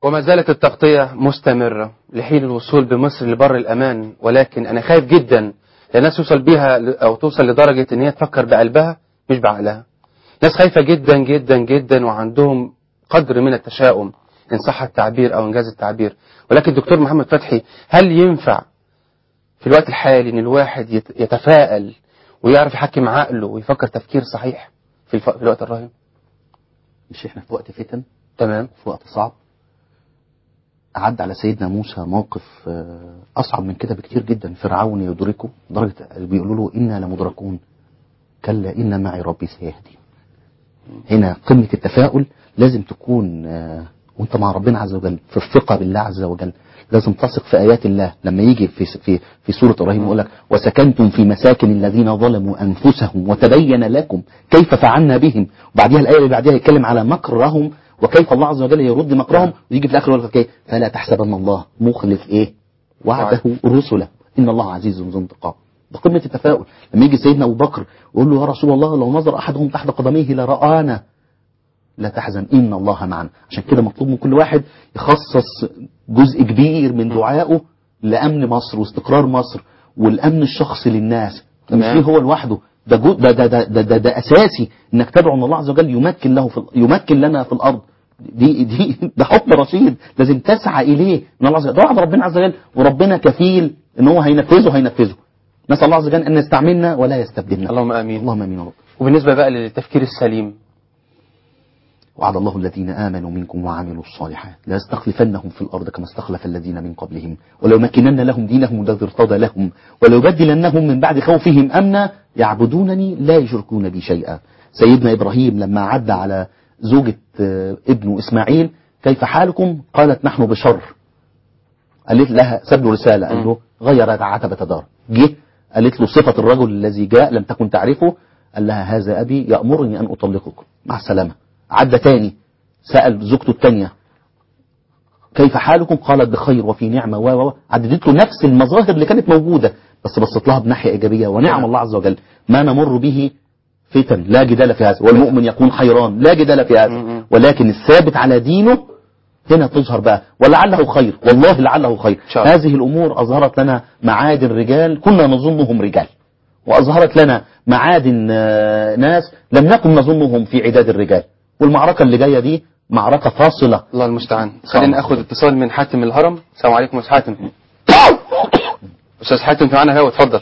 وما زالت التغطية مستمرة لحين الوصول بمصر لبر الأمان ولكن أنا خايف جدا الناس توصل بيها ل- أو توصل لدرجة إن هي تفكر بقلبها مش بعقلها ناس خايفة جدا جدا جدا وعندهم قدر من التشاؤم إن صح التعبير أو إنجاز التعبير ولكن دكتور محمد فتحي هل ينفع في الوقت الحالي إن الواحد يت- يتفائل ويعرف يحكم عقله ويفكر تفكير صحيح في, الف... في الوقت الراهن مش احنا في وقت فتن تمام في وقت صعب عدى على سيدنا موسى موقف آه، اصعب من كده بكتير جدا فرعون يدركه لدرجه بيقولوا له انا لمدركون كلا ان معي ربي سيهدي هنا قمه التفاؤل لازم تكون آه، وانت مع ربنا عز وجل في الثقه بالله عز وجل لازم تثق في ايات الله لما يجي في في في سوره ابراهيم يقول لك وسكنتم في مساكن الذين ظلموا انفسهم وتبين لكم كيف فعلنا بهم وبعديها الايه اللي بعديها يتكلم على مكرهم وكيف الله عز وجل يرد مكرهم ويجي في الاخر يقول لك ايه فلا تحسبن الله مخلف ايه وعده رسله ان الله عزيز ذو انتقام ده قمه التفاؤل لما يجي سيدنا ابو بكر يقول له يا رسول الله لو نظر احدهم تحت قدميه لرانا لا تحزن إن الله معنا عشان كده مطلوب من كل واحد يخصص جزء كبير من دعائه لأمن مصر واستقرار مصر والأمن الشخصي للناس ده مش تمام. ليه هو لوحده ده, جو ده, ده, ده, ده, ده, ده أساسي إنك تدعو أن الله عز وجل يمكن له في ال- يمكن لنا في الأرض دي دي ده حكم رشيد لازم تسعى إليه من الله عز وجل دعاء ربنا عز وجل وربنا كفيل إن هو هينفذه هينفذه نسأل الله عز وجل أن يستعملنا ولا يستبدلنا اللهم آمين اللهم آمين يا رب وبالنسبة بقى للتفكير السليم وعد الله الذين آمنوا منكم وعملوا الصالحات لا يستخلفنهم في الأرض كما استخلف الذين من قبلهم وليمكنن لهم دينهم الذي ارتضى لهم وليبدلنهم من بعد خوفهم أمنا يعبدونني لا يشركون بي شيئا سيدنا إبراهيم لما عد على زوجة آه، ابنه إسماعيل كيف حالكم قالت نحن بشر قالت لها ساب له رسالة قال له غير عتبة دار جه قالت له صفة الرجل الذي جاء لم تكن تعرفه قال لها هذا أبي يأمرني أن أطلقك مع السلامة عدى تاني سأل زوجته التانية كيف حالكم قالت بخير وفي نعمة و و عددت له نفس المظاهر اللي كانت موجودة بس بصت لها بناحية إيجابية ونعم الله عز وجل ما نمر به فتن لا جدال في هذا والمؤمن يكون حيران لا جدال في هذا ولكن الثابت على دينه هنا تظهر بقى ولعله خير والله لعله خير شاء الله. هذه الأمور أظهرت لنا معادن رجال كنا نظنهم رجال وأظهرت لنا معادن آه، ناس لم نكن نظنهم في عداد الرجال والمعركة اللي جاية دي معركة فاصلة الله المستعان خلينا اخد اتصال من حاتم الهرم السلام عليكم يا استاذ حاتم استاذ حاتم انت معانا هوا اتفضل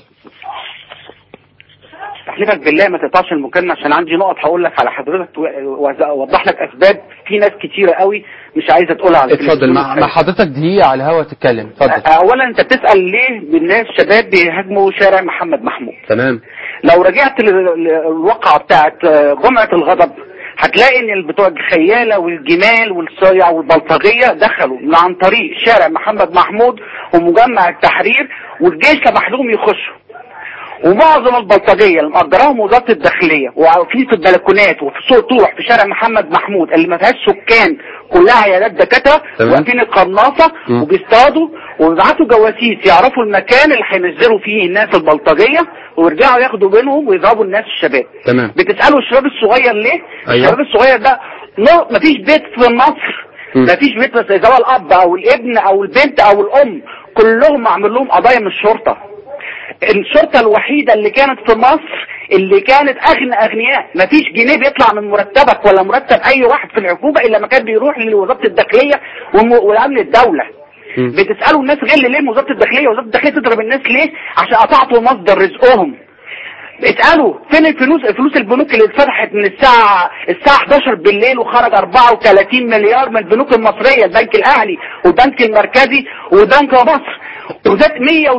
تحليفك بالله ما تقطعش المكالمة عشان عندي نقط هقول لك على حضرتك و- واوضح لك اسباب في ناس كتيرة قوي مش عايزة تقولها على اتفضل التلفزيون. مع, مع حضرتك دقيقة على الهوا تتكلم اتفضل اولا انت بتسأل ليه الناس شباب بيهاجموا شارع محمد محمود تمام لو رجعت لل- للواقعة بتاعت جمعة الغضب هتلاقي ان بتوع الخيالة والجمال والصيع والبلطجية دخلوا من عن طريق شارع محمد محمود ومجمع التحرير والجيش سمح لهم يخشوا ومعظم البلطجيه اللي مأجراهم وزاره الداخليه وواقفين في البلكونات وفي سوق طوح في شارع محمد محمود اللي ما فيهاش سكان كلها عيادات دكاتره تمام. واقفين القناصه مم. وبيصطادوا وبيبعتوا جواسيس يعرفوا المكان اللي هينزلوا فيه الناس البلطجيه ويرجعوا ياخدوا بينهم ويضربوا الناس الشباب تمام بتسالوا الشباب الصغير ليه؟ أيوة. الشباب الصغير ده لا مفيش بيت في مصر مم. مفيش بيت بس سواء الاب او الابن او البنت او الام كلهم معمول لهم قضايا من الشرطه الشرطة الوحيدة اللي كانت في مصر اللي كانت أغنى أغنياء مفيش جنيه بيطلع من مرتبك ولا مرتب أي واحد في الحكومة إلا ما كان بيروح لوزارة الداخلية والم- والأمن الدولة مم. بتسألوا الناس غير ليه وزارة الداخلية وزارة الداخلية تضرب الناس ليه عشان قطعتوا مصدر رزقهم اسألوا فين الفلوس فلوس البنوك اللي اتفتحت من الساعة الساعة 11 بالليل وخرج 34 مليار من البنوك المصرية البنك الأهلي والبنك المركزي وبنك مصر وزاد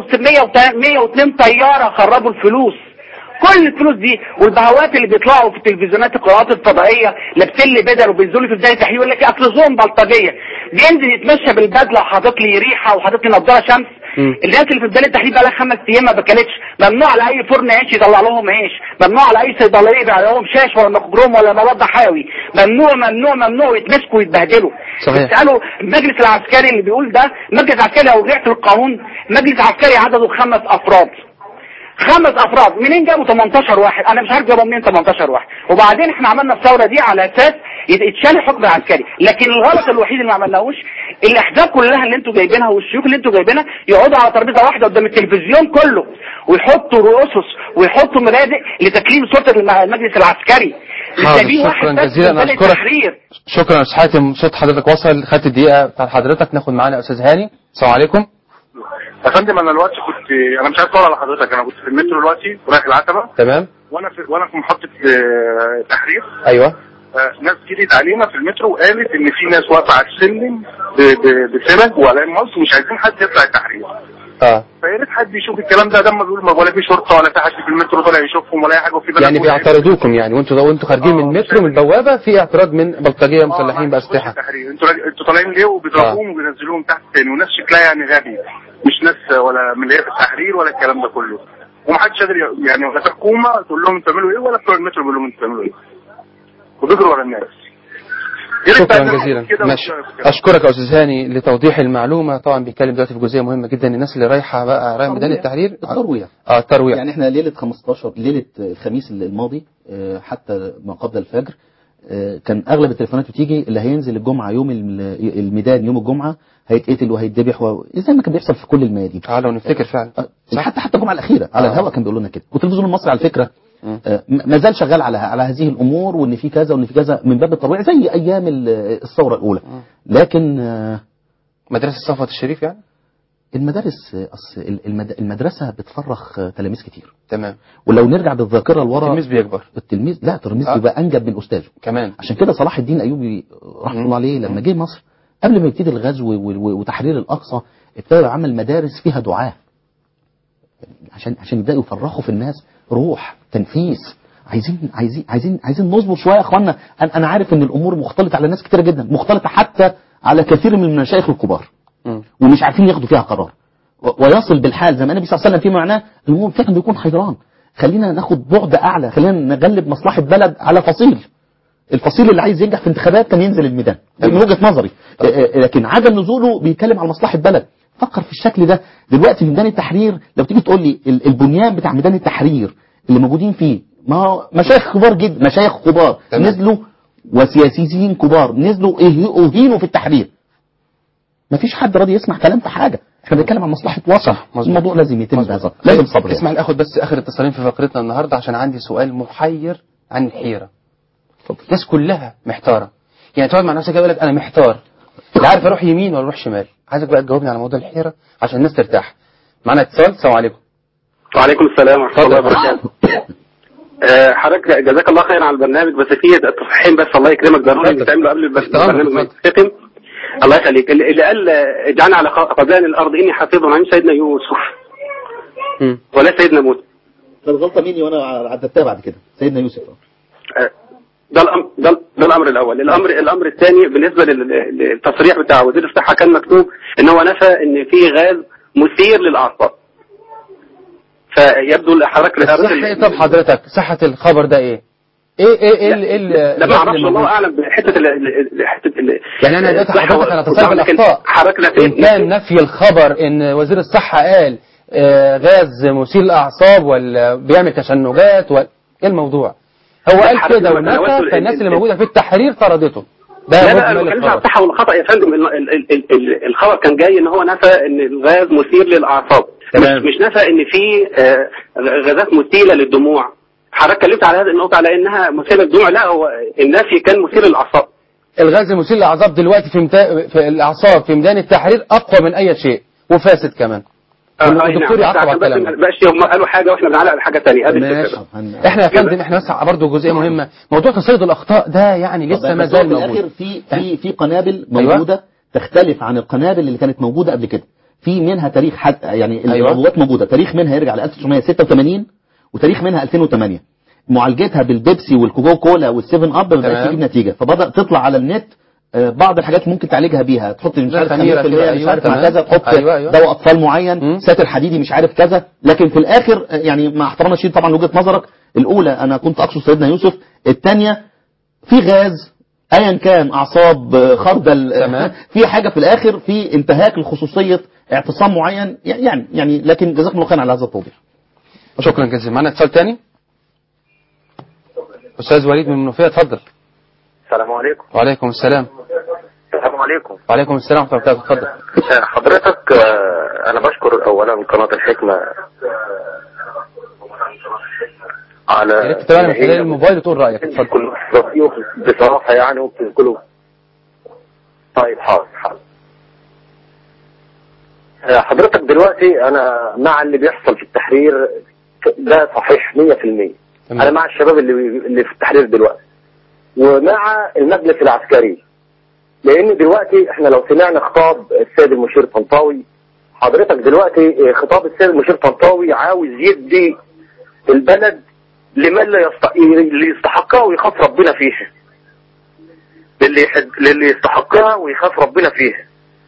102 طيارة خرجوا الفلوس كل الفلوس دي والبهوات اللي بيطلعوا في التلفزيونات القنوات الفضائيه لابسين لي بدل وبينزلوا في بدايه تحليل يقول لك اصل زوم بلطجيه بينزل يتمشى بالبدله وحاطط لي ريحه وحاطط لي نضاره شمس مم. الناس اللي في بدايه التحليل بقى لها خمس ايام ما بكلتش ممنوع على اي فرن عيش يطلع لهم عيش ممنوع على اي صيدليه يبيع لهم شاش ولا مخجروم ولا مواد حيوي ممنوع ممنوع ممنوع يتمسكوا ويتبهدلوا صحيح. اسالوا المجلس العسكري اللي بيقول ده المجلس العسكري لو رجعت القانون المجلس العسكري عدده خمس افراد خمس افراد منين جابوا 18 واحد انا مش عارف جابوا منين 18 واحد وبعدين احنا عملنا الثوره دي على اساس يت- يتشال الحكم العسكري لكن الغلط الوحيد اللي ما عملناهوش الاحزاب كلها اللي انتوا جايبينها والشيوخ اللي انتوا جايبينها يقعدوا على ترابيزه واحده قدام التلفزيون كله ويحطوا اسس ويحطوا مبادئ لتكليم سلطه الم- المجلس العسكري مش حاضر، جايبين واحد شكرا بس جزيلا من بلد اشكرك التحرير شكرا يا استاذ حاتم صوت حضرتك وصل خدت الدقيقه بتاعت حضرتك ناخد معانا استاذ هاني السلام عليكم يا فندم انا دلوقتي كنت انا مش عايز اطول على حضرتك انا كنت في المترو دلوقتي ورايح العتبه تمام وانا في وانا في محطه آه، تحرير ايوه آه، ناس جريت علينا في المترو وقالت ان في ناس واقفه على السلم ب- ب- بسمك واعلام مصر ومش عايزين حد يطلع التحرير اه فيا ريت حد يشوف الكلام ده ده ما بيقول ما ولا في شرطه ولا في حد في المترو طالع يشوفهم ولا اي حاجه وفي بلد يعني كلها- بيعترضوكم يعني وانتوا وانتوا خارجين من المترو من البوابه في اعتراض من بلطجيه آه، مسلحين ما باسلحه عندكوش تحرير. انتوا راج- انتوا طالعين ليه وبيضربوهم وبينزلوهم تحت تاني وناس شكلها يعني غبي مش ناس ولا من اللي هي في التحرير ولا الكلام ده كله ومحدش قادر ي- يعني ولا في حكومه تقول لهم انتوا بتعملوا ايه ولا بتوع المترو بيقولوا لهم انتوا بتعملوا ايه وبيجروا ورا الناس يا ريت بقى شكرا نعمل جزيلا كده ماشي ونشتغل في كده. اشكرك يا استاذ هاني لتوضيح المعلومه طبعا بيتكلم دلوقتي في جزئيه مهمه جدا الناس اللي رايحه بقى رايحه ميدان التحرير التروية اه الترويع يعني احنا ليلة 15 ليلة الخميس الماضي آه، حتى ما قبل الفجر آه، كان اغلب التليفونات بتيجي اللي هينزل الجمعة يوم الم- الميدان يوم الجمعة هيتقتل وهيتذبح و... زي ما كان بيحصل في كل الميادين تعالوا نفتكر فعلا آه، حتى حتى الجمعة الأخيرة على آه. الهواء كان بيقولوا لنا كده والتلفزيون المصري على فكرة مم. آه، ما زال شغال على على هذه الأمور وإن في كذا وإن في كذا من باب الترويع زي أيام ال- الثورة الأولى لكن آه، مدرسه صفوت الشريف يعني المدارس آه، أصل المد- المدرسة بتفرخ آه، تلاميذ كتير تمام ولو نرجع بالذاكرة لورا التلميذ بيكبر التلميذ لا التلميذ آه. بيبقى انجب من استاذه كمان عشان كده صلاح الدين ايوبي رحمه مم. الله عليه لما جه مصر قبل ما يبتدي الغزو و- و- وتحرير الاقصى ابتدى عمل مدارس فيها دعاه عشان عشان يبداوا يفرخوا في الناس روح تنفيس عايزين عايزين عايزين عايزين نصبر شويه يا اخوانا انا انا عارف ان الامور مختلطه على ناس كتيره جدا مختلطه حتى على كثير من المشايخ الكبار مم. ومش عارفين ياخدوا فيها قرار و- ويصل بالحال زي ما النبي صلى الله عليه وسلم فيما معناه الامور فعلا بيكون حيران خلينا ناخد بعد اعلى خلينا نغلب مصلحه بلد على فصيل الفصيل اللي عايز ينجح في انتخابات كان ينزل الميدان دي من وجهه نظري آه، آه، لكن عدم نزوله بيتكلم على مصلحه بلد فكر في الشكل ده دلوقتي في ميدان التحرير لو تيجي تقول لي ال- البنيان بتاع ميدان التحرير اللي موجودين فيه ما هو مشايخ كبار جدا مشايخ كبار تمام. نزلوا وسياسيين كبار نزلوا إيه- اهينوا في التحرير مفيش حد راضي يسمع كلام في حاجه احنا بنتكلم عن مصلحه وطن صح، مظبوط. الموضوع لازم يتم مظبوط. بهذا لازم صبر اسمح لي اخد بس اخر اتصالين في فقرتنا النهارده عشان عندي سؤال محير عن الحيره الناس كلها محتاره يعني تقعد مع نفسك كده يقول لك انا محتار لا عارف اروح يمين ولا اروح شمال عايزك بقى تجاوبني على موضوع الحيره عشان الناس ترتاح معانا اتصال السلام عليكم وعليكم السلام ورحمه الله اتفضل. وبركاته آه، حضرتك جزاك الله خير على البرنامج بس في تصحيحين بس الله يكرمك ضروري اتفضل. بتعمله قبل البر- تحت أمرك، البرنامج ما اتفضل. يتختم الله يخليك اللي اللي قال آه، اجعلنا على خ- خزائن الارض اني حفيظ عليم سيدنا يوسف مم. ولا سيدنا موسى ده الغلطه مني وانا عدتها بعد كده سيدنا يوسف آه، ده الامر ده, ده الامر الاول الامر الامر الثاني بالنسبه لل- للتصريح بتاع وزير الصحه كان مكتوب ان هو نفى ان في غاز مثير للاعصاب فيبدو ان حضرتك الصح ايه طب حضرتك صحه الخبر ده ايه ايه ايه ايه ال- ايه ال- لا ما اعرفش اللي الله موجود؟ اعلم بحته ال- ال- ال- حته ال- يعني انا دلوقتي الصحة حضرتك انا والطعام، اتصل لكن بالاخطاء حضرتك لا ان كان نفي الخبر ان وزير الصحه قال آه، غاز مثير للاعصاب ولا بيعمل تشنجات ولا ايه الموضوع هو لا، قال حضرتك كده ما تناولش ونفى ال- فالناس ال- اللي ال- موجوده في التحرير طردته ده لا لا انا مجمل ما بتكلمش عن الخبر الصحه والخطا يا فندم ال- ال- ال- ال- الخبر كان جاي ان هو نفى ان الغاز مثير للاعصاب مش, تمام. مش نفى ان في آه، غازات مثيره للدموع حضرتك اتكلمت على هذه النقطه على انها مثيره للدموع لا هو النفي كان مثير للاعصاب الغاز المثير للاعصاب دلوقتي في, متا... في الاعصاب في ميدان التحرير اقوى من اي شيء وفاسد كمان آه، أي الدكتور نعم. يعقب على عشان بس الكلام ما ده. يبقاش هم قالوا حاجه واحنا بنعلق على حاجه ثانيه هذه ماشي الفكره احنا يا فندم احنا بس برضه جزئيه مهمه موضوع تصيد الاخطاء ده يعني لسه ما بس هو زال في الاخر موجود في في في قنابل أيوة. موجوده تختلف عن القنابل اللي كانت موجوده قبل كده في منها تاريخ حد يعني أيوة. العبوات موجوده تاريخ منها يرجع ل 1986 وتاريخ منها 2008 معالجتها بالبيبسي والكوكا كولا والسيفن اب ما بقتش تمام. تجيب نتيجه فبدا تطلع على النت آه، بعض الحاجات ممكن تعالجها بيها تحط مش زي عارف خميرة 5% كده، مش أيوة، عارف مع تمام. كذا تحط أيوة، أيوة. دواء اطفال معين مم. ساتر حديدي مش عارف كذا لكن في الاخر آه، يعني مع احترامنا الشديد طبعا وجهه نظرك الاولى انا كنت اقصد سيدنا يوسف الثانيه في غاز ايا كان اعصاب آه، خردل آه، تمام. في حاجه في الاخر في انتهاك لخصوصيه اعتصام معين يعني يعني لكن جزاكم الله خير على هذا التوضيح شكرا جزيلا معانا اتصال تاني استاذ وليد من المنوفيه اتفضل السلام عليكم وعليكم السلام السلام عليكم وعليكم السلام ورحمة الله وبركاته اتفضل آه، حضرتك آه، انا بشكر اولا قناة الحكمة على يا ريت تتابعنا من إن هي خلال الموبايل وتقول رأيك اتفضل كل رأيه بصراحة يعني وبتنقله طيب حاضر حاضر آه، حضرتك دلوقتي انا مع اللي بيحصل في التحرير ده صحيح 100% تمام. انا مع الشباب اللي اللي في التحرير دلوقتي ومع المجلس العسكري لان دلوقتي احنا لو سمعنا خطاب السيد المشير طنطاوي حضرتك دلوقتي اه، خطاب السيد المشير طنطاوي عاوز يدي البلد لمن لا يست... اللي يستحقها ويخاف ربنا فيها للي يحد... للي يستحقها ويخاف ربنا فيها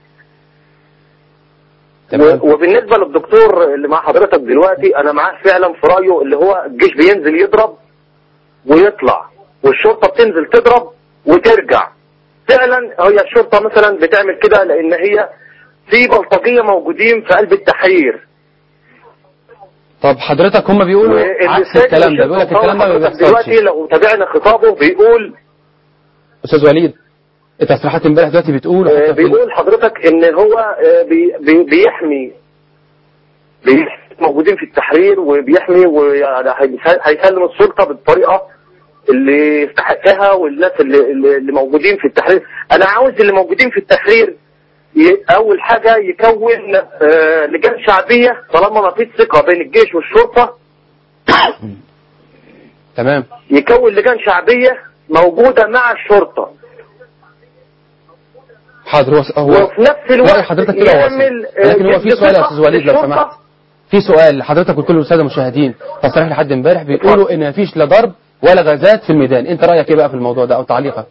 تمام و- وبالنسبة للدكتور اللي مع حضرتك دلوقتي أنا معاه فعلا في رأيه اللي هو الجيش بينزل يضرب ويطلع والشرطة بتنزل تضرب وترجع فعلا هي الشرطة مثلا بتعمل كده لأن هي في بلطجية موجودين في قلب التحرير طب حضرتك هم بيقولوا عكس والسيد الكلام ده المشير بيقول لك الكلام ده ما حضرتك دلوقتي بيحصلش لو تابعنا خطابه بيقول استاذ وليد التصريحات امبارح دلوقتي بتقول آه، حتى في- بيقول حضرتك ان هو آه، بي بي بيحمي بيحمي موجودين في التحرير وبيحمي ويعني هيس- هيسلم السلطه بالطريقه اللي يستحقها والناس اللي, اللي اللي موجودين في التحرير انا عاوز اللي موجودين في التحرير ي- اول حاجه يكون آه، لجان شعبيه طالما ما فيش ثقه بين الجيش والشرطه تمام يكون لجان شعبيه موجوده مع الشرطه حاضر هو هو وفي نفس الوقت رأي حضرتك كده واصل يعمل لكن هو في جد سؤال يا ثقة استاذ وليد لو للشرطة. سمحت في سؤال حضرتك قلت له الساده المشاهدين تصريح لحد امبارح بيقولوا ان مفيش لا ضرب ولا غازات في الميدان انت رايك ايه بقى في الموضوع ده او تعليقك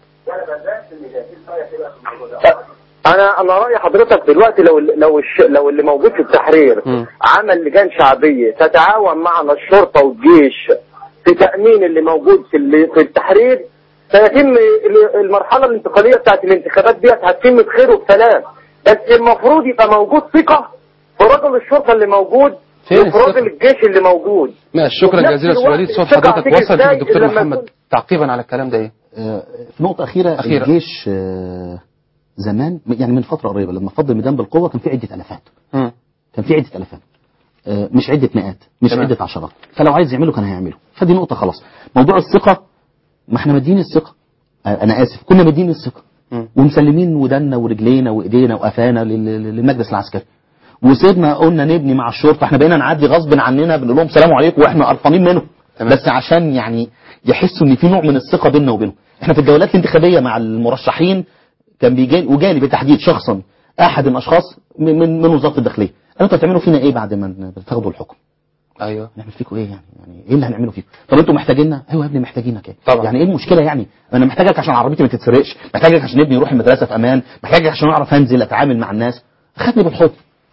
انا انا راي حضرتك دلوقتي لو لو الش... لو اللي موجود في التحرير مم. عمل لجان شعبيه تتعاون معنا الشرطه والجيش في تامين اللي موجود في اللي في التحرير سيتم ال- المرحله الانتقاليه بتاعت الانتخابات ديت هتتم بخير وبسلام بس المفروض يبقى موجود ثقه في رجل الشرطه اللي موجود فين وفي الثقة؟ رجل الجيش اللي موجود ماشي شكرا وفي نفس جزيلا استاذ الوقت وليد صوت الثقة حضرتك هتيجي وصل إزاي شوف الدكتور لما محمد يكون- تعقيبا على الكلام ده ايه آه، في نقطة أخيرة, أخيرة. الجيش آه، زمان يعني من فترة قريبة لما فض الميدان بالقوة كان في عدة ألفات مم. كان في عدة ألفات آه، مش عدة مئات مش تمام. عدة عشرات فلو عايز يعمله كان هيعمله فدي نقطة خلاص موضوع الثقة ما احنا مدين الثقة آه، أنا آسف كنا مدين الثقة مم. ومسلمين ودنا ورجلينا وإيدينا وقفانا لل- لل- للمجلس العسكري وسيبنا قلنا نبني مع الشرطة احنا بقينا نعدي غصب عننا بنقول لهم سلام عليكم واحنا قرفانين منهم تمام. بس عشان يعني يحسوا ان في نوع من الثقة بيننا وبينهم احنا في الجولات الانتخابية مع المرشحين كان بيجي وجالي بالتحديد شخصا احد الاشخاص من من, من وزارة الداخلية قالوا انتوا هتعملوا فينا ايه بعد ما تاخدوا الحكم ايوه نعمل فيكم ايه يعني يعني ايه اللي هنعمله فيكم طب انتوا محتاجيننا ايوه يا ابني محتاجينك ايه طبعا. يعني ايه المشكله يعني انا محتاجك عشان عربيتي ما تتسرقش محتاجك عشان ابني يروح المدرسه في امان محتاجك عشان اعرف انزل اتعامل مع الناس خدني بالحضن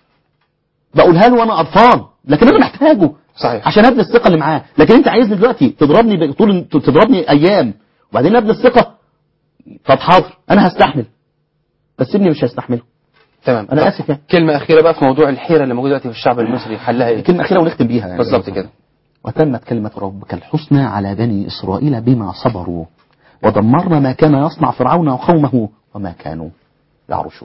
بقولها له وانا قرفان لكن انا محتاجه صحيح. عشان ابني الثقه اللي معاه لكن انت عايزني دلوقتي تضربني ب- طول تضربني ايام وبعدين ابني الثقه طب حاضر انا هستحمل بس ابني مش هيستحمله تمام أنا طب آسف يعني. كلمه اخيره بقى في موضوع الحيره اللي موجوده دلوقتي في الشعب المصري حلها ايه كلمه اخيره ونختم بيها يعني بالظبط كده وتمت كلمة ربك الحسنى على بني إسرائيل بما صبروا ودمرنا ما كان يصنع فرعون وقومه وما كانوا يعرشون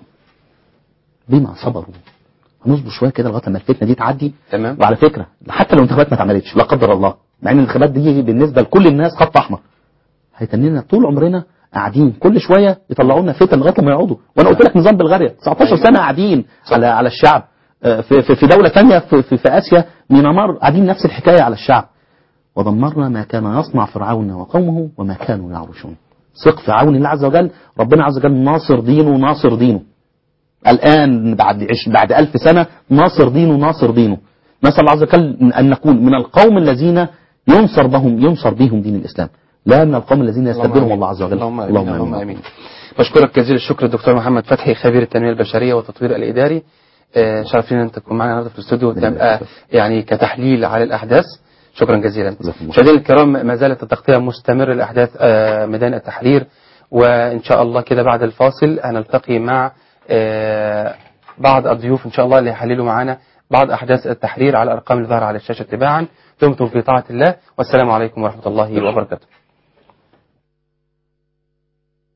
بما صبروا هنصبر شوية كده لغاية ما الفتنة دي تعدي تمام وعلى فكرة حتى لو الانتخابات ما اتعملتش لا قدر الله مع ان الانتخابات دي بالنسبة لكل الناس خط أحمر هيتنينا طول عمرنا قاعدين كل شوية يطلعوا لنا فتن لغاية ما يقعدوا وانا قلت لك نظام بلغاريا 19 سنة قاعدين على على الشعب آه، في في في دولة ثانية في, في, في آسيا ميانمار قاعدين نفس الحكاية على الشعب ودمرنا ما كان يصنع فرعون وقومه وما كانوا يعرشون ثق في عون الله عز وجل ربنا عز وجل ناصر دينه ناصر دينه الآن بعد عش بعد ألف سنة ناصر دينه ناصر دينه نسأل الله عز وجل أن نكون من القوم الذين ينصر بهم ينصر بهم دين الإسلام لا من القوم الذين يستبدلهم الله عز وجل اللهم امين اللهم امين بشكرك جزيل الشكر الدكتور محمد فتحي خبير التنميه البشريه والتطوير الاداري آه، شرف لنا ان انت تكون معنا النهارده في الاستوديو وتبقى يعني كتحليل على الاحداث شكرا جزيلا جزاكم الله. مشاهدينا الكرام ما زالت التغطيه مستمر لاحداث آه، ميدان التحرير وان شاء الله كده بعد الفاصل هنلتقي مع آه، بعض الضيوف ان شاء الله اللي هيحللوا معانا بعض احداث التحرير على الارقام اللي ظاهره على الشاشه تباعا دمتم في طاعه الله والسلام عليكم ورحمه الله وبركاته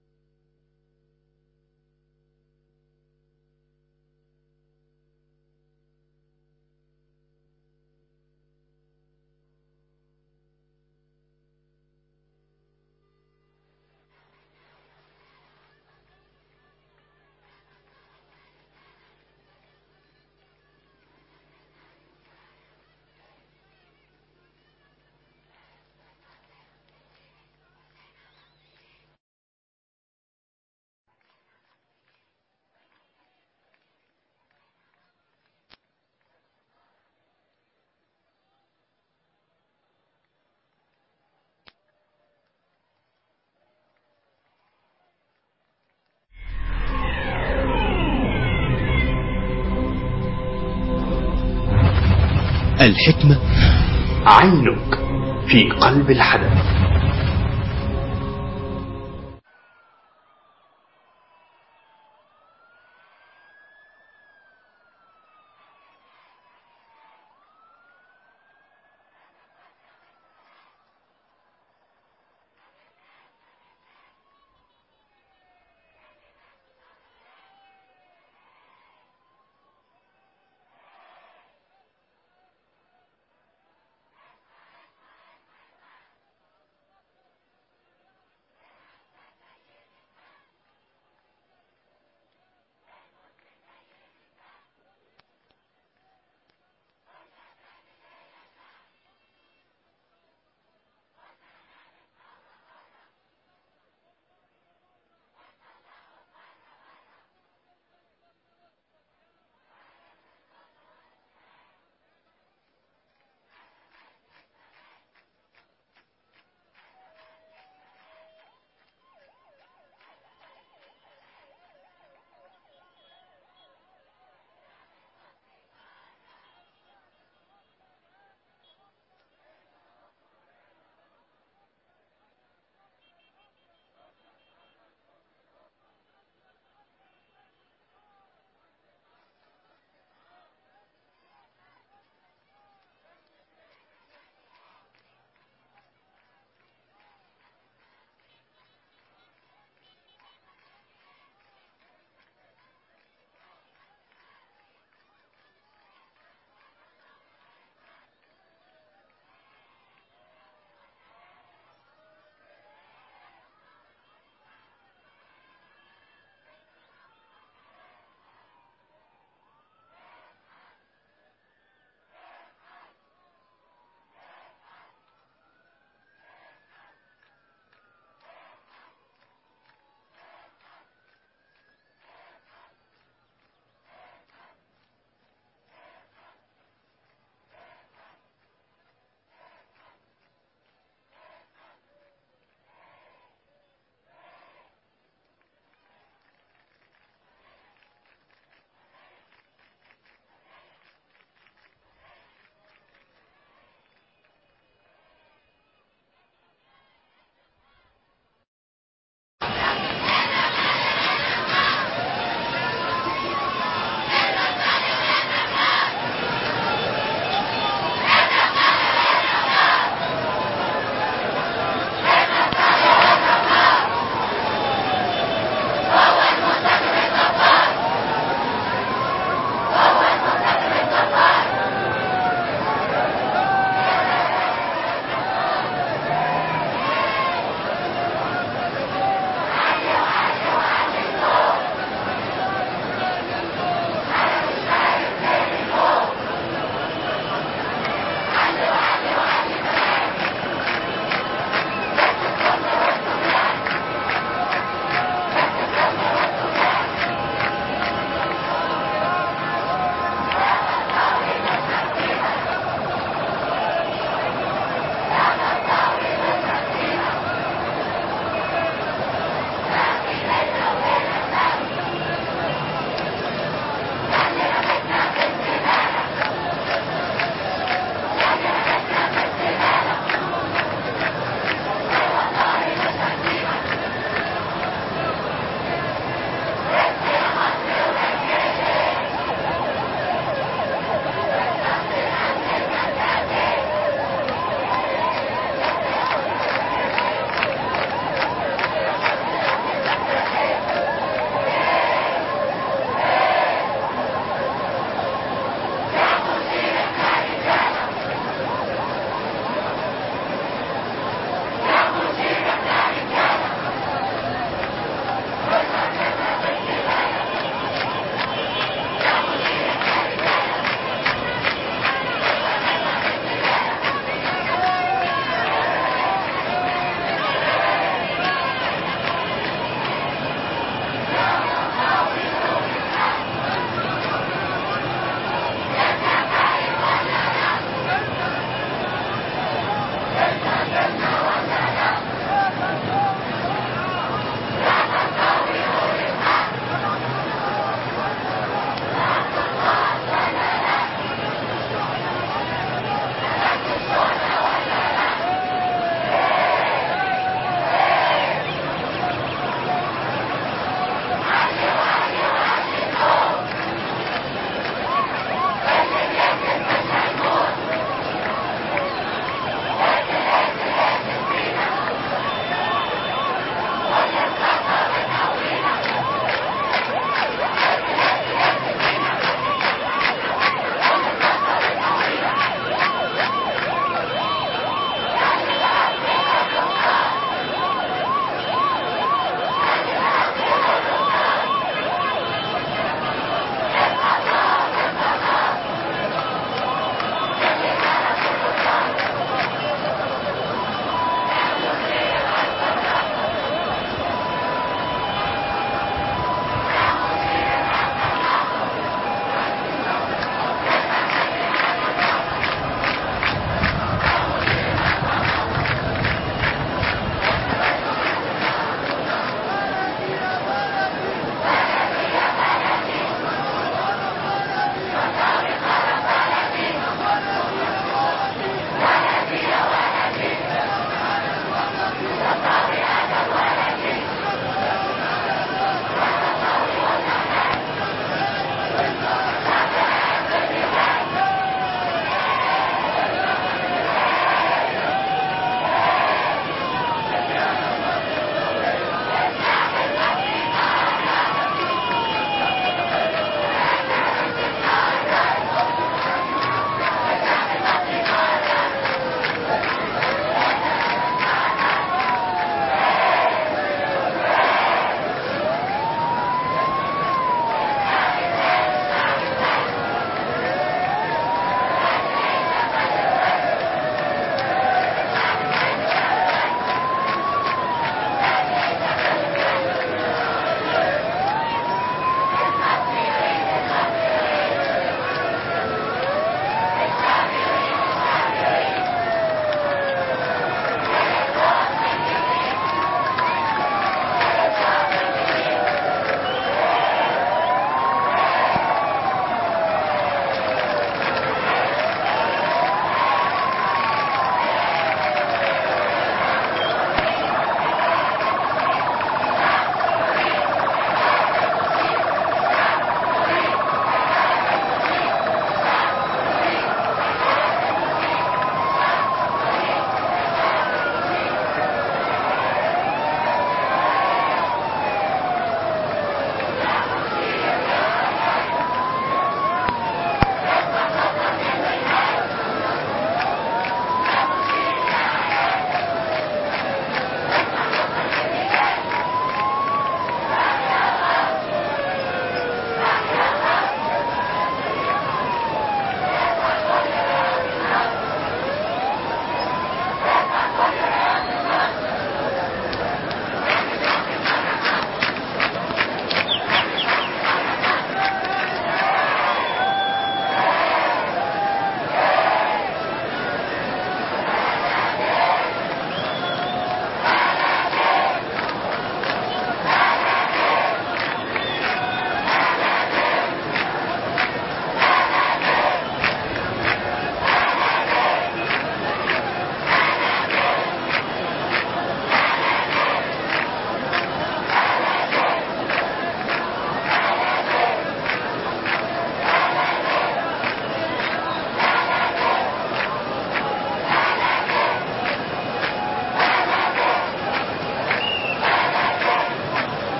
الحكمة عينك في قلب الحدث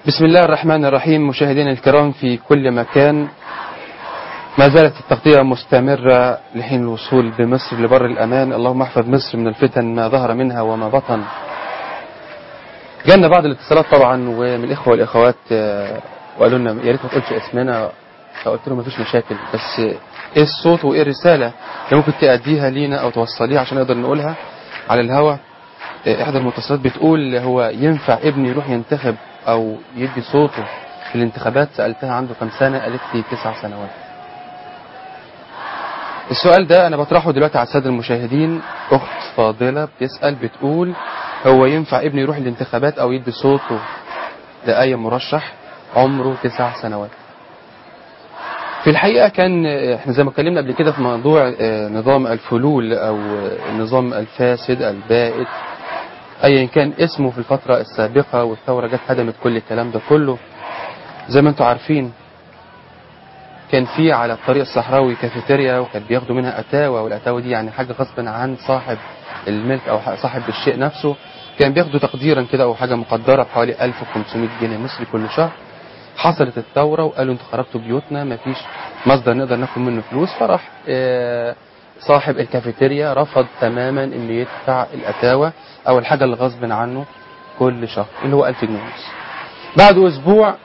بسم الله الرحمن الرحيم مشاهدينا الكرام في كل مكان ما زالت التغطية مستمرة لحين الوصول بمصر لبر الأمان اللهم احفظ مصر من الفتن ما ظهر منها وما بطن جالنا بعض الاتصالات طبعا ومن الإخوة والإخوات آه، وقالوا لنا يا ريت ما تقولش اسمنا فقلت لهم مفيش مشاكل بس ايه الصوت وايه الرسالة اللي ممكن تأديها لينا أو توصليها عشان نقدر نقولها على الهوا آه، إحدى المتصلات بتقول هو ينفع ابني يروح ينتخب أو يدي صوته في الانتخابات سألتها عنده كم سنة قالت لي تسع سنوات السؤال ده أنا بطرحه دلوقتي على السادة المشاهدين أخت فاضلة بتسأل بتقول هو ينفع ابني يروح الانتخابات أو يدي صوته لأي مرشح عمره تسع سنوات في الحقيقة كان آه، احنا زي ما اتكلمنا قبل كده في موضوع آه، نظام الفلول أو آه، النظام الفاسد البائد ايا كان اسمه في الفترة السابقة والثورة جت هدمت كل الكلام ده كله زي ما انتم عارفين كان في على الطريق الصحراوي كافيتيريا وكان بياخدوا منها اتاوى والاتاوى دي يعني حاجة غصب عن صاحب الملك او صاحب الشيء نفسه كان بياخدوا تقديرا كده او حاجة مقدرة بحوالي 1500 جنيه مصري كل شهر حصلت الثورة وقالوا انتوا خربتوا بيوتنا مفيش مصدر نقدر ناخد منه فلوس فراح آه، صاحب الكافيتيريا رفض تماما انه يدفع الاتاوى او الحاجة اللي غصب عنه كل شهر اللي هو 1000 جنيه ونص بعد اسبوع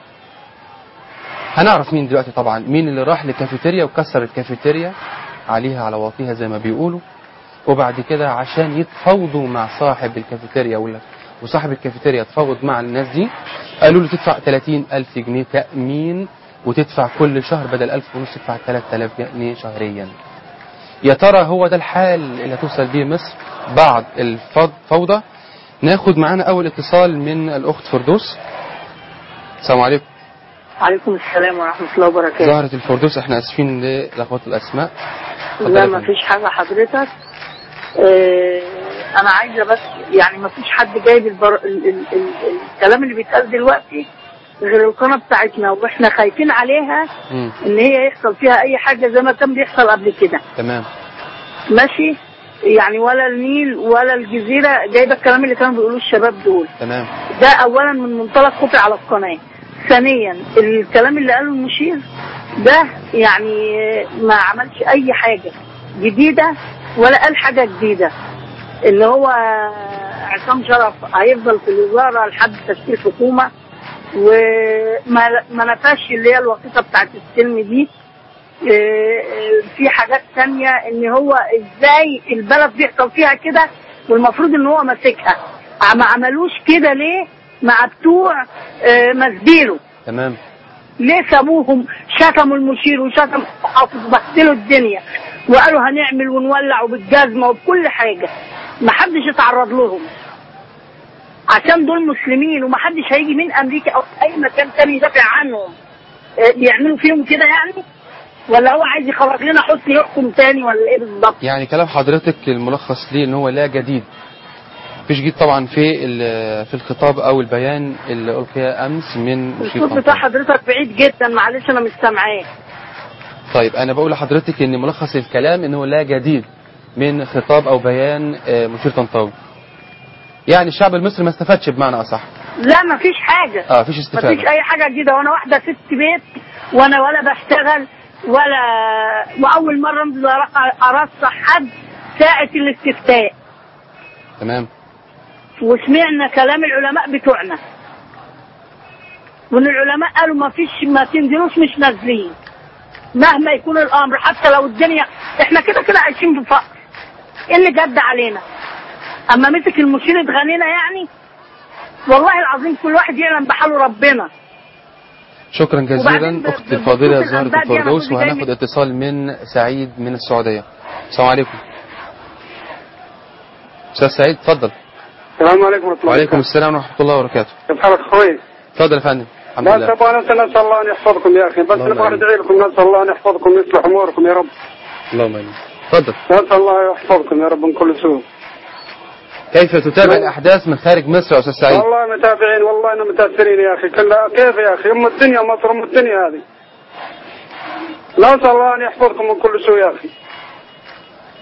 هنعرف مين دلوقتي طبعا مين اللي راح للكافيتيريا وكسر الكافيتيريا عليها على واطيها زي ما بيقولوا وبعد كده عشان يتفاوضوا مع صاحب الكافيتيريا ولا وصاحب الكافيتيريا يتفاوض مع الناس دي قالوا له تدفع 30 ألف جنيه تأمين وتدفع كل شهر بدل 1000 ونص تدفع 3000 جنيه شهريا يا ترى هو ده الحال اللي هتوصل بيه مصر بعد الفوضى ناخد معانا أول اتصال من الأخت فردوس السلام عليكم عليكم السلام ورحمة الله وبركاته زهرة الفردوس احنا اسفين للخبطة الأسماء اتفضل لا يا ما فندم. فيش حاجة حضرتك اه أنا عايزة بس يعني ما فيش حد جايب البر... ال... ال... ال... الكلام اللي بيتقال دلوقتي غير القناة بتاعتنا واحنا خايفين عليها مم. ان هي يحصل فيها اي حاجة زي ما كان بيحصل قبل كده تمام ماشي يعني ولا النيل ولا الجزيرة جايبة الكلام اللي كانوا بيقولوه الشباب دول تمام ده اولا من منطلق خوفي على القناه ثانيا الكلام اللي قاله المشير ده يعني ما عملش اي حاجه جديده ولا قال حاجه جديده اللي هو عصام شرف هيفضل في الوزاره لحد تشكيل حكومه وما ما نفاش اللي هي الوثيقه بتاعت السلم دي إيه، في حاجات تانية ان هو ازاي البلد بيحصل فيها كده والمفروض ان هو ماسكها ما عملوش كده ليه مع بتوع آه، مسبيرو تمام ليه سابوهم شتموا المشير وشتموا المحافظ بهدلوا الدنيا وقالوا هنعمل ونولع وبالجزمه وبكل حاجه ما حدش اتعرض لهم عشان دول مسلمين وما حدش هيجي من امريكا او اي مكان تاني يدافع عنهم آه، بيعملوا فيهم كده يعني ولا هو عايز يخرج لنا حسني يحكم تاني ولا ايه بالظبط يعني كلام حضرتك الملخص ليه ان هو لا جديد مفيش جديد طبعا في ال- في الخطاب او البيان اللي القي امس من مشير الصوت طنطا. بتاع حضرتك بعيد جدا معلش انا مش سامعاه طيب انا بقول لحضرتك ان ملخص الكلام ان هو لا جديد من خطاب او بيان آه، مشير طنطاوي يعني الشعب المصري ما استفادش بمعنى اصح لا مفيش حاجه اه مفيش مفيش استفاده اي حاجه جديده وانا واحده ست بيت وانا ولا بشتغل ولا واول مره انزل أر- ارصح حد ساعه الاستفتاء تمام وسمعنا كلام العلماء بتوعنا وان العلماء قالوا ما فيش ما تنزلوش مش نازلين مهما يكون الامر حتى لو الدنيا احنا كده كده عايشين في فقر ايه اللي جد علينا اما مسك المشير اتغنينا يعني والله العظيم كل واحد يعلم بحاله ربنا شكرا وبعدين جزيلا ب- اختي ب- الفاضله بخصوص زهره الأنباء دي أنا الفردوس كنت جاي وهناخد من- اتصال من سعيد من السعوديه السلام عليكم استاذ سعيد اتفضل السلام عليكم ورحمة الله وعليكم السلام ورحمه الله وبركاته كيف حالك اخوي؟ اتفضل يا فندم الحمد لا لله تبغى انت نسال الله ان يحفظكم يا اخي بس اللهم نبغى آمين. ندعي لكم نسال الله ان يحفظكم ويصلح اموركم يا رب اللهم امين اتفضل نسال الله يحفظكم يا رب من كل سوء كيف تتابع الاحداث من خارج مصر يا استاذ سعيد والله متابعين والله اننا متاثرين يا اخي كلها كيف يا اخي ام الدنيا مصر ام الدنيا هذه نسال الله ان يحفظكم من كل سوء يا اخي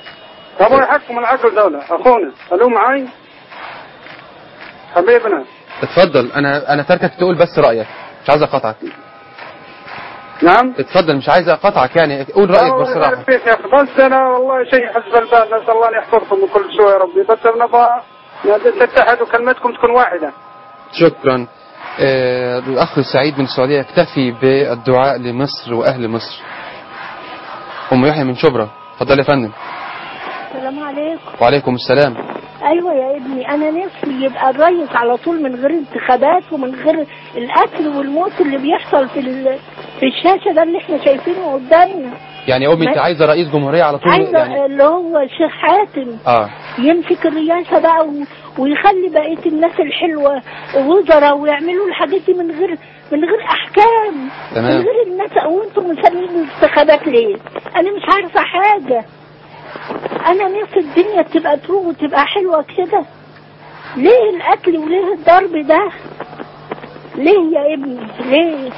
ابغى يحكم العقل دولة اخونا الو معاي حبيبنا اتفضل انا انا تركك تقول بس رايك مش عايز اقاطعك نعم اتفضل مش عايز اقاطعك يعني قول رايك الله بصراحه يبارك فيك يا اخي بس انا والله شيء حسب البال نسال الله ان يحفظكم من كل سوء يا ربي بس نبغى تتحدوا كلمتكم تكون واحده شكرا آه، الأخ سعيد من السعودية يكتفي بالدعاء لمصر وأهل مصر أم يحيى من شبرا اتفضل يا فندم السلام عليكم وعليكم السلام ايوه يا ابني انا نفسي يبقى الرئيس على طول من غير انتخابات ومن غير القتل والموت اللي بيحصل في ال... في الشاشه ده اللي احنا شايفينه قدامنا يعني يا أمي أنت ما- عايزة رئيس جمهورية على طول عايزه يعني اللي هو الشيخ حاتم آه يمسك الرئاسه بقى و... ويخلي بقيه الناس الحلوه وزراء ويعملوا الحاجات دي من غير من غير احكام تمام. من غير الناس وانتم مسمين انتخابات ليه؟ انا مش عارفه حاجه انا نفسي الدنيا تبقى تروح وتبقى حلوه كده ليه القتل وليه الضرب ده ليه يا ابني ليه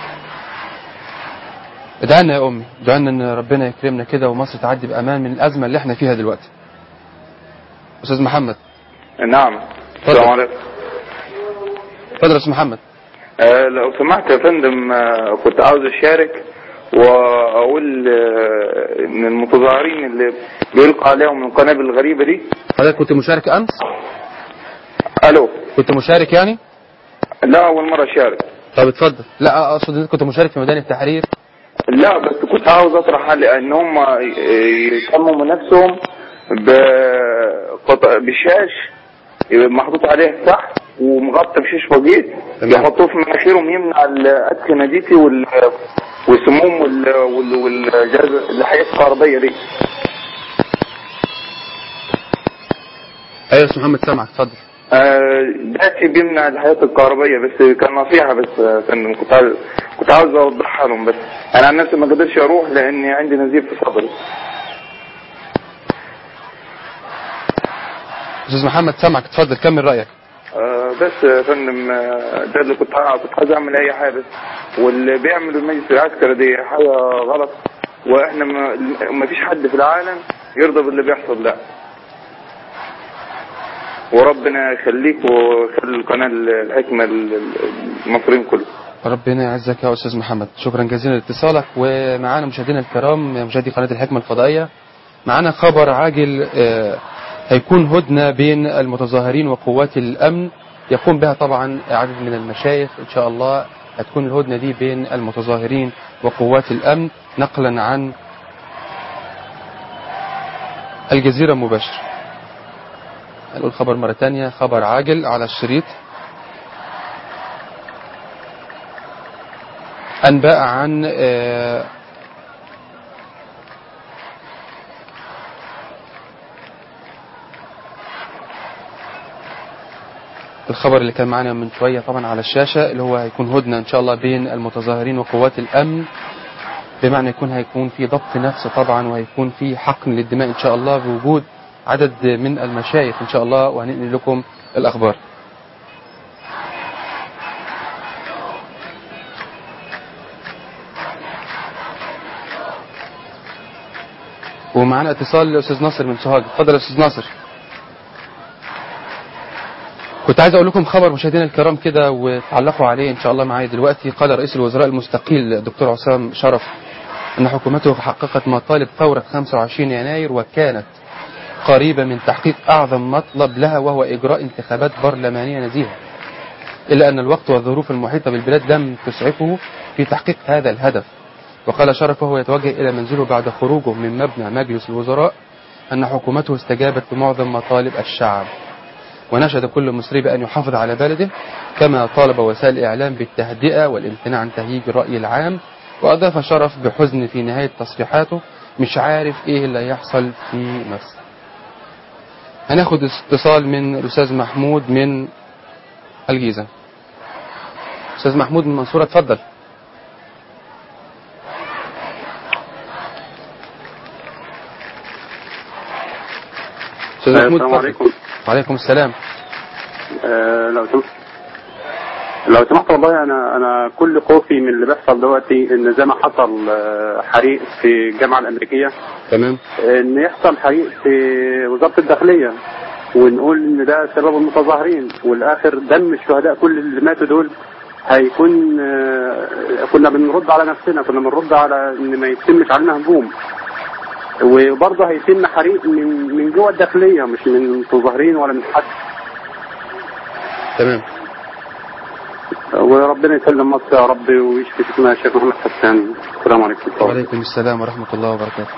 ادعنا يا أمي ادعنا إن ربنا يكرمنا كده ومصر تعدي بأمان من الأزمة اللي احنا فيها دلوقتي أستاذ محمد نعم اتفضل. السلام عليكم اتفضل يا أستاذ محمد آه لو سمحت يا فندم آه كنت عاوز اشارك واقول آه ان المتظاهرين اللي بيلقى عليهم القنابل الغريبه دي حضرتك كنت مشارك أمس الو كنت مشارك يعني لا اول مره اشارك طب اتفضل لا أقصد إن أنت كنت مشارك في ميدان التحرير لا بس كنت عاوز اطرح على ان هم يسموا نفسهم بقط- بشاش محطوط عليه تحت ومغطى بشيش بسيط يحطوه في مناخيرهم يمنع الادخنه ديتي وال والسموم وال وال والجهاز الحياه الكهربائيه دي أيوة يا أستاذ محمد سامعك اتفضل آه، ده شيء بيمنع الحياة الكهربائية بس كان نصيحة بس يا فندم كنت عاوز كنت عاوز اوضحها لهم بس انا عن نفسي ما قدرتش اروح لاني عندي نزيف في صدري أستاذ محمد سامعك اتفضل كمل رأيك آه، بس يا فندم آه، ده اللي كنت عاوز كنت عاوز اعمل اي حاجة بس واللي بيعمل المجلس العسكري دي حاجة غلط واحنا ما ما فيش حد في العالم يرضى باللي بيحصل ده وربنا يخليك ويخلي القناة الحكمة المصريين كلهم ربنا يعزك يا استاذ محمد شكرا جزيلا لاتصالك ومعانا مشاهدينا الكرام مشاهدي قناه الحكمه الفضائيه معانا خبر عاجل آه، هيكون هدنه بين المتظاهرين وقوات الامن يقوم بها طبعا عدد من المشايخ ان شاء الله هتكون الهدنه دي بين المتظاهرين وقوات الامن نقلا عن الجزيره مباشر هنقول خبر مره ثانيه خبر عاجل على الشريط أنباء عن آه، الخبر اللي كان معانا من شوية طبعا على الشاشة اللي هو هيكون هدنة إن شاء الله بين المتظاهرين وقوات الأمن بمعنى يكون هيكون في ضبط نفس طبعا وهيكون في حقن للدماء إن شاء الله بوجود عدد من المشايخ إن شاء الله وهننقل لكم الأخبار ومعانا اتصال الاستاذ ناصر من سوهاج اتفضل يا استاذ ناصر كنت عايز اقول لكم خبر مشاهدينا الكرام كده وتعلقوا عليه ان شاء الله معايا دلوقتي قال رئيس الوزراء المستقيل الدكتور عصام شرف ان حكومته حققت مطالب ثوره 25 يناير وكانت قريبه من تحقيق اعظم مطلب لها وهو اجراء انتخابات برلمانيه نزيهه الا ان الوقت والظروف المحيطه بالبلاد لم تسعفه في تحقيق هذا الهدف وقال شرف وهو يتوجه إلى منزله بعد خروجه من مبنى مجلس الوزراء أن حكومته استجابت لمعظم مطالب الشعب ونشد كل مصري بأن يحافظ على بلده كما طالب وسائل الإعلام بالتهدئة والامتناع عن تهييج الرأي العام وأضاف شرف بحزن في نهاية تصريحاته مش عارف إيه اللي هيحصل في مصر هناخد اتصال من الأستاذ محمود من الجيزة أستاذ محمود من المنصورة اتفضل أستاذ آه، محمود السلام اتفضل. عليكم. وعليكم السلام آه، لو سمحت لو سمحت والله انا انا كل خوفي من اللي بيحصل دلوقتي ان زي ما حصل آه، حريق في الجامعه الامريكيه تمام ان يحصل حريق في وزاره الداخليه ونقول ان ده سبب المتظاهرين والاخر دم الشهداء كل اللي ماتوا دول هيكون آه، كنا بنرد على نفسنا كنا بنرد على ان ما يتمش علينا هجوم وبرضه هيتم حريق من من جوه الداخليه مش من المتظاهرين ولا من حد تمام وربنا يسلم مصر يا رب ويشفي فتنا الشيخ محمد حسان السلام عليكم وعليكم السلام ورحمة الله وبركاته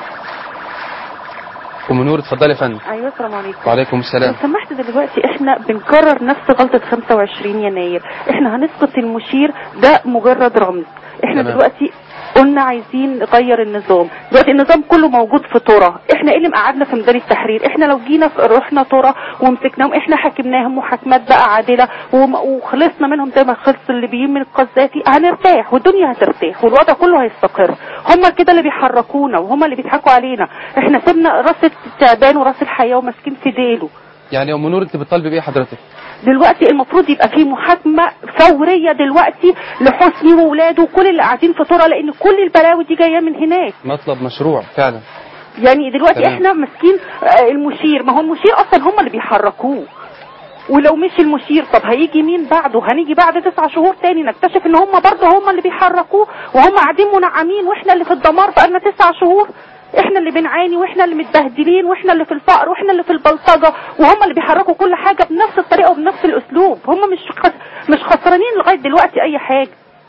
أم نور اتفضلي يا فندم ايوه السلام عليكم وعليكم السلام لو سمحت دلوقتي احنا بنكرر نفس غلطة 25 يناير احنا هنسقط المشير ده مجرد رمز احنا تمام. دلوقتي قلنا عايزين نغير النظام دلوقتي النظام كله موجود في ترى احنا ايه اللي مقعدنا في ميدان التحرير احنا لو جينا في- رحنا ترى ومسكناهم احنا حاكمناهم محاكمات بقى عادله وم- وخلصنا منهم زي ما خلص الليبيين من القذافي هنرتاح والدنيا هترتاح والوضع كله هيستقر هم كده اللي بيحركونا وهم اللي بيضحكوا علينا احنا سيبنا راس التعبان وراس الحياه وماسكين في ديله يعني أم نور أنت بتطالبي بإيه حضرتك؟ دلوقتي المفروض يبقى في محاكمة فورية دلوقتي لحسني وولاده وكل اللي قاعدين في طرة لأن كل البلاوي دي جاية من هناك مطلب مشروع فعلا يعني دلوقتي تمام. احنا ماسكين آه، المشير ما هو المشير اصلا هم اللي بيحركوه ولو مش المشير طب هيجي مين بعده هنيجي بعد تسع شهور تاني نكتشف ان هم برضه هم اللي بيحركوه وهم قاعدين منعمين واحنا اللي في الدمار بقالنا تسع شهور احنا اللي بنعاني واحنا اللي متبهدلين واحنا اللي في الفقر واحنا اللي في البلطجه وهم اللي بيحركوا كل حاجه بنفس الطريقه وبنفس الاسلوب هم مش خس... مش خسرانين لغايه دلوقتي اي حاجه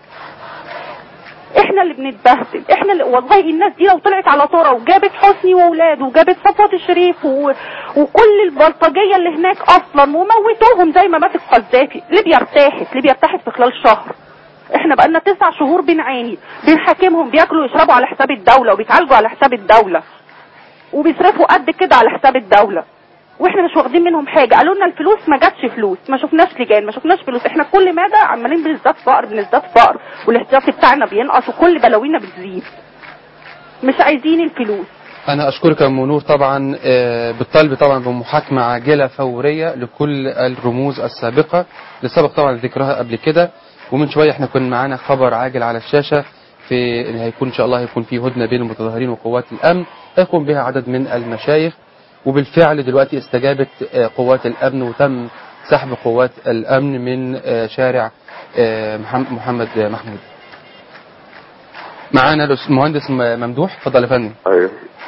احنا اللي بنتبهدل احنا اللي والله الناس دي لو طلعت على طرة وجابت حسني واولاده وجابت صفوت الشريف و... وكل البلطجيه اللي هناك اصلا وموتوهم زي ما مات القذافي ليبيا ارتاحت ليبيا ارتاحت في خلال شهر احنا بقالنا تسع شهور بنعاني بنحاكمهم بياكلوا ويشربوا على حساب الدوله وبيتعالجوا على حساب الدوله وبيصرفوا قد كده على حساب الدوله واحنا مش واخدين منهم حاجه قالوا لنا الفلوس ما جاتش فلوس ما شفناش لجان ما شفناش فلوس احنا كل مدى عمالين بنزداد فقر بنزداد فقر والاحتياطي بتاعنا بينقص وكل بلاوينا بتزيد مش عايزين الفلوس أنا أشكرك يا أم نور طبعا آه، بالطلب طبعا بمحاكمة عاجلة فورية لكل الرموز السابقة اللي سبق طبعا ذكرها قبل كده ومن شوية احنا كنا معانا خبر عاجل على الشاشة في ان هيكون ان شاء الله هيكون في هدنة بين المتظاهرين وقوات الأمن هيقوم بها عدد من المشايخ وبالفعل دلوقتي استجابت آه، قوات الأمن وتم سحب قوات الأمن من آه، شارع آه، محم- محمد محمود معانا الأس- المهندس م- ممدوح اتفضل يا فندم ايوه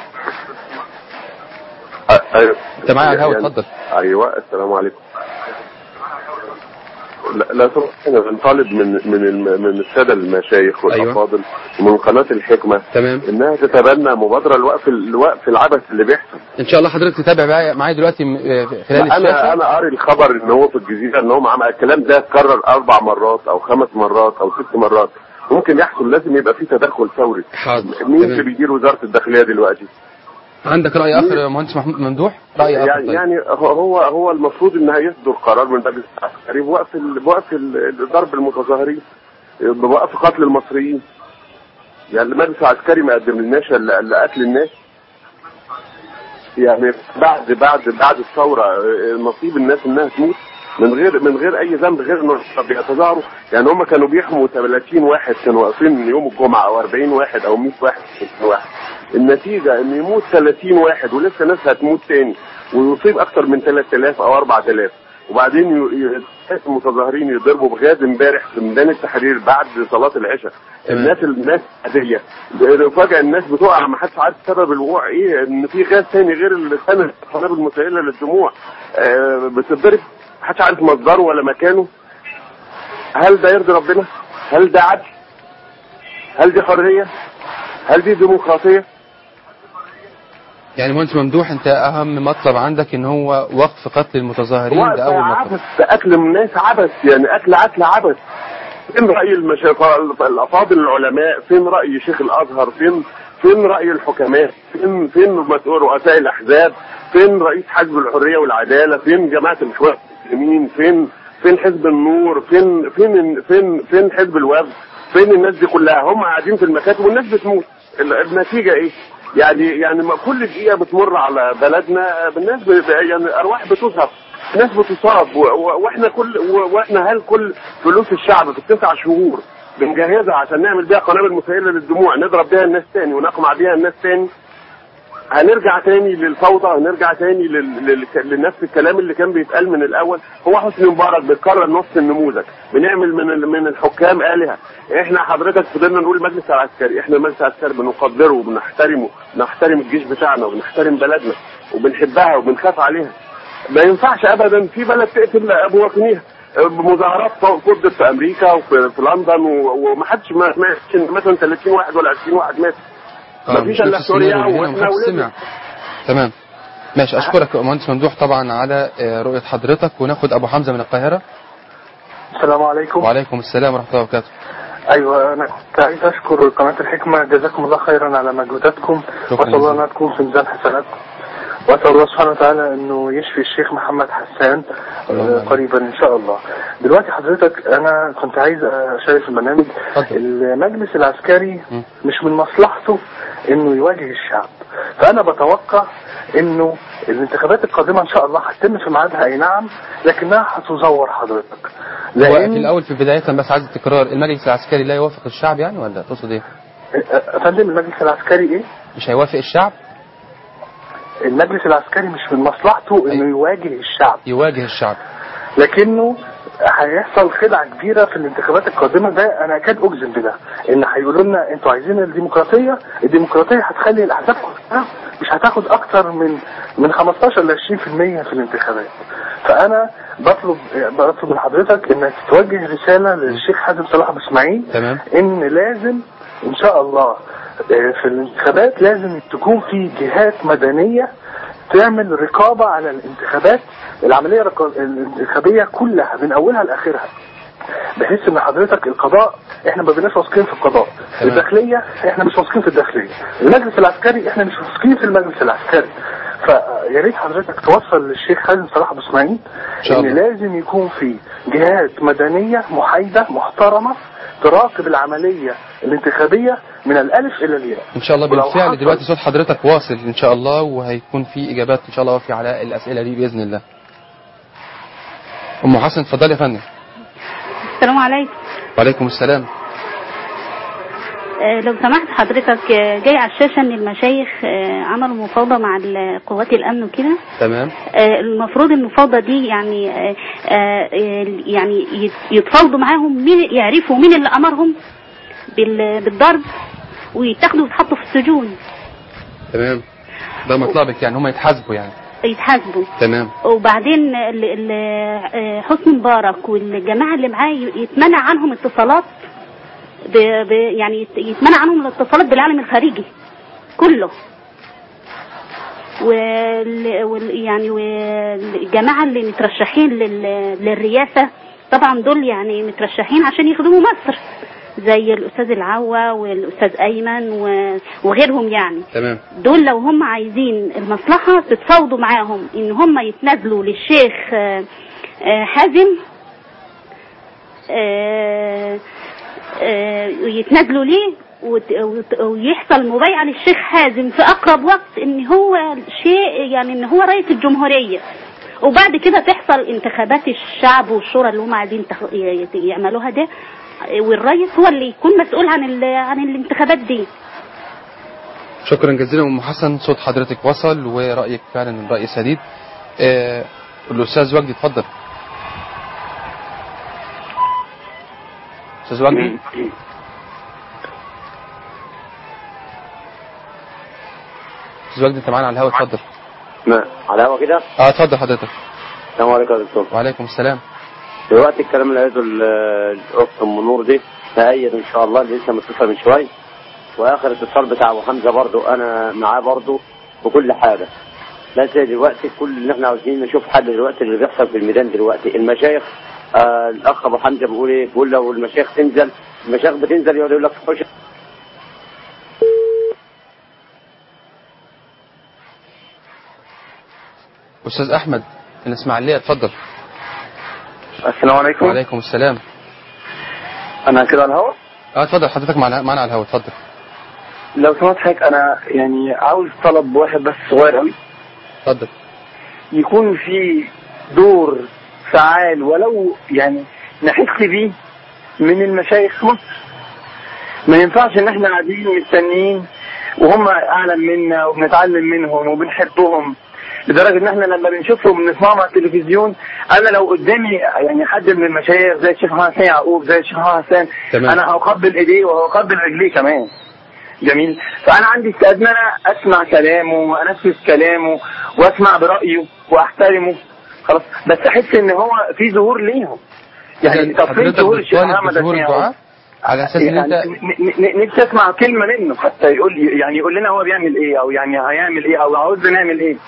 أ- ايوه انت معايا على الهوا يعني- اتفضل ايوه السلام عليكم لا لا طبعا احنا بنطالب من من الم- من الساده المشايخ والافاضل ومن قناه الحكمه تمام انها تتبنى مبادره لوقف لوقف العبث اللي بيحصل ان شاء الله حضرتك تتابع معايا معايا دلوقتي م- آه، خلال انا الشاشه انا قاري الخبر ان هو في الجزيره ان هم عمل الكلام ده اتكرر اربع مرات او خمس مرات او ست مرات ممكن يحصل لازم يبقى في تدخل فوري حاضر مين تمام. اللي بيدير وزاره الداخليه دلوقتي؟ عندك راي اخر يا مهندس محمود ممدوح راي اخر يعني طيب. يعني هو هو المفروض ان هيصدر قرار من مجلس العسكري بوقف ال- بوقف ال- ضرب المتظاهرين بوقف قتل المصريين يعني المجلس العسكري ما قدم لناش الا إلا قتل الناس يعني بعد بعد بعد الثوره آه، نصيب الناس انها تموت من غير من غير اي ذنب غير انه بيتظاهروا يعني هم كانوا بيحموا 30 واحد كانوا واقفين يوم الجمعه او 40 واحد او 100 واحد 60 واحد النتيجه ان يموت 30 واحد ولسه ناس هتموت تاني ويصيب اكثر من 3000 او 4000 وبعدين ي- ي- المتظاهرين يضربوا بغاز امبارح في ميدان التحرير بعد صلاه العشاء الناس الناس عاديه فجاه الناس بتقع ما حدش عارف سبب الوقوع ايه ان في غاز تاني غير الثاني القنابل المسيله للدموع آه، بتتضرب ما حدش عارف مصدره ولا مكانه هل ده يرضي ربنا؟ هل ده عدل؟ هل دي حريه؟ هل دي ديمقراطيه؟ يعني مهندس ممدوح انت اهم مطلب عندك ان هو وقف قتل المتظاهرين ده اول مطلب عبث ده اكل الناس عبث يعني اكل اكل عبث فين راي المشايخ الافاضل العلماء فين راي شيخ الازهر فين فين راي الحكماء فين فين مسؤول رؤساء الاحزاب فين رئيس حزب الحريه والعداله فين جماعه الاخوان المسلمين فين فين حزب النور فين فين فين فين حزب الوفد فين الناس دي كلها هم قاعدين في المكاتب والناس بتموت ال- النتيجه ايه يعني يعني ما كل دقيقه بتمر على بلدنا الناس ب- يعني ارواح بتصرف ناس بتصاب و- و- واحنا كل و- واحنا هل كل فلوس الشعب في التسع شهور بنجهزها عشان نعمل بيها قنابل مسيله للدموع نضرب بيها الناس تاني ونقمع بيها الناس تاني هنرجع تاني للفوضى هنرجع تاني لل... لل... لنفس الكلام اللي كان بيتقال من الاول هو حسني مبارك بيتكرر نص النموذج بنعمل من ال... من الحكام الهه احنا حضرتك فضلنا نقول المجلس العسكري احنا المجلس العسكري بنقدره وبنحترمه نحترم الجيش بتاعنا وبنحترم بلدنا وبنحبها وبنخاف عليها ما ينفعش ابدا في بلد تقتل ابو وطنيها بمظاهرات فضت في امريكا وفي في لندن و- ومحدش ما سمعش ان مثلا 30 واحد ولا 20 واحد مات آه، مفيش مش الا نفس سوريا السيناريو هنا واحنا ومحدش ولادنا سمع تمام ماشي اشكرك يا مهندس ممدوح طبعا على آه، رؤيه حضرتك وناخد ابو حمزه من القاهره السلام عليكم وعليكم السلام ورحمه الله وبركاته ايوه انا كنت عايز اشكر قناه الحكمه جزاكم الله خيرا على مجهوداتكم شكراً واسال الله جزيلاً. انها تكون في ميزان حسناتكم واسال الله سبحانه وتعالى انه يشفي الشيخ محمد حسان آه، قريبا ان شاء الله دلوقتي حضرتك انا كنت عايز اشارك في البرنامج المجلس العسكري مش من مصلحته انه يواجه الشعب فانا بتوقع انه الانتخابات القادمه ان شاء الله هتتم في ميعادها اي نعم لكنها هتزور حضرتك هو في الاول في بدايه بس عايز التكرار المجلس العسكري لا يوافق الشعب يعني ولا تقصد ايه يا فندم المجلس العسكري ايه مش هيوافق الشعب المجلس العسكري مش من مصلحته انه يواجه الشعب يواجه الشعب لكنه هيحصل خدعة كبيرة في الانتخابات القادمة ده انا اكاد اجزم بده ان هيقولوا لنا انتوا عايزين الديمقراطية الديمقراطية هتخلي الاحزاب كلها مش هتاخد اكتر من من 15 ل 20% في الانتخابات فانا بطلب بطلب من حضرتك انك توجه رسالة للشيخ حازم صلاح ابو اسماعيل تمام ان لازم ان شاء الله آه، في الانتخابات لازم تكون في جهات مدنية تعمل رقابة على الانتخابات العملية الرقا- الانتخابية كلها من اولها لاخرها بحيث ان حضرتك القضاء احنا ما بناش واثقين في القضاء تمام. الداخلية احنا مش واثقين في الداخلية المجلس العسكري احنا مش واثقين في المجلس العسكري فيا ريت حضرتك توصل للشيخ حازم صلاح ابو اسماعيل شاء ان الله. لازم يكون في جهات مدنية محايدة محترمة تراقب العملية الانتخابية من الالف الى الياء ان شاء الله ولو بالفعل حصل- دلوقتي صوت حضرتك واصل ان شاء الله وهيكون في اجابات ان شاء الله وافيه على الاسئله دي باذن الله ام حسن اتفضلي يا فندم السلام عليكم وعليكم السلام آه، لو سمحت حضرتك آه، جاي على الشاشة ان المشايخ آه، عملوا مفاوضة مع ال- قوات الامن وكده تمام آه، المفروض المفاوضة دي يعني آه، آه، يعني يت- يتفاوضوا معاهم مين يعرفوا مين اللي امرهم بال- بالضرب ويتاخدوا ويتحطوا في السجون تمام ده مطلبك يعني هم يتحاسبوا يعني يتحاسبوا تمام وبعدين ال- ال- آه، حسني مبارك والجماعة اللي معاه ي- يتمنع عنهم اتصالات ب ب يعني يت- يتمنع عنهم الاتصالات بالعالم الخارجي كله وال وال- يعني والجماعة اللي مترشحين لل للرئاسة طبعا دول يعني مترشحين عشان يخدموا مصر زي الأستاذ العوا والأستاذ أيمن و- وغيرهم يعني تمام دول لو هم عايزين المصلحة تتفاوضوا معاهم ان هم يتنازلوا للشيخ آه، آه، حازم آه، آه، يتنازلوا ليه وت- وت- ويحصل مبايعة للشيخ حازم في أقرب وقت إن هو شيء يعني إن هو رئيس الجمهورية وبعد كده تحصل انتخابات الشعب والشورى اللي هم عايزين تخ- ي- يعملوها ده والرئيس هو اللي يكون مسؤول عن ال- عن الانتخابات دي شكرا جزيلا ام حسن صوت حضرتك وصل ورايك فعلا راي سديد آه الاستاذ وجدي اتفضل استاذ وجدي استاذ وجدي انت معانا على الهواء اتفضل ما على الهوا كده اه اتفضل حضرتك السلام عليكم يا دكتور وعليكم السلام دلوقتي الكلام اللي قالته ال- الاخت ام نور دي تأيد ان شاء الله اللي لسه متصل من شويه واخر اتصال بتاع ابو حمزه برضو انا معاه برضو بكل حاجه بس دلوقتي كل اللي احنا عاوزين نشوف حل دلوقتي اللي بيحصل في الميدان دلوقتي المشايخ آه الاخ ابو حمزه بيقول ايه بيقول لو المشايخ تنزل المشايخ بتنزل يقعد يقول لك خش استاذ احمد من الاسماعيليه اتفضل السلام عليكم وعليكم السلام انا كده على الهواء اه اتفضل حضرتك معنا معنا على الهواء اتفضل لو سمحت حضرتك انا يعني عاوز طلب واحد بس صغير قوي اتفضل يكون في دور فعال ولو يعني نحس بيه من المشايخ في مصر ما ينفعش ان احنا قاعدين مستنيين وهم اعلم منا وبنتعلم منهم وبنحبهم لدرجه ان احنا لما بنشوفهم بنسمعهم على التلفزيون انا لو قدامي يعني حد من المشايخ زي الشيخ حسين يعقوب زي الشيخ حسين تمام. انا هقبل ايديه وهقبل رجليه كمان جميل فانا عندي استعداد ان انا اسمع كلامه وانفذ كلامه واسمع برايه واحترمه خلاص بس احس ان هو في ظهور ليهم يعني طب فين حضرتك ظهور الشيخ بتطالب محمد بظهور حسين الدعاء يعقوب؟ على اساس ان يعني انت ن- ن- نفسي اسمع كلمه منه حتى يقول لي يعني يقول لنا هو بيعمل ايه او يعني هيعمل ايه او عاوزنا نعمل ايه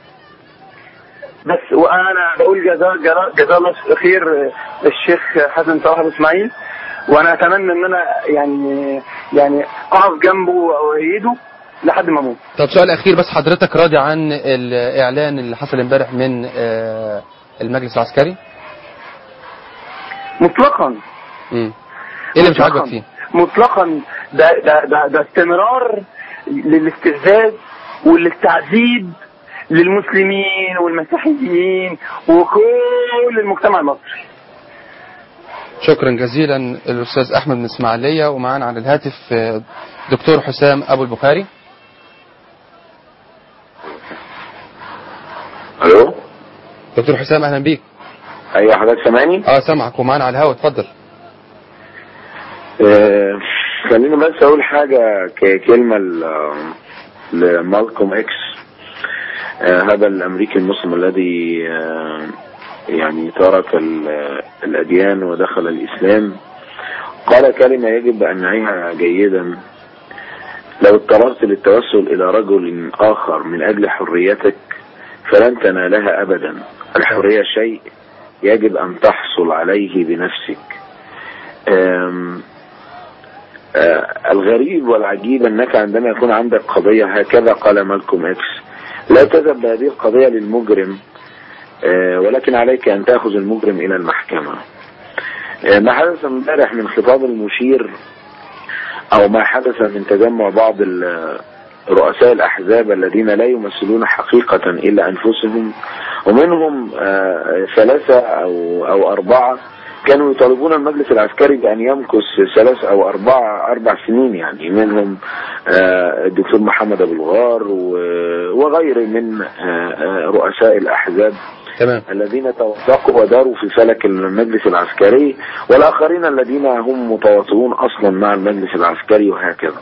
بس وانا بقول جزاه جزاه جزاه الله خير الشيخ حسن صلاح أبو اسماعيل وانا اتمنى ان انا يعني يعني اقف جنبه وايده لحد ما اموت طب سؤال اخير بس حضرتك راضي عن الاعلان اللي حصل امبارح من آه، المجلس العسكري مطلقا امم ايه اللي مش مطلقاً. عاجبك فيه مطلقا ده ده ده, ده استمرار للاستفزاز والاستعذيب للمسلمين والمسيحيين وكل المجتمع المصري شكرا جزيلا الاستاذ احمد من اسماعيليه ومعانا على الهاتف آه، دكتور حسام ابو البخاري الو دكتور حسام اهلا بيك ايوه حضرتك سامعني اه سامعك ومعانا على الهواء اتفضل آه، خليني بس اقول حاجه ككلمه ل- لمالكوم اكس آه، هذا الامريكي المسلم الذي آه، يعني ترك ال- الاديان ودخل الاسلام قال كلمه يجب ان نعيها جيدا لو اضطررت للتوسل الى رجل اخر من اجل حريتك فلن تنالها ابدا الحريه شيء يجب ان تحصل عليه بنفسك آم، آه، الغريب والعجيب انك عندما يكون عندك قضية هكذا قال مالكوم اكس لا تذهب بهذه القضية للمجرم آه، ولكن عليك ان تأخذ المجرم الى المحكمة آه، ما حدث امبارح من خطاب المشير او ما حدث من تجمع بعض ال- رؤساء الاحزاب الذين لا يمثلون حقيقة الا انفسهم ومنهم آه، ثلاثة او او اربعة كانوا يطالبون المجلس العسكري بأن يمكث ثلاث أو أربع أربع سنين يعني منهم آه، الدكتور محمد أبو الغار و- وغيره من آه، آه، رؤساء الأحزاب تمام الذين توثقوا وداروا في فلك المجلس العسكري والآخرين الذين هم متواطئون أصلا مع المجلس العسكري وهكذا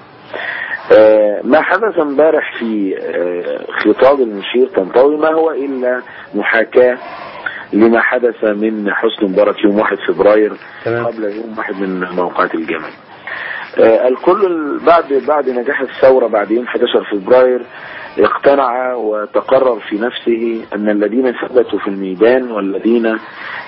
آه، ما حدث امبارح في آه، خطاب المشير طنطاوي ما هو إلا محاكاة لما حدث من حسن مبارك يوم 1 فبراير قبل يوم واحد من موقعات الجمل آه، الكل بعد بعد نجاح الثورة بعد يوم 11 فبراير اقتنع وتقرر في نفسه أن الذين ثبتوا في الميدان والذين آه،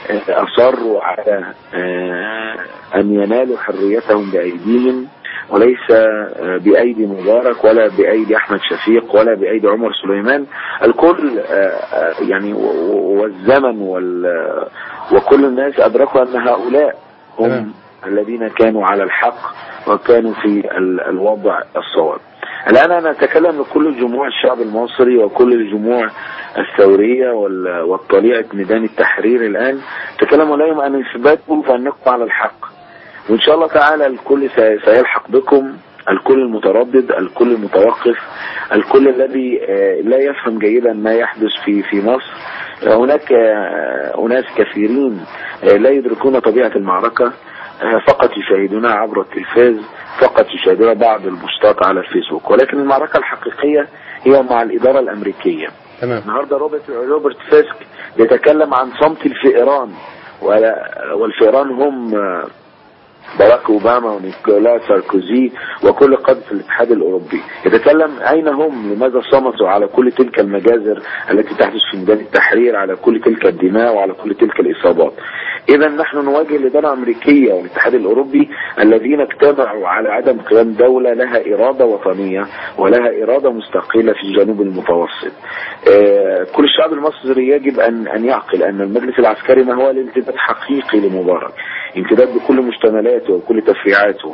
أصروا على آه، أن ينالوا حريتهم بأيديهم وليس آه، بأيدي مبارك ولا بأيدي أحمد شفيق ولا بأيدي عمر سليمان الكل آه، آه، يعني و- و- والزمن وال- وكل الناس أدركوا أن هؤلاء هم الذين كانوا على الحق وكانوا في ال- الوضع الصواب الآن أنا أتكلم لكل جموع الشعب المصري وكل الجموع الثورية وال- والطليعة ميدان التحرير الآن أتكلم عليهم أن إثباتوا فأنكم على الحق وإن شاء الله تعالى الكل سي- سيلحق بكم الكل المتردد الكل المتوقف الكل الذي آه، لا يفهم جيدا ما يحدث في في مصر هناك آه، أناس كثيرين آه، لا يدركون طبيعة المعركة آه، فقط يشاهدونها عبر التلفاز فقط يشاهدون بعض البوستات على الفيسبوك ولكن المعركة الحقيقية هي مع الإدارة الأمريكية تمام النهارده روبرت روبرت فيسك بيتكلم عن صمت الفئران ولا- والفئران هم آه، باراك اوباما ونيكولا ساركوزي وكل قادة الاتحاد الاوروبي يتكلم اين هم لماذا صمتوا على كل تلك المجازر التي تحدث في ميدان التحرير على كل تلك الدماء وعلى كل تلك الاصابات اذا نحن نواجه الاداره الامريكيه والاتحاد الاوروبي الذين اجتمعوا على عدم قيام دوله لها اراده وطنيه ولها اراده مستقله في الجنوب المتوسط آه، كل الشعب المصري يجب ان ان يعقل ان المجلس العسكري ما هو الامتداد حقيقي لمبارك امتداد بكل مشتملاته وكل تفريعاته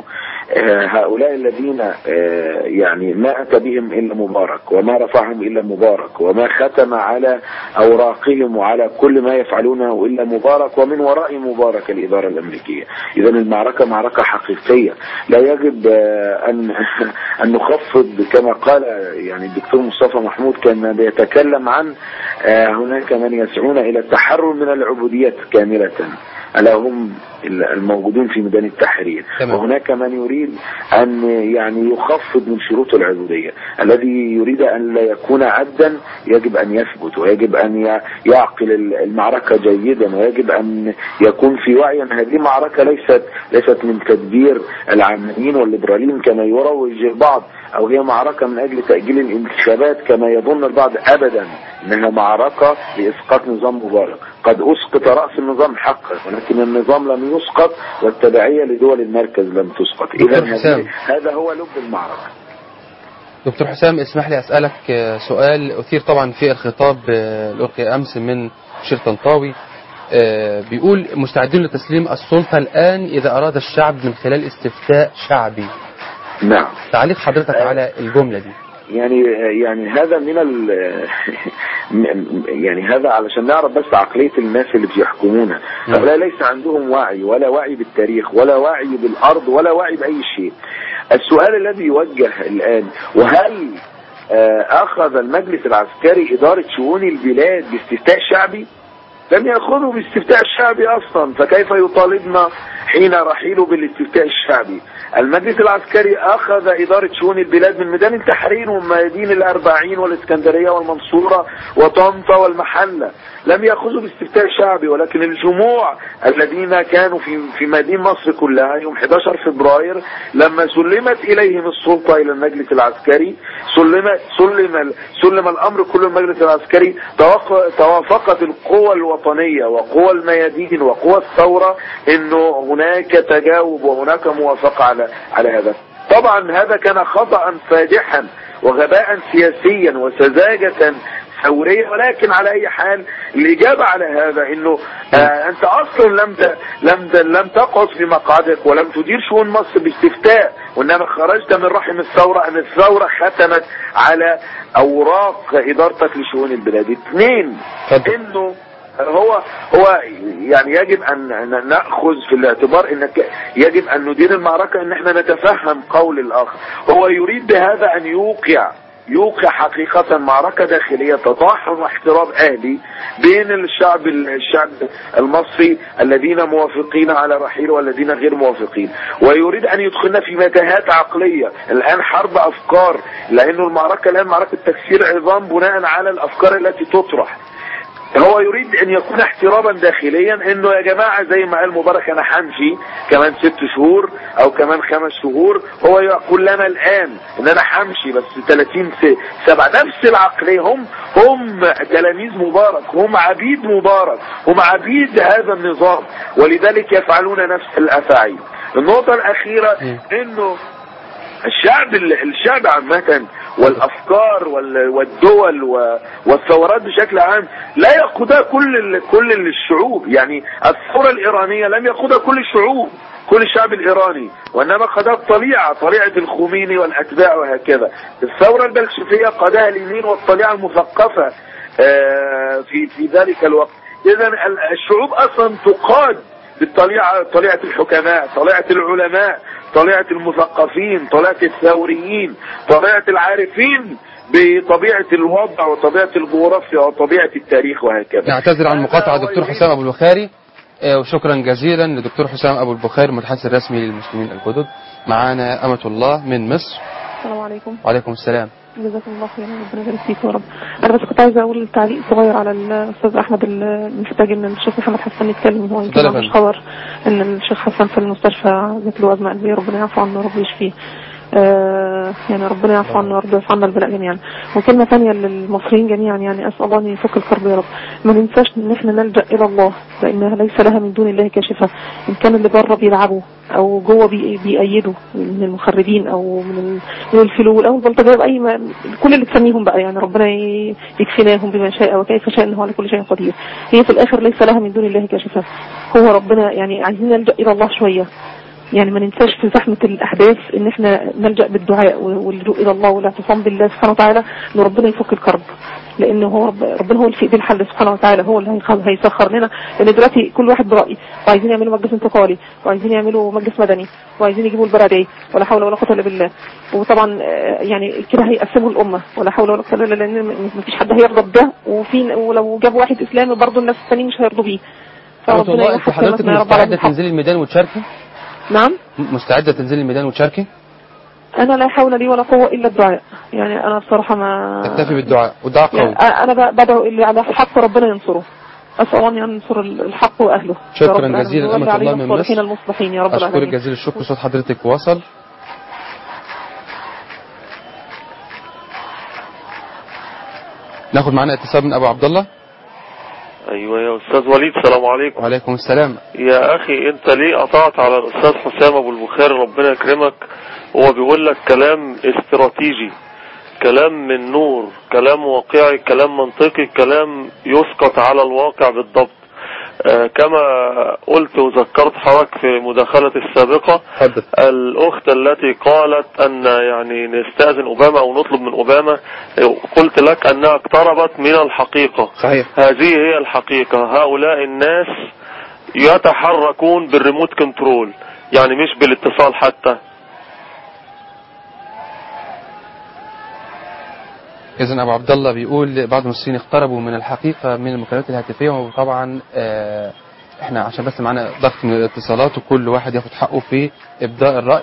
آه، هؤلاء الذين آه، يعني ما أتى بهم إلا مبارك وما رفعهم إلا مبارك وما ختم على أوراقهم وعلى كل ما يفعلونه إلا مبارك ومن وراء مبارك الإدارة الأمريكية إذا المعركة معركة حقيقية لا يجب آه، أن أن نخفض كما قال يعني الدكتور مصطفى محمود كان بيتكلم عن آه، هناك من يسعون إلى التحرر من العبودية كاملة ألا هم الموجودين في ميدان التحرير تمام. وهناك من يريد أن يعني يخفض من شروط العبودية الذي يريد أن لا يكون عبدا يجب أن يثبت ويجب أن ي- يعقل المعركة جيدا ويجب أن يكون في وعي أن هذه معركة ليست ليست من تدبير العاملين والليبراليين كما يروج البعض أو هي معركة من أجل تأجيل الانتخابات كما يظن البعض أبدا إنها معركة لإسقاط نظام مبارك قد أسقط رأس النظام حقا ولكن النظام لم يسقط والتبعية لدول المركز لم تسقط دكتور إذا حسام. هذه- هذا هو لب المعركة دكتور حسام اسمح لي أسألك آه، سؤال أثير طبعا في الخطاب آه، الألقي أمس من شير طنطاوي آه، بيقول مستعدين لتسليم السلطة الآن إذا أراد الشعب من خلال استفتاء شعبي نعم تعليق حضرتك على الجملة دي يعني يعني هذا من ال يعني هذا علشان نعرف بس عقلية الناس اللي بيحكمونا هؤلاء ليس عندهم وعي ولا وعي بالتاريخ ولا وعي بالأرض ولا وعي بأي شيء السؤال الذي يوجه الآن وهل آه، أخذ المجلس العسكري إدارة شؤون البلاد باستفتاء شعبي لم يأخذوا باستفتاء الشعبي أصلا فكيف يطالبنا حين رحيله بالاستفتاء الشعبي المجلس العسكري أخذ إدارة شؤون البلاد من ميدان التحرير وميادين الأربعين والإسكندرية والمنصورة وطنطا والمحلة لم يأخذوا باستفتاء شعبي ولكن الجموع الذين كانوا في في مدينة مصر كلها يوم 11 فبراير لما سلمت إليهم السلطة إلى المجلس العسكري سلم سلم سلم الأمر كله المجلس العسكري توق- توافقت القوى الوطنية وقوى الميادين وقوى الثورة انه هناك تجاوب وهناك موافقة على على هذا طبعا هذا كان خطأ فادحا وغباء سياسيا وسذاجة ثورية ولكن على اي حال الاجابة على هذا انه آه انت اصلا لم ت... لم ت... لم تقعد في مقعدك ولم تدير شؤون مصر باستفتاء وانما خرجت من رحم الثورة ان الثورة ختمت على اوراق ادارتك لشؤون البلاد اثنين انه هو هو يعني يجب ان أن ناخذ في الاعتبار ان يجب ان ندير المعركه ان احنا نتفهم قول الاخر هو يريد بهذا ان يوقع يوقع حقيقة معركة داخلية تطاحن واحتراب آلي بين الشعب الشعب المصري الذين موافقين على رحيله والذين غير موافقين ويريد أن يدخلنا في متاهات عقلية الآن حرب أفكار لأنه المعركة الآن معركة تكسير عظام بناء على الأفكار التي تطرح هو يريد ان يكون احترابا داخليا انه يا جماعة زي ما قال مبارك انا حنفي كمان ست شهور او كمان خمس شهور هو يقول لنا الان ان انا حمشي بس 30 س- سبعة نفس العقلية هم هم تلاميذ مبارك هم عبيد مبارك هم عبيد هذا النظام ولذلك يفعلون نفس الافاعيل النقطة الاخيرة انه الشعب الشعب عامة والافكار وال- والدول و- والثورات بشكل عام لا يقودها كل ال- كل الشعوب يعني الثورة الايرانية لم يقودها كل الشعوب كل الشعب الايراني وانما قادها الطليعة طليعة الخميني والاتباع وهكذا الثورة البلشفية قادها اليمين والطليعة المثقفة آه، في في ذلك الوقت اذا ال- الشعوب اصلا تقاد بالطليعة طليعة الحكماء طليعة العلماء طليعة المثقفين طليعة الثوريين طليعة العارفين بطبيعة الوضع وطبيعة الجغرافيا وطبيعة التاريخ وهكذا نعتذر عن المقاطعة دكتور حسام أبو البخاري آه، وشكرا جزيلا لدكتور حسام أبو البخاري المتحدث الرسمي للمسلمين الجدد معانا أمة الله من مصر السلام عليكم وعليكم السلام جزاكم الله خيرا ربنا يبارك فيك يا رب انا بس كنت عايزه اقول تعليق صغير على الاستاذ احمد اللي محتاج ان الشيخ محمد حسن يتكلم هو يمكن اتفضل يا ما عندوش فندم. خبر ان الشيخ حسن في المستشفى جات له ازمه قلبيه ربنا يعفو عنه ورب يشفيه آه يعني ربنا يعفو عنا ورب يعفو عنا البلاء جميعا وكلمة ثانية للمصريين جميعا يعني أسأل الله أن يفك الكرب يا رب ما ننساش إن إحنا نلجأ إلى الله لأنها ليس لها من دون الله كاشفة إن كان اللي بره بيلعبوا أو جوه بي- بيأيدوا من المخربين أو من ال- من الفلول أو البلطجية أي ما كل اللي تسميهم بقى يعني ربنا ي- يكفيناهم بما شاء وكيف شاء إنه على كل شيء قدير هي في الآخر ليس لها من دون الله كاشفة هو ربنا يعني عايزين نلجأ إلى الله شوية يعني ما ننساش في زحمة الأحداث إن إحنا نلجأ بالدعاء واللجوء إلى الله والاعتصام بالله سبحانه وتعالى إن ربنا يفك الكرب لأن هو رب ربنا هو اللي في إيديه الحل سبحانه وتعالى هو اللي هيخ- هيسخر لنا لأن دلوقتي كل واحد برأي وعايزين يعملوا مجلس انتقالي وعايزين يعملوا مجلس مدني وعايزين يجيبوا البلدية ولا حول ولا قوة إلا بالله وطبعا آه، يعني كده هيقسموا الأمة ولا حول ولا قوة إلا بالله لأن م- مفيش حد هيرضى بده وفي ولو جاب واحد إسلامي برضه الناس التانيين مش هيرضوا بيه رحمة الله انت يوفق حضرتك كلمتنا يا رب على مستعدة الحق. تنزلي الميدان وتشاركي نعم م- مستعدة تنزلي الميدان وتشاركي انا لا حول لي ولا قوه الا الدعاء يعني انا بصراحه ما تكتفي بالدعاء والدعاء قوي يعني انا ب- بدعو اللي على الحق ربنا ينصره اسال الله ان ينصر الحق واهله يا رب شكرا العالمين. جزيلا ويولي أمة الله علينا من الصالحين مصر المصلحين يا رب أشكرك العالمين جزيل الشكر صوت حضرتك وصل ناخد معانا اتصال من أبو عبد الله ايوه يا استاذ وليد السلام عليكم وعليكم السلام يا اخي انت ليه قطعت على الاستاذ حسام ابو البخاري ربنا يكرمك هو بيقول لك كلام استراتيجي كلام من نور كلام واقعي كلام منطقي كلام يسقط على الواقع بالضبط آه، كما قلت وذكرت حضرتك في مداخلة السابقة الأخت التي قالت أن يعني نستأذن أوباما أو نطلب من أوباما آه، قلت لك أنها اقتربت من الحقيقة صحيح هذه هي الحقيقة هؤلاء الناس يتحركون بالريموت كنترول يعني مش بالاتصال حتى إذا أبو عبد الله بيقول بعض المصريين اقتربوا من الحقيقة من المكالمات الهاتفية وطبعا آه، احنا عشان بس معانا ضغط من الاتصالات وكل واحد ياخد حقه في إبداء الرأي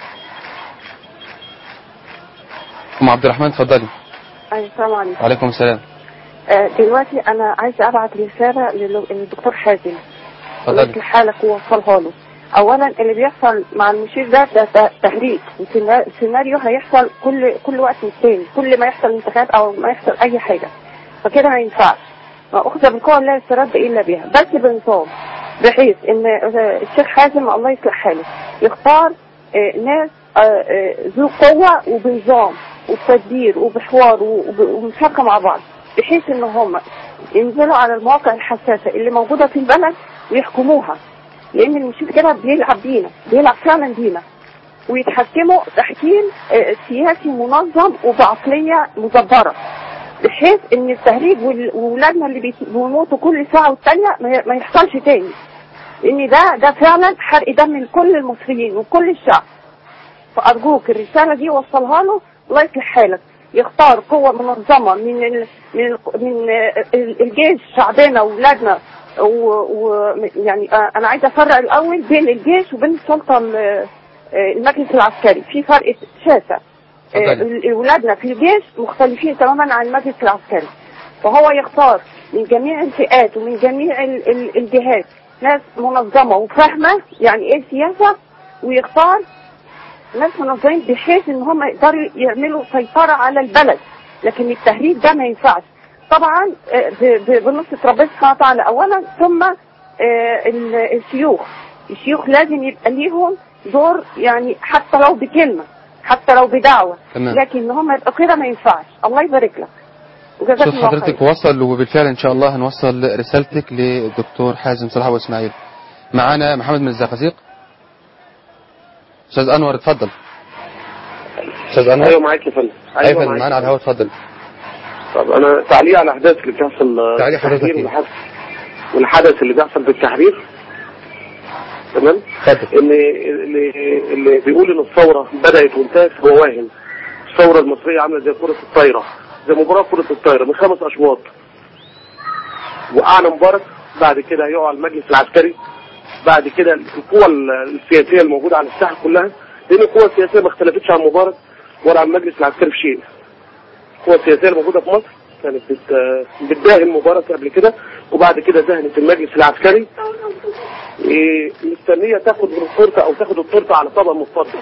أم عبد الرحمن اتفضلي أيوة السلام عليكم وعليكم السلام آه، دلوقتي أنا عايزة أبعت رسالة لل- للدكتور حازم اتفضلي قلت حالك ووصلها له أولا اللي بيحصل مع المشير ده ده ده تهريج وسينا- سيناريو هيحصل كل كل وقت والتاني كل ما يحصل انتخابات أو ما يحصل أي حاجة فكده ما ينفعش ما أخذ بالقوة لا يسترد إلا بها بس بنظام بحيث إن آه، الشيخ حازم الله يصلح حاله يختار آه، ناس آه، آه، ذو قوة وبنظام وبتدبير وبحوار وب- ومشاركة مع بعض بحيث ان هم ينزلوا على المواقع الحساسة اللي موجودة في البلد ويحكموها لان المشير كده بيلعب بينا بيلعب فعلا بينا ويتحكموا تحكيم آه، سياسي منظم وبعقلية مدبرة بحيث ان التهريج وال- وولادنا اللي بيت- بيموتوا كل ساعة والتانية ما ي- ما يحصلش تاني لان ده ده فعلا حرق دم لكل المصريين وكل الشعب فارجوك الرساله دي وصلها له الله يصلح حالك يختار قوه منظمه من ال من ال من ال- الجيش شعبنا واولادنا و و يعني آه، انا عايزه افرق الاول بين الجيش وبين السلطه ال- آه، المجلس العسكري في فرق شاسع آه، ال- اولادنا في الجيش مختلفين تماما عن المجلس العسكري فهو يختار من جميع الفئات ومن جميع ال- ال- الجهات ناس منظمه وفاهمه يعني ايه سياسه ويختار ناس منظمين بحيث ان هم يقدروا يعملوا سيطرة على البلد لكن التهريج ده ما ينفعش طبعا آه، ب- ب- بنصة ربنا سبحانه وتعالى اولا ثم آه، ال- الشيوخ الشيوخ لازم يبقى ليهم دور يعني حتى لو بكلمة حتى لو بدعوة تمام. لكن ان هم يبقوا كده ما ينفعش الله يبارك لك وجزاك صوت الله حضرتك خير وصل وبالفعل ان شاء الله هنوصل رسالتك للدكتور حازم صلاح واسماعيل معانا محمد من الزقازيق استاذ انور اتفضل استاذ انور ايوه معاك يا فندم ايوه فندم معاك. معانا على الهواء اتفضل طب انا تعليق على الاحداث اللي بتحصل تعليق في حضرتك التحرير إيه؟ والحدث والحدث اللي بيحصل في التحرير تمام اتفضل اللي اللي اللي بيقول ان الثوره بدات وانتهت هو واهم الثوره المصريه عامله زي كره الطايره زي مباراه كره الطايره من خمس اشواط وقعنا مبارك بعد كده هيقع المجلس العسكري بعد كده القوى السياسيه الموجوده على الساحه كلها لان القوى السياسيه ما اختلفتش عن مبارك ولا عن المجلس العسكري في شيء القوى السياسيه الموجوده في مصر كانت بت- بتداهن مبارك قبل كده وبعد كده دهنت المجلس العسكري إيه، مستنيه تاخد من التورته او تاخد التورته على طبق مفضل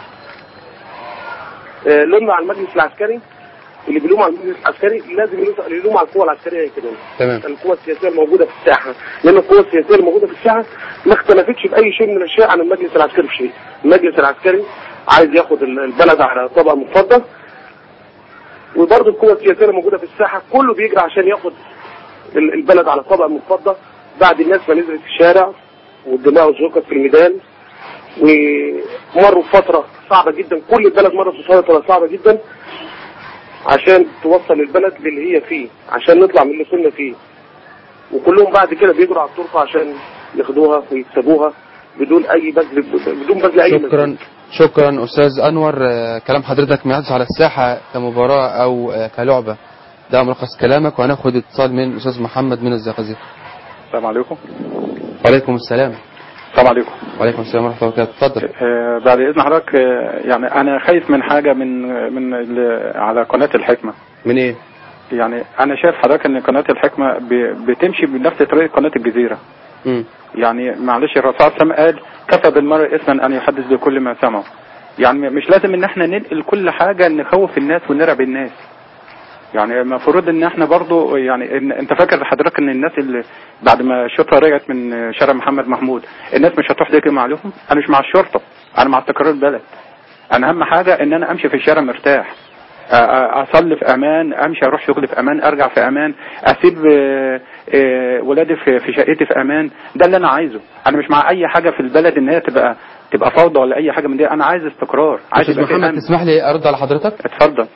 آه، لما على المجلس العسكري اللي بيلوم على المجلس العسكري لازم يلوم- يلوم على القوى العسكريه هي كمان تمام القوى السياسيه الموجوده في الساحه لان القوى السياسيه الموجوده في الساحه ما اختلفتش باي شيء من الاشياء عن المجلس العسكري في شيء المجلس العسكري عايز ياخد ال- البلد على طبق مفضل وبرضه القوى السياسيه الموجوده في الساحه كله بيجري عشان ياخد ال- البلد على طبق مفضل بعد الناس ما نزلت في الشارع والدماء ازرقت في الميدان ومروا فترة صعبة جدا كل البلد مرت بفترة صعبة جدا عشان توصل البلد للي هي فيه عشان نطلع من اللي كنا فيه وكلهم بعد كده بيجروا على الطرقة عشان ياخدوها ويكسبوها بدون اي بذل بدون بذل اي مجهود. شكرا شكرا استاذ انور آه، كلام حضرتك ما يحدث على الساحه كمباراه او آه، كلعبه ده ملخص كلامك وهناخد اتصال من الاستاذ محمد من الزقازيق السلام عليكم وعليكم السلام السلام عليكم وعليكم السلام ورحمه الله وبركاته اتفضل آه بعد اذن حضرتك آه يعني انا خايف من حاجه من من ال- على قناه الحكمه من ايه يعني انا شايف حضرتك ان قناه الحكمه ب- بتمشي بنفس طريقه قناه الجزيره مم. يعني معلش الرسول صلى الله عليه وسلم قال كفى بالمرء اثما ان يحدث بكل ما سمع يعني مش لازم ان احنا ننقل كل حاجه نخوف الناس ونرعب الناس يعني المفروض ان احنا برضو يعني إن انت فاكر حضرتك ان الناس اللي بعد ما الشرطه رجعت من شارع محمد محمود الناس مش هتروح تجري عليهم انا مش مع الشرطه انا مع استقرار البلد انا اهم حاجه ان انا امشي في الشارع مرتاح أ- أ- اصلي في امان امشي اروح شغلي في امان ارجع في امان اسيب آه، آه، ولادي في في شقتي في امان ده اللي انا عايزه انا مش مع اي حاجه في البلد ان هي تبقى تبقى فوضى ولا اي حاجه من دي انا عايز استقرار عايز استاذ يبقى في محمد أمن. تسمح لي ارد على حضرتك اتفضل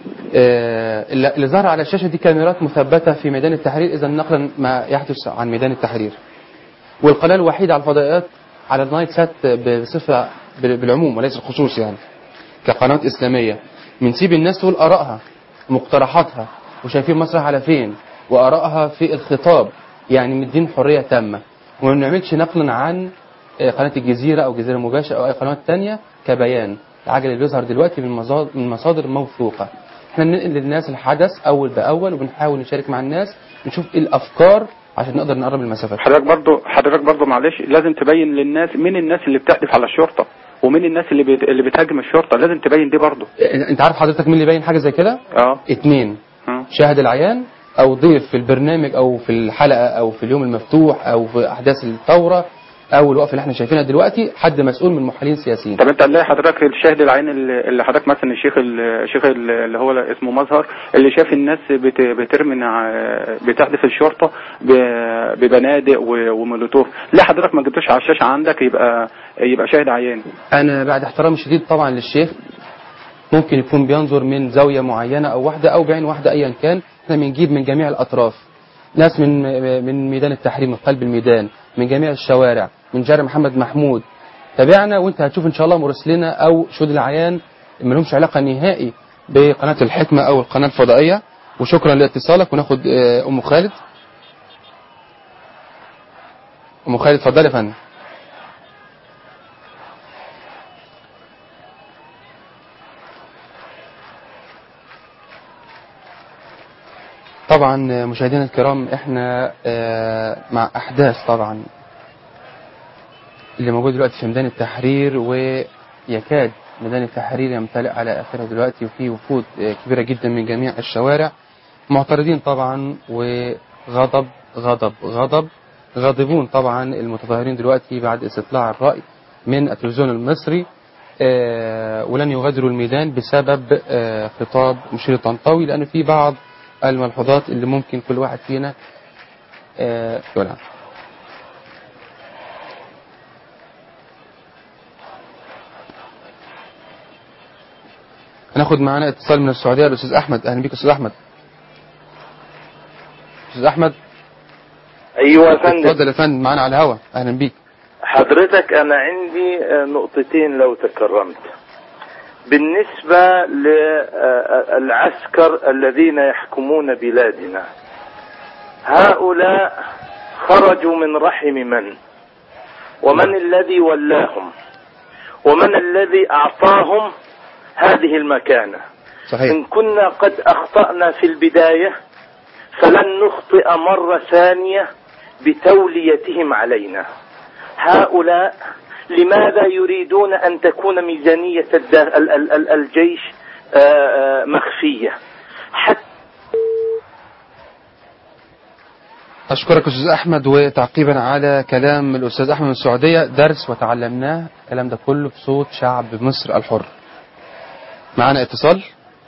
آه، اللي اللي ظهر على الشاشه دي كاميرات مثبته في ميدان التحرير اذا نقلا ما يحدث عن ميدان التحرير والقناه الوحيده على الفضائيات على النايت سات بصفه بال- بالعموم وليس الخصوص يعني كقناه اسلاميه بنسيب الناس تقول ارائها ومقترحاتها وشايفين مصر على فين وارائها في الخطاب يعني مدين حريه تامه وما بنعملش نقلا عن آه، قناه الجزيره او جزيره مباشره او اي قنوات تانية كبيان العجل اللي بيظهر دلوقتي من مصادر من مصادر موثوقه احنا بننقل للناس الحدث اول باول وبنحاول نشارك مع الناس نشوف ايه الافكار عشان نقدر نقرب المسافات حضرتك برضو حضرتك برضو معلش لازم تبين للناس مين الناس اللي بتهدف على الشرطه ومين الناس اللي بت... اللي بتهاجم الشرطه لازم تبين دي برضو انت عارف حضرتك مين اللي باين حاجه زي كده اه اتنين مم. شاهد العيان او ضيف في البرنامج او في الحلقه او في اليوم المفتوح او في احداث الثوره او الوقفه اللي احنا شايفينها دلوقتي حد مسؤول من المحللين السياسيين طب انت هنلاقي حضرتك الشاهد العين اللي اللي حضرتك مثلا الشيخ ال- الشيخ ال- اللي هو اسمه مظهر اللي شاف الناس بت... بترمي ع- بتحدث الشرطه ب... ببنادق و... ومولوتوف لا حضرتك ما جبتوش على الشاشه عندك يبقى يبقى شاهد عيان انا بعد احترامي الشديد طبعا للشيخ ممكن يكون بينظر من زاويه معينه او واحده او بعين واحده ايا كان احنا بنجيب من جميع الاطراف ناس من من ميدان التحرير من قلب الميدان من جميع الشوارع من شارع محمد محمود تابعنا وانت هتشوف ان شاء الله مراسلنا او شهود العيان ما لهمش علاقه نهائي بقناه الحكمه او القناه الفضائيه وشكرا لاتصالك وناخد آه، ام خالد ام خالد اتفضلي يا فندم طبعا مشاهدينا الكرام احنا آه، مع احداث طبعا اللي موجود دلوقتي في ميدان التحرير ويكاد ميدان التحرير يمتلئ على اخره دلوقتي وفي وفود آه، كبيره جدا من جميع الشوارع معترضين طبعا وغضب غضب غضب غاضبون طبعا المتظاهرين دلوقتي بعد استطلاع الراي من التلفزيون المصري آه، ولن يغادروا الميدان بسبب آه، خطاب مشير الطنطاوي لان في بعض الملحوظات اللي ممكن كل واحد فينا آه، يقولها هناخد معانا اتصال من السعودية الأستاذ أحمد أهلا بك أستاذ أحمد أستاذ أحمد ايوه يا فندم اتفضل يا فندم معانا على الهوا أهلا بيك حضرتك انا عندي آه، نقطتين لو تكرمت بالنسبة للعسكر الذين يحكمون بلادنا هؤلاء خرجوا من رحم من ومن الذي ولاهم ومن الذي أعطاهم هذه المكانة صحيح إن كنا قد أخطأنا في البداية فلن نخطئ مرة ثانية بتوليتهم علينا هؤلاء لماذا يريدون أن تكون ميزانية الدا- ال- ال- ال- الجيش آه، آه، مخفية حتى أشكرك أستاذ أحمد وتعقيبا على كلام الأستاذ أحمد من السعودية درس وتعلمناه الكلام ده كله بصوت شعب مصر الحر معانا اتصال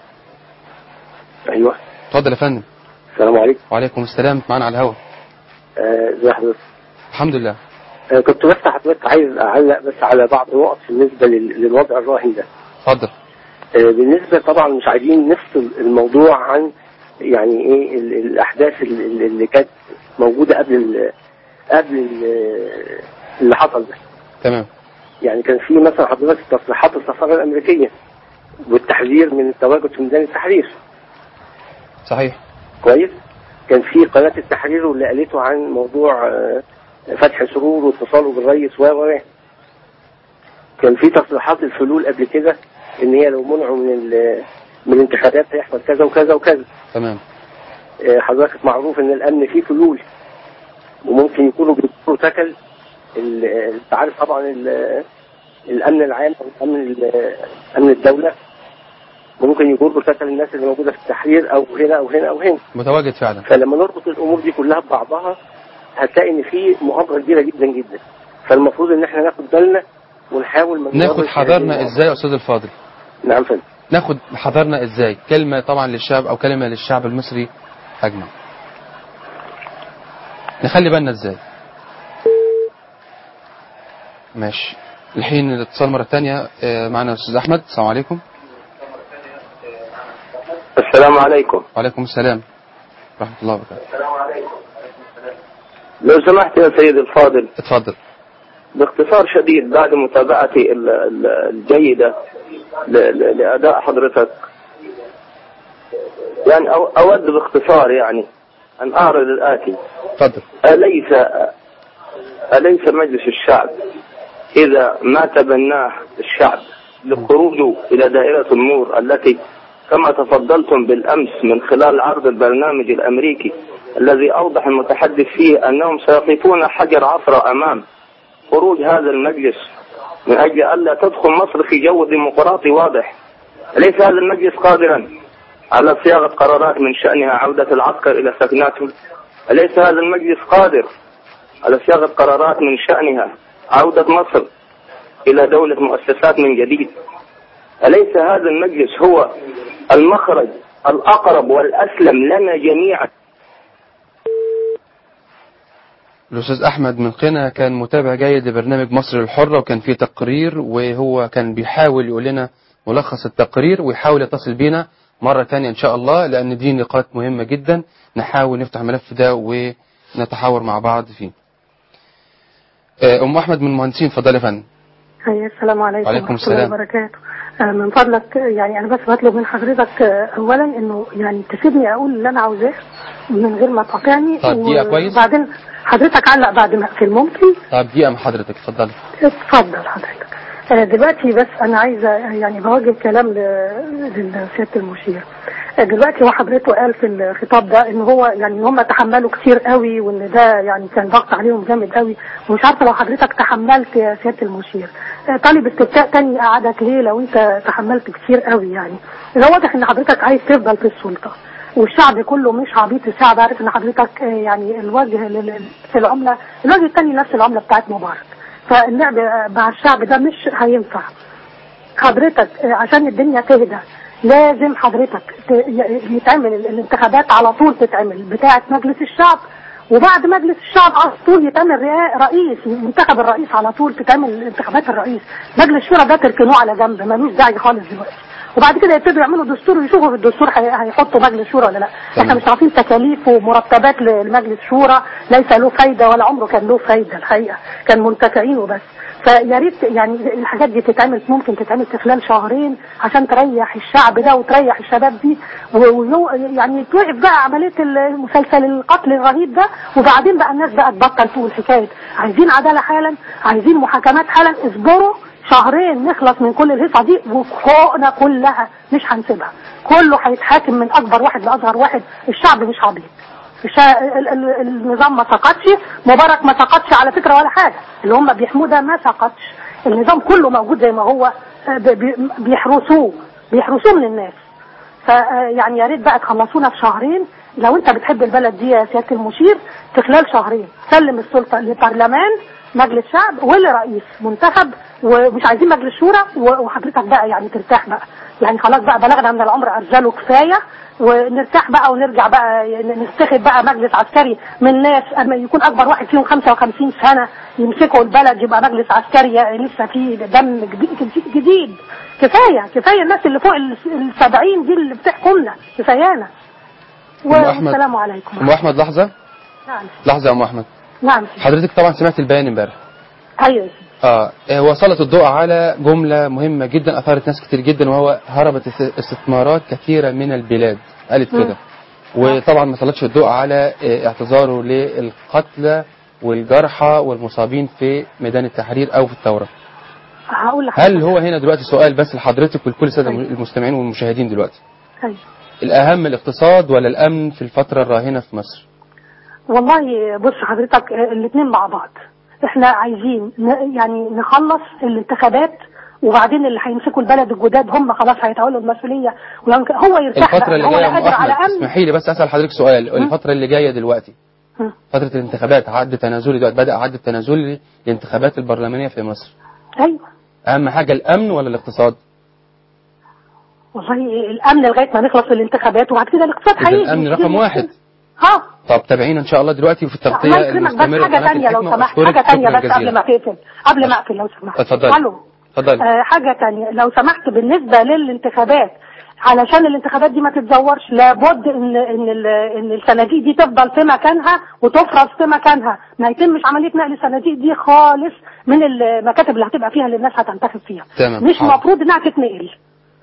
ايوه اتفضل يا فندم السلام عليكم وعليكم السلام معانا على الهوا آه، ازي حضرتك الحمد لله آه، كنت بس حضرتك عايز اعلق بس على بعض النقط بالنسبه لل- للوضع الراهن ده اتفضل آه، بالنسبه طبعا مش عايزين نفصل الموضوع عن يعني ايه ال- الاحداث ال- ال- اللي كانت موجوده قبل ال- قبل ال- اللي حصل ده تمام يعني كان في مثلا حضرتك تصريحات السفاره الامريكيه والتحذير من التواجد في ميدان التحرير صحيح كويس كان في قناه التحرير واللي قالته عن موضوع آه، فتح سرور واتصاله بالرئيس و و و. كان في تصريحات الفلول قبل كده ان هي لو منعوا من ال- من الانتخابات هيحصل كذا وكذا وكذا تمام آه، حضرتك معروف ان الامن فيه فلول وممكن يكونوا بيدوروا تكل ال- انت عارف طبعا ال- الامن العام او الامن ال- امن الدوله ممكن يجروا تكل الناس اللي موجوده في التحرير او هنا او هنا او هنا متواجد فعلا فلما نربط الامور دي كلها ببعضها هتلاقي ان في مؤامره كبيره جدا جدا فالمفروض ان احنا ناخد بالنا ونحاول ما ناخد نورطش حذرنا هذه ازاي يا استاذ الفاضل نعم فندم ناخد حذرنا ازاي كلمة طبعا للشعب او كلمة للشعب المصري اجمع نخلي بالنا ازاي ماشي الحين الاتصال مرة تانية آه، معنا الاستاذ احمد السلام عليكم السلام عليكم وعليكم السلام ورحمة الله وبركاته لو سمحت يا سيد الفاضل اتفضل باختصار شديد بعد متابعتي ال- ال- الجيدة ل- ل- لأداء حضرتك يعني أو- أود باختصار يعني أن أعرض الآتي اتفضل أليس أليس مجلس الشعب إذا ما تبناه الشعب لخروجه إلى دائرة النور التي كما تفضلتم بالأمس من خلال عرض البرنامج الأمريكي الذي أوضح المتحدث فيه أنهم سيقفون حجر عثرة أمام خروج هذا المجلس من أجل ألا تدخل مصر في جو ديمقراطي واضح أليس هذا المجلس قادرا على صياغة قرارات من شأنها عودة العسكر إلى سكناتهم أليس هذا المجلس قادر على صياغة قرارات من شأنها عودة مصر إلى دولة مؤسسات من جديد أليس هذا المجلس هو المخرج الأقرب والأسلم لنا جميعا الأستاذ أحمد من قنا كان متابع جيد لبرنامج مصر الحرة وكان فيه تقرير وهو كان بيحاول يقول لنا ملخص التقرير ويحاول يتصل بينا مرة تانية إن شاء الله لأن دي نقاط مهمة جدا نحاول نفتح الملف ده ونتحاور مع بعض فيه آه، أم أحمد من المهندسين اتفضل يا فندم أي السلام عليكم وعليكم ورحمة الله السلام. وبركاته آه، من فضلك آه، يعني أنا بس بطلب من حضرتك آه، أولا إنه يعني تسيبني أقول اللي أنا عاوزاه من غير ما تقاطعني طيب، دقيقة كويس. وبعدين حضرتك علق بعد ما أقفل ممكن طب دقيقة مع حضرتك اتفضل اتفضل حضرتك آه، دلوقتي بس أنا عايزة آه، يعني بوجه كلام ل- لسيادة المشير آه، دلوقتي هو حضرته قال في الخطاب ده ان هو يعني ان هم تحملوا كتير قوي وان ده يعني كان ضغط عليهم جامد قوي ومش عارفه لو حضرتك تحملت يا سياده المشير آه، طالب استفتاء تاني قعدك ليه لو انت تحملت كتير قوي يعني ده واضح ان حضرتك عايز تفضل في السلطه والشعب كله مش عبيط الشعب عارف ان حضرتك آه، يعني الوجه لل- في العمله الوجه الثاني نفس العمله بتاعت مبارك فاللعب آه، مع الشعب ده مش هينفع حضرتك آه، عشان الدنيا تهدى لازم حضرتك ت- ي- يتعمل ال- الانتخابات على طول تتعمل بتاعة مجلس الشعب وبعد مجلس الشعب على طول يتعمل رئا- رئيس منتخب الرئيس على طول تتعمل انتخابات الرئيس مجلس الشورى ده تركنوه على جنب ملوش داعي خالص دلوقتي وبعد كده يبتدوا يعملوا دستور ويشوفوا في الدستور هي- هيحطوا مجلس شورى ولا لا احنا مش عارفين تكاليف ومرتبات ل- لمجلس شورى ليس له فايده ولا عمره كان له فايده الحقيقه كان منتفعين وبس فيا ريت يعني الحاجات دي تتعمل ممكن تتعمل في خلال شهرين عشان تريح الشعب ده وتريح الشباب دي و- ويو يعني توقف بقى عمليه المسلسل القتل الرهيب ده وبعدين بقى الناس بقى تبطل تقول حكايه عايزين عداله حالا عايزين محاكمات حالا اصبروا شهرين نخلص من كل الهيصه دي وحقوقنا كلها مش هنسيبها كله هيتحاكم من اكبر واحد لاصغر واحد الشعب مش عبيط الشا... ال- ال- النظام ما سقطش مبارك ما سقطش على فكره ولا حاجه اللي هم بيحموه ده ما سقطش النظام كله موجود زي ما هو آه، ب- بي- بيحرسوه بيحرسوه من الناس فيعني يا ريت بقى تخلصونا في شهرين لو انت بتحب البلد دي يا سياده المشير في خلال شهرين سلم السلطه للبرلمان مجلس شعب ولرئيس منتخب ومش عايزين مجلس شورى و- وحضرتك بقى يعني ترتاح بقى يعني خلاص بقى بلغنا من العمر ارجله كفايه ونرتاح بقى ونرجع بقى نستخد بقى مجلس عسكري من ناس اما يكون اكبر واحد فيهم 55 سنه يمسكوا البلد يبقى مجلس عسكري لسه فيه دم جديد, جديد. كفايه كفايه الناس اللي فوق ال 70 دي اللي بتحكمنا كفايانا أم أحمد. والسلام عليكم ام احمد لحظه نعم لحظه يا ام احمد نعم حضرتك طبعا سمعت البيان امبارح ايوه اه هو سلط الضوء على جملة مهمة جدا أثارت ناس كتير جدا وهو هربت است- استثمارات كثيرة من البلاد قالت مم. كده وطبعا ما سلطش الضوء على آه، اعتذاره للقتلى والجرحى والمصابين في ميدان التحرير أو في الثورة هقول لحضرتك هل هو هنا دلوقتي سؤال بس لحضرتك ولكل السادة المستمعين والمشاهدين دلوقتي أيوة. الأهم الاقتصاد ولا الأمن في الفترة الراهنة في مصر والله بص حضرتك الاثنين مع بعض احنا عايزين ن- يعني نخلص الانتخابات وبعدين اللي هيمسكوا البلد الجداد هم خلاص هيتولوا المسؤوليه ويمكن هو يرتاح الفترة بقى اللي هو جاية لا يا أم قادر على أحمد امن اسمحي لي بس أسأل حضرتك سؤال الفترة اللي جاية دلوقتي مم. فترة الانتخابات عد تنازلي دلوقتي بدأ عد تنازلي للانتخابات البرلمانية في مصر ايوه أهم حاجة الأمن ولا الاقتصاد؟ والله الامن لغايه ما نخلص الانتخابات وبعد كده الاقتصاد إذا هيجي الأمن رقم واحد اه طب تابعينا إن شاء الله دلوقتي وفي التغطية الله يكرمك بس المستمرة حاجه في قناة ثانيه لو الحكمة سمحت وأشكرك حاجه ثانيه شكراً بس قبل جزيلاً. ما تقفل قبل ما اقفل لو سمحت اتفضلي الو اتفضلي آه حاجة تانية لو سمحت بالنسبة للانتخابات علشان الانتخابات دي ما تتزورش لابد ان ان ال- ان الصناديق دي تفضل في مكانها وتفرز في مكانها ما يتمش عمليه نقل الصناديق دي خالص من المكاتب اللي هتبقى فيها اللي الناس هتنتخب فيها تمام مش حاضر. مفروض انها تتنقل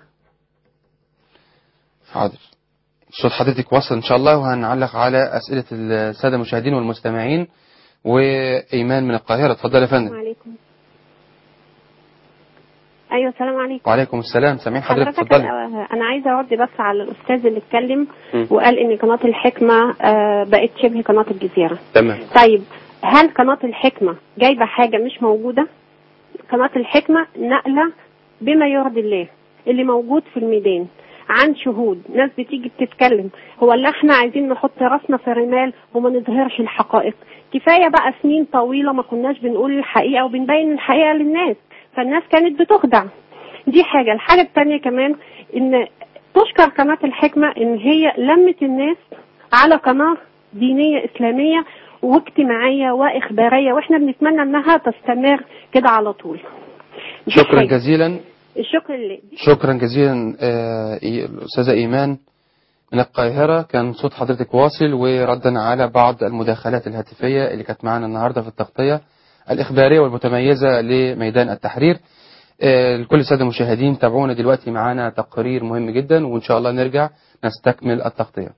حاضر صوت حضرتك وصل إن شاء الله وهنعلق على أسئلة السادة المشاهدين والمستمعين وإيمان من القاهرة اتفضل يا فندم عليكم ايوه السلام عليكم وعليكم السلام سامعين حضرتك حضرتك اتفضلي آه، انا عايزه ارد بس على الاستاذ اللي اتكلم مم. وقال ان قناه الحكمه آه، بقت شبه قناه الجزيره تمام طيب هل قناه الحكمه جايبه حاجه مش موجوده قناه الحكمه نقله بما يرضي الله اللي موجود في الميدان عن شهود ناس بتيجي بتتكلم هو اللي احنا عايزين نحط راسنا في رمال وما نظهرش الحقائق كفايه بقى سنين طويله ما كناش بنقول الحقيقه وبنبين الحقيقه للناس فالناس كانت بتخدع دي حاجه الحاجه الثانيه كمان ان تشكر قناه الحكمه ان هي لمت الناس على قناه دينيه اسلاميه واجتماعيه واخباريه واحنا بنتمنى انها تستمر كده على طول دي شكرا حاجة. جزيلا الشكر لله شكرا جزيلا آه، إي- الأستاذة إيمان من القاهرة كان صوت حضرتك واصل وردا على بعض المداخلات الهاتفية اللي كانت معنا النهاردة في التغطية الإخبارية والمتميزة لميدان التحرير آه، لكل السادة المشاهدين تابعونا دلوقتي معانا تقرير مهم جدا وإن شاء الله نرجع نستكمل التغطية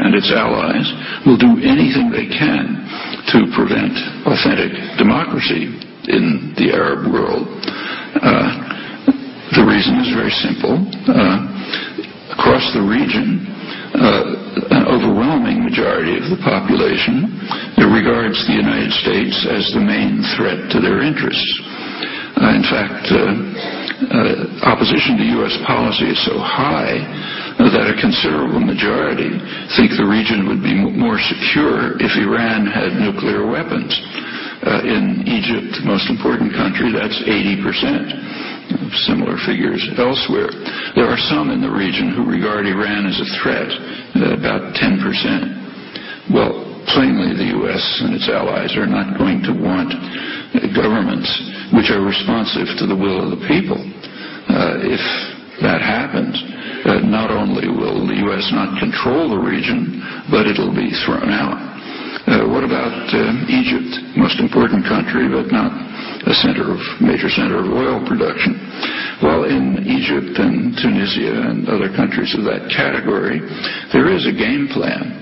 and its allies will do anything they can to prevent authentic democracy in the Arab world. Uh, the reason is very simple. Uh, across the region, uh, an overwhelming majority of the population regards the United States as the main threat to their interests. Uh, in fact, uh, uh, opposition to U.S. policy is so high that a considerable majority think the region would be m- more secure if Iran had nuclear weapons. Uh, in Egypt, the most important country, that's 80%. Similar figures elsewhere. There are some in the region who regard Iran as a threat, uh, about 10%. Well, plainly the U.S. and its allies are not going to want uh, governments which are responsive to the will of the people. Uh, if that happens, uh, not only will the U.S. not control the region, but it'll be thrown out. Uh, what about uh, Egypt, most important country, but not a center of major center of oil production? Well, in Egypt and Tunisia and other countries of that category, there is a game plan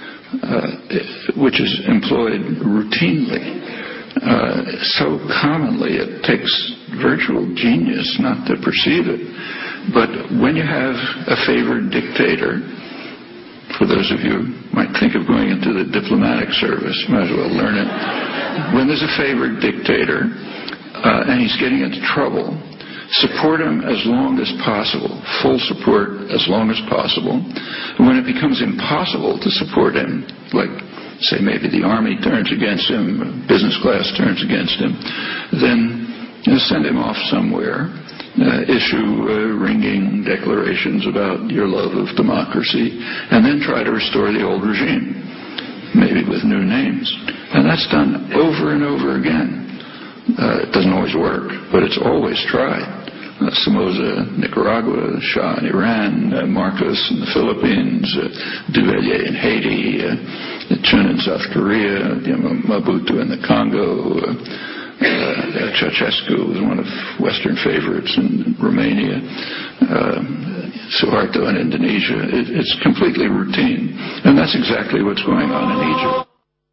uh, which is employed routinely. Uh, so commonly it takes virtual genius not to perceive it. But when you have a favored dictator, for those of you who might think of going into the diplomatic service, might as well learn it. When there's a favored dictator uh, and he's getting into trouble, support him as long as possible, full support as long as possible. And when it becomes impossible to support him, like say maybe the army turns against him, business class turns against him, then you know, send him off somewhere uh, issue uh, ringing declarations about your love of democracy, and then try to restore the old regime, maybe with new names. And that's done over and over again. Uh, it doesn't always work, but it's always tried. Uh, Somoza, Nicaragua, Shah in Iran, uh, Marcos in the Philippines, uh, Duvalier in Haiti, uh, Chun in South Korea, you know, Mabutu in the Congo, uh, uh, Ceausescu was one of Western favorites in Romania, um, Suharto in Indonesia. It, it's completely routine. And that's exactly what's going on in Egypt.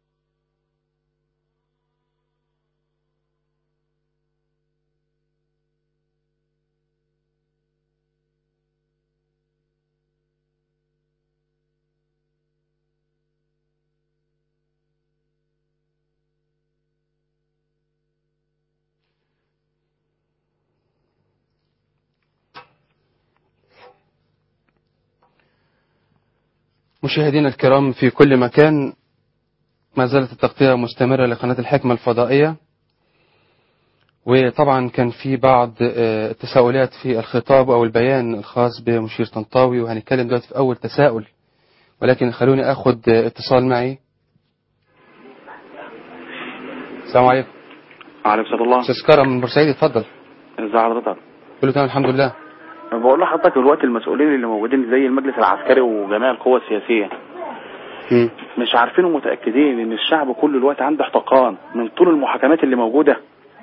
مشاهدينا الكرام في كل مكان ما زالت التغطية مستمرة لقناة الحكمة الفضائية وطبعا كان في بعض آه، التساؤلات في الخطاب أو البيان الخاص بمشير طنطاوي وهنتكلم دلوقتي في أول تساؤل ولكن خلوني أخد آه، اتصال معي السلام عليكم عليكم السلام الله أستاذ كرم من بورسعيد اتفضل ازي حضرتك كله تمام الحمد لله بقول لحضرتك دلوقتي المسؤولين اللي موجودين زي المجلس العسكري وجميع القوى السياسيه مم. مش عارفين ومتاكدين ان الشعب كله دلوقتي عنده احتقان من طول المحاكمات اللي موجوده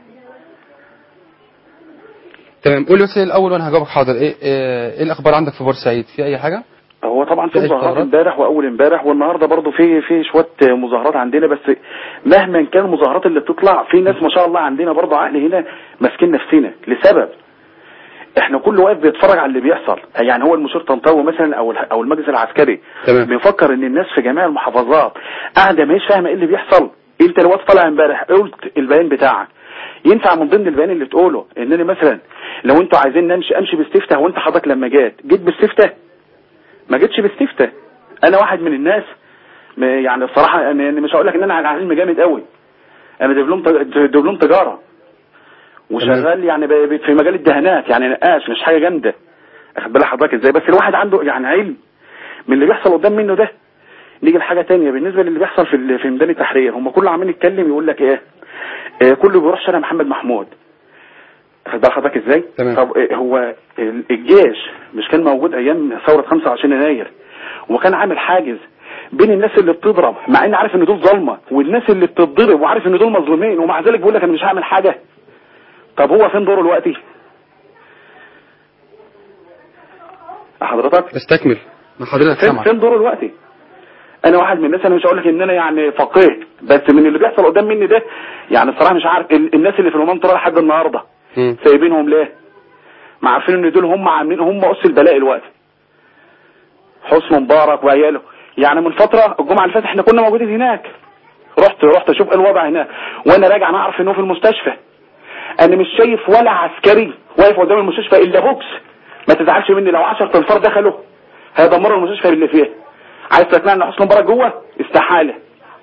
تمام قول لي بس الأول وأنا هجاوبك حاضر إيه إيه إيه الأخبار عندك في بورسعيد في أي حاجة؟ هو طبعا في في مظاهرات إشارات؟ امبارح واول امبارح والنهارده برضه في في شويه مظاهرات عندنا بس مهما كان المظاهرات اللي بتطلع في ناس ما شاء الله عندنا برضه عقل هنا ماسكين نفسنا لسبب احنا كل واقف بيتفرج على اللي بيحصل يعني هو المشير طنطاوي مثلا او الح- او المجلس العسكري تمام. بيفكر ان الناس في جميع المحافظات قاعده مش فاهمه ايه اللي بيحصل انت دلوقتي طالع امبارح قلت البيان بتاعك ينفع من ضمن البيان اللي تقوله ان انا مثلا لو انتوا عايزين نمشي امشي باستفتاء وانت حضرتك لما جيت جيت باستفتاء ما جيتش باستفتاء انا واحد من الناس م- يعني الصراحه انا أنا مش هقول لك ان انا على علم جامد قوي انا دبلوم ت- دبلوم تجاره وشغال يعني ب- ب- في مجال الدهانات يعني نقاش مش حاجه جامده اخد بالك حضرتك ازاي بس الواحد عنده يعني علم من اللي بيحصل قدام منه ده نيجي لحاجه تانية بالنسبه للي بيحصل في ال- في ميدان التحرير هم كله عمال يتكلم يقول لك ايه آه كله بيروح شارع محمد محمود اخد بال حضرتك ازاي تمام. طب إيه هو ال- الجيش مش كان موجود ايام ثوره 25 يناير وكان عامل حاجز بين الناس اللي بتضرب مع اني عارف ان دول ظلمه والناس اللي بتتضرب وعارف ان دول مظلومين ومع ذلك بيقول لك انا مش هعمل حاجه طب هو فين دوره دلوقتي حضرتك استكمل ما حضرتك فين سامعك فين دوره دلوقتي انا واحد من الناس انا مش هقول لك ان انا يعني فقيه بس من اللي بيحصل قدام مني ده يعني الصراحه مش عارف ال- الناس اللي في المنطقه لحد النهارده سايبينهم ليه ما عارفين ان دول هم عاملين هم اس البلاء الوقت حسن مبارك وعياله يعني من فتره الجمعه اللي فاتت احنا كنا موجودين هناك رحت رحت اشوف ايه الوضع هناك وانا راجع انا اعرف انه في المستشفى انا مش شايف ولا عسكري واقف قدام المستشفى الا بوكس ما تزعلش مني لو 10 تنفار دخلوا هيدمروا المستشفى اللي فيها عايز تقنعني ان حسن مبارك جوه استحاله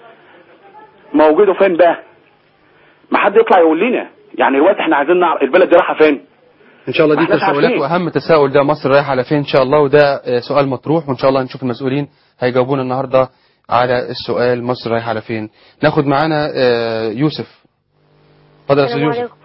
موجوده فين بقى ما حد يطلع يقول لنا يعني دلوقتي احنا عايزين نعرف البلد دي رايحه فين ان شاء الله دي ما احناش تساؤلات عارفين. واهم تساؤل ده مصر رايحه على فين ان شاء الله وده آه، سؤال مطروح وان شاء الله نشوف المسؤولين هيجاوبونا النهارده على السؤال مصر رايحه على فين ناخد معانا آه، يوسف اتفضل يا استاذ السلام يوسف عليكم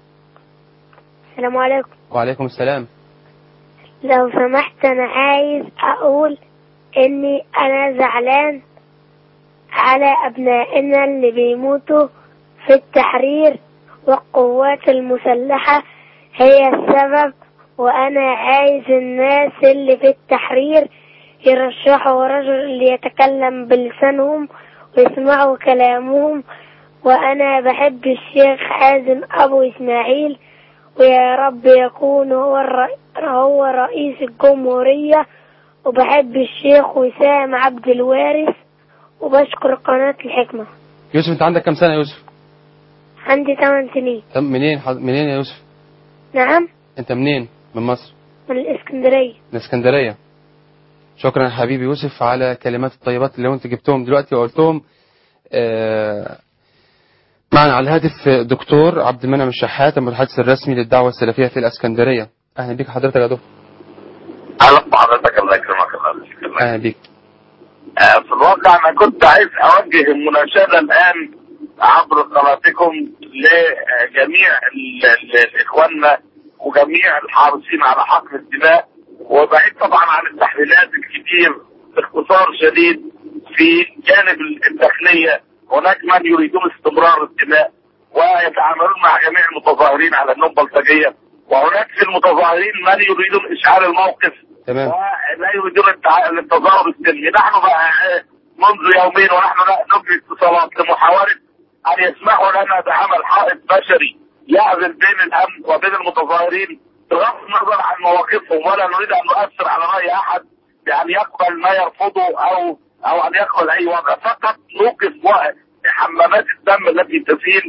السلام عليكم وعليكم السلام لو سمحت انا عايز اقول اني انا زعلان على ابنائنا اللي بيموتوا في التحرير والقوات المسلحة هي السبب وانا عايز الناس اللي في التحرير يرشحوا رجل يتكلم بلسانهم ويسمعوا كلامهم وانا بحب الشيخ حازم ابو اسماعيل ويا رب يكون هو الر... هو رئيس الجمهورية وبحب الشيخ وسام عبد الوارث وبشكر قناة الحكمة يوسف انت عندك كام سنه يا يوسف عندي 8 سنين طب منين حض- منين يا يوسف نعم انت منين من مصر من الإسكندرية من اسكندريه شكرا يا حبيبي يوسف على كلمات الطيبات اللي انت جبتهم دلوقتي وقلتهم آه، معنا على الهاتف دكتور عبد المنعم الشحات المتحدث الرسمي للدعوه السلفيه في الاسكندريه اهلا بيك حضرتك يا دكتور اهلا بحضرتك الله يكرمك الله يكرمك اهلا بيك آه، في الواقع انا كنت عايز اوجه المناشده الان عبر قناتكم لجميع ال- ال- اخواننا وجميع الحارسين على حقن الدماء وبعيد طبعا عن التحليلات الكتير باختصار شديد في جانب الداخليه هناك من يريدون استمرار الدماء ويتعاملون مع جميع المتظاهرين على انهم بلطجيه وهناك في المتظاهرين من يريدون اشعال الموقف تمام ولا يريدون التع- التظاهر السلمي نحن بقى آه، منذ يومين ونحن لا- نجري اتصالات لمحاولة أن يسمحوا لنا بعمل حائط بشري يعزل بين الأمن وبين المتظاهرين بغض النظر عن مواقفهم ولا نريد أن نؤثر على رأي أحد بأن يقبل ما يرفضه أو أو أن يقبل أي وضع فقط نوقف و- حمامات الدم التي تسيل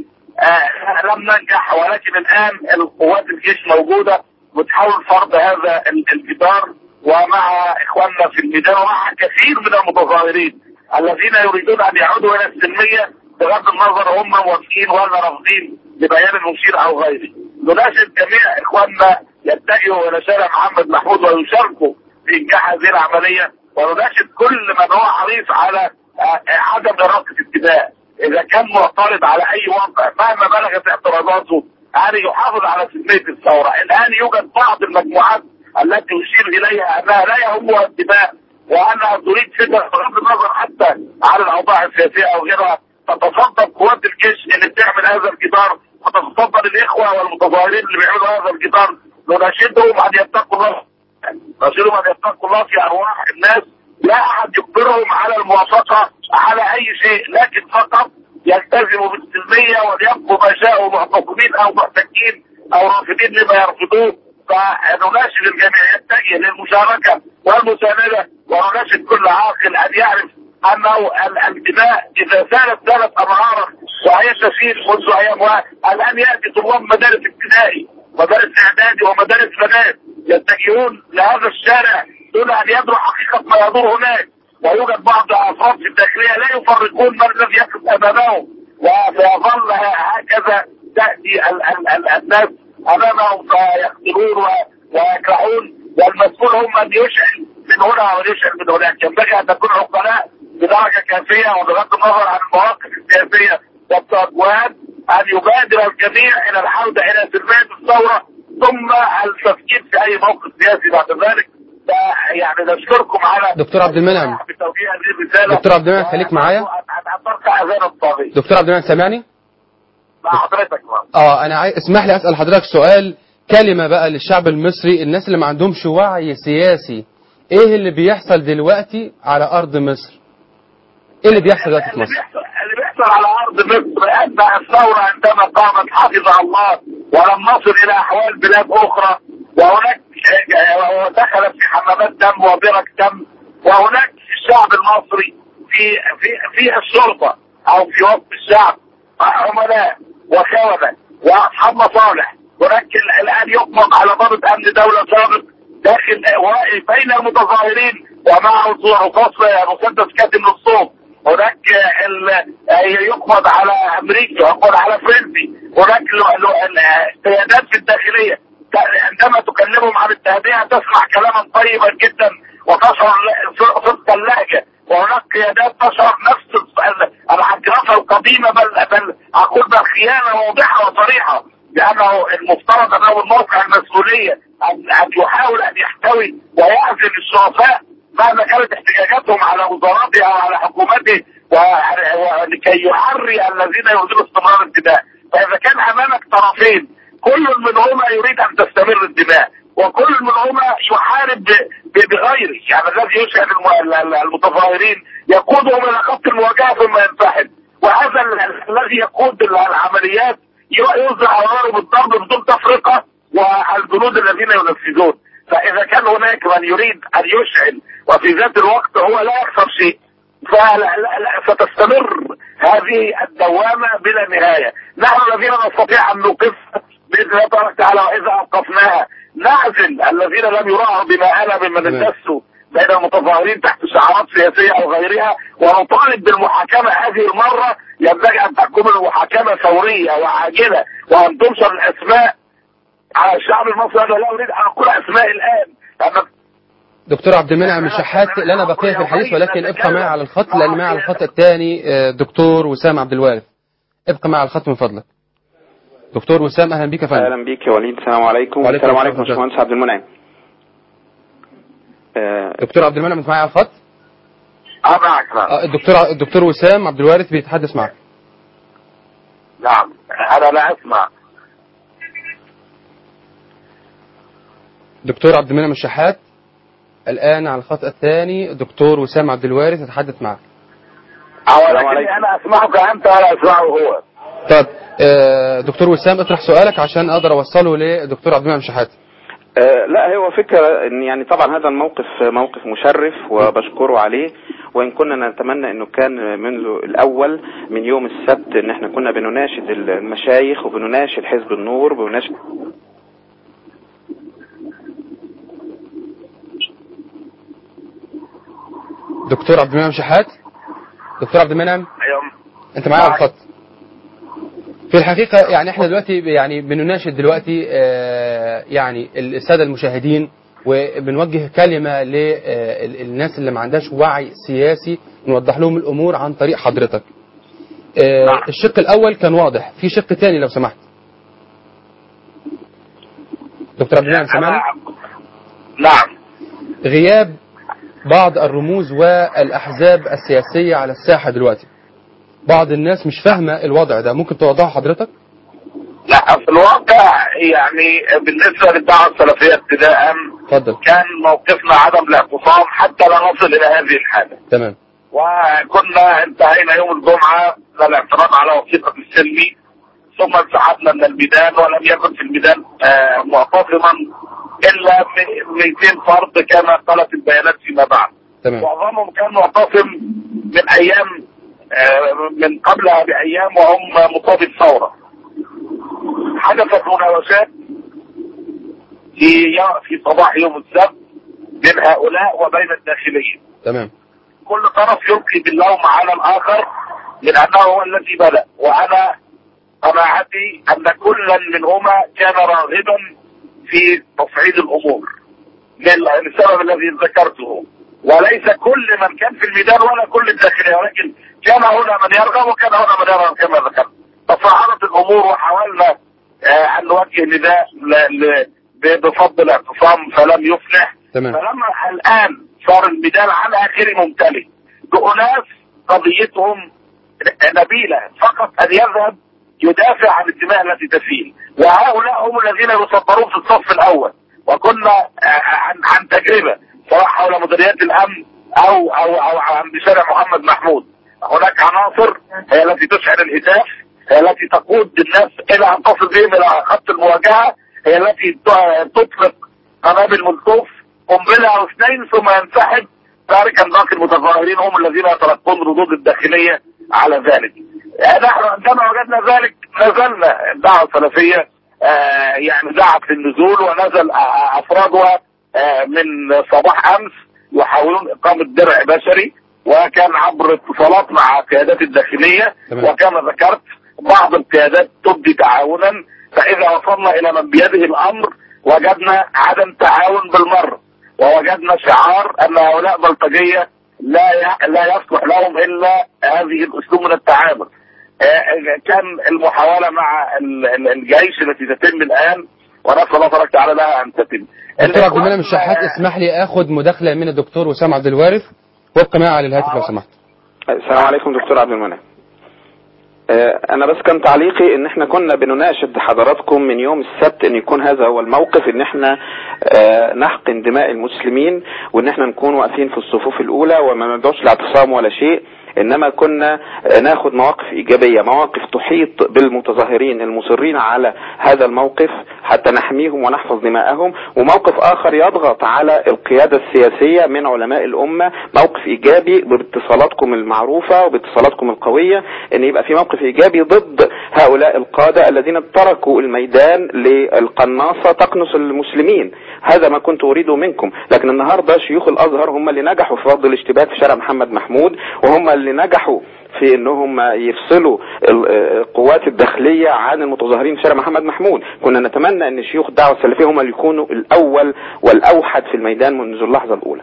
آه لم ننجح ولكن الآن القوات الجيش موجودة وتحاول فرض هذا ال- الجدار ومع إخواننا في الميدان ومع كثير من المتظاهرين الذين يريدون أن يعودوا إلى السلمية بغض النظر هم موافقين ولا رافضين لبيان المشير أو غيره نناشد جميع إخواننا يتجهوا إلى شارع محمد محمود ويشاركوا في إنجاح هذه العملية ونناشد كل من هو حريص على آه، عدم إراقة الدماء إذا كان معترض على أي وضع مهما بلغت اعتراضاته أن يحافظ على سلمية الثورة الآن يوجد بعض المجموعات التي يشير إليها أنها لا يهمها الدماء وأنها تريد فتنة بغض النظر حتى عن الأوضاع السياسية أو غيرها تتصدر قوات الجيش اللي بتعمل هذا الجدار وتتصدر الإخوة والمتظاهرين اللي بيعملوا هذا الجدار نناشدهم أن يتقوا الله نناشدهم أن يتقوا الله في أرواح الناس لا أحد يجبرهم على الموافقة على أي شيء لكن فقط يلتزموا بالسلمية وليبقوا ما شاءوا معتصمين أو محتكين أو رافضين لما يرفضوه فنناشد الجميع يتجه للمشاركة والمساندة ونناشد كل عاقل أن يعرف أنه ال- الدماء إذا سالت سالت أنهارا وهي تسيل منذ أيام الآن يأتي طلاب مدارس ابتدائي مدارس إعدادي ومدارس بنات يتجهون لهذا الشارع دون أن يدروا حقيقة ما يدور هناك ويوجد بعض أفراد في الداخلية لا يفرقون من الذي يقف أمامهم وسيظل هكذا تأتي ال- ال- ال- الناس أمامهم فيقتلون و- ويكرهون والمسؤول هم من يشعل من هنا ويشعل من هناك ينبغي أن نكون عقلاء بدرجة كافية وبغض النظر عن المواقف السياسية والتوجهات أن يبادر الجميع إلى العودة إلى سلمية الثورة ثم التفكير في أي موقف سياسي بعد ذلك ف- يعني نشكركم على دكتور عبد المنعم بتوجيه هذه الرسالة دكتور عبد المنعم خليك معايا أن ترفع أذان الطاغية دكتور عبد المنعم سامعني مع حضرتك بقى. اه انا عاي... اسمح لي اسال حضرتك سؤال كلمه بقى للشعب المصري الناس اللي ما عندهمش وعي سياسي ايه اللي بيحصل دلوقتي على ارض مصر ايه اللي بيحصل دلوقتي في مصر؟ اللي بيحصل على ارض مصر ان الثوره عندما قامت حفظها الله ولم نصل الى احوال بلاد اخرى وهناك ودخلت في حمامات دم وبرك دم وهناك الشعب المصري في في في الشرطه او في وسط الشعب عملاء وخونه واصحاب مصالح هناك الان يقبض على ضابط امن دوله سابق داخل واقف بين المتظاهرين ومعه رصاص مسدس كاتم للصوت هناك ال- يقبض على امريكي يقبض على فرنسي هناك ل- ل- القيادات في الداخليه ت- عندما تكلمهم عن التهدئه تسمع كلاما طيبا جدا وتشعر ل- صدق اللهجه وهناك قيادات تشعر نفس ال- العجرفه القديمه بل بل اقول بل خيانه واضحه وصريحه لانه المفترض انه من موقع المسؤوليه ان أن يحاول ان يحتوي ويعزل الشرفاء مهما كانت احتجاجاتهم على وزاراته او على حكومته و- ولكي يحري الذين يريدون استمرار الدماء فاذا كان امامك طرفين كل منهما يريد ان تستمر الدماء وكل منهما يحارب ب- ب- بغيره يعني الذي يشهد الم- ال- ال- المتظاهرين يقودهم الى خط المواجهه ثم ينسحب وهذا ال- ال- الذي يقود ال- العمليات ي- يوزع اوامره بالضرب بدون تفرقه والجنود الذين ينفذون فاذا كان هناك من يريد ان يشعل وفي ذات الوقت هو لا يخسر شيء فلا لا لا ستستمر هذه الدوامة بلا نهاية نحن الذين نستطيع أن نوقف بإذن الله تبارك وتعالى وإذا أوقفناها نعزل الذين لم يراعوا دماءنا ممن اندسوا بين المتظاهرين تحت شعارات سياسية أو غيرها ونطالب بالمحاكمة هذه المرة ينبغي أن تكون المحاكمة فورية وعاجلة وأن تنشر الأسماء على الشعب المصري أنا لا أريد أن أقول أسماء الآن لأن دكتور عبد المنعم الشحات لنا بقية في الحديث ولكن ابقى معي على الخط لأن معي على الخط الثاني آه، دكتور وسام عبد الوارث ابقى معي على الخط من فضلك دكتور وسام أهلا بك يا فندم اهلا بيك يا وليد السلام عليكم وعليكم السلام السلام عليكم ورحمة الله. باشمهندس عبد المنعم آه، دكتور عبد المنعم انت معايا على الخط أه معك نعم. آه، الدكتور الدكتور وسام عبد الوارث بيتحدث معك نعم أنا لا أسمع دكتور عبد المنعم الشحات الآن على الخط الثاني دكتور وسام عبد الوارث يتحدث معك ولكني أنا أسمعك أنت ولا أسمعه هو طب آه، دكتور وسام اطرح سؤالك عشان اقدر اوصله لدكتور عبد المنعم شحات آه، لا هو فكرة ان يعني طبعا هذا الموقف موقف مشرف وبشكره عليه وان كنا نتمنى انه كان منذ الاول من يوم السبت ان احنا كنا بنناشد المشايخ وبنناشد حزب النور وبنناشد دكتور عبد المنعم شحات دكتور عبد المنعم أيوة انت معايا على الخط في الحقيقة يعني احنا دلوقتي يعني بنناشد دلوقتي آه، يعني السادة المشاهدين وبنوجه كلمة للناس اللي ما عندهاش وعي سياسي نوضح لهم الأمور عن طريق حضرتك آه، الشق الأول كان واضح في شق تاني لو سمحت دكتور عبد المنعم سامعني نعم غياب بعض الرموز والأحزاب السياسية على الساحة دلوقتي بعض الناس مش فاهمة الوضع ده ممكن توضحه حضرتك لا في الواقع يعني بالنسبة للدعوة السلفية ابتداء اتفضل كان موقفنا عدم الاعتصام حتى لا نصل إلى هذه الحالة تمام وكنا انتهينا يوم الجمعة من الاعتراض على وثيقة السلمي ثم انسحبنا من الميدان ولم يكن في الميدان آه، معتصما إلا م- 200 فرد كما قالت البيانات فيما بعد تمام معظمهم كان معتصم من أيام آه، من قبلها بأيام وهم مقابل الثورة حدثت مناوشات في في صباح يوم السبت بين هؤلاء وبين الداخلية تمام كل طرف يلقي باللوم على الآخر من أنه هو الذي بدأ وأنا قناعتي أن كلا منهما كان راغبا في تصعيد الأمور لل- للسبب الذي ذكرته وليس كل من كان في الميدان ولا كل الداخلية ولكن كان هنا من يرغب وكان هنا من يرغب كما ذكرت تصاعدت الأمور وحاولنا آه، أن نوجه نداء ل- ل- ب- بفضل الاعتصام فلم يفلح تمام فلما الآن صار الميدان على آخره ممتلئ بأناس قضيتهم نبيلة فقط أن يذهب يدافع عن الدماء التي تسيل وهؤلاء هم الذين يصدرون في الصف الأول وكنا آه، عن, عن تجربة سواء حول مديريات الأمن أو أو أو عند شارع محمد محمود هناك عناصر هي التي تشعل الهتاف هي التي تقود الناس الى ان تصل بهم الى خط المواجهه هي التي ت- تطلق قنابل ملتوف قنبله او اثنين ثم ينسحب تاركا باقي المتظاهرين هم الذين يتلقون الردود الداخليه على ذلك. آه، نحن عندما وجدنا ذلك نزلنا الدعوه السلفيه آه، يعني دعت للنزول ونزل آه، افرادها آه، من صباح امس يحاولون اقامه درع بشري وكان عبر اتصالات مع القيادات الداخليه وكما ذكرت بعض القيادات تبدي تعاونا فاذا وصلنا الى من بيده الامر وجدنا عدم تعاون بالمره ووجدنا شعار ان هؤلاء بلطجيه لا ي- لا يصلح لهم الا هذه الاسلوب من التعامل آه، كان المحاوله مع ال- ال- الجيش التي تتم الان ونسال الله تبارك وتعالى لها ان تتم دكتور عبد المنعم الشحات اسمح لي اخذ مداخله من الدكتور وسام عبد الوارث وابقى معي على الهاتف لو سمحت السلام عليكم دكتور عبد المنعم آه، انا بس كان تعليقي ان احنا كنا بنناشد حضراتكم من يوم السبت ان يكون هذا هو الموقف ان احنا آه، نحقن دماء المسلمين وان احنا نكون واقفين في الصفوف الاولى وما ندعوش لاعتصام ولا شيء انما كنا آه، ناخد مواقف ايجابيه مواقف تحيط بالمتظاهرين المصرين على هذا الموقف حتى نحميهم ونحفظ دماءهم وموقف اخر يضغط على القياده السياسيه من علماء الامه موقف ايجابي باتصالاتكم المعروفه وباتصالاتكم القويه ان يبقى في موقف ايجابي ضد هؤلاء القاده الذين تركوا الميدان للقناصه تقنص المسلمين هذا ما كنت اريده منكم لكن النهارده شيوخ الازهر هم اللي نجحوا في فض الاشتباك في شارع محمد محمود وهم اللي نجحوا في انهم يفصلوا ال- القوات الداخليه عن المتظاهرين في شارع محمد محمود كنا نتمنى ان شيوخ الدعوه السلفيه هم اللي يكونوا الاول والاوحد في الميدان منذ اللحظه الاولى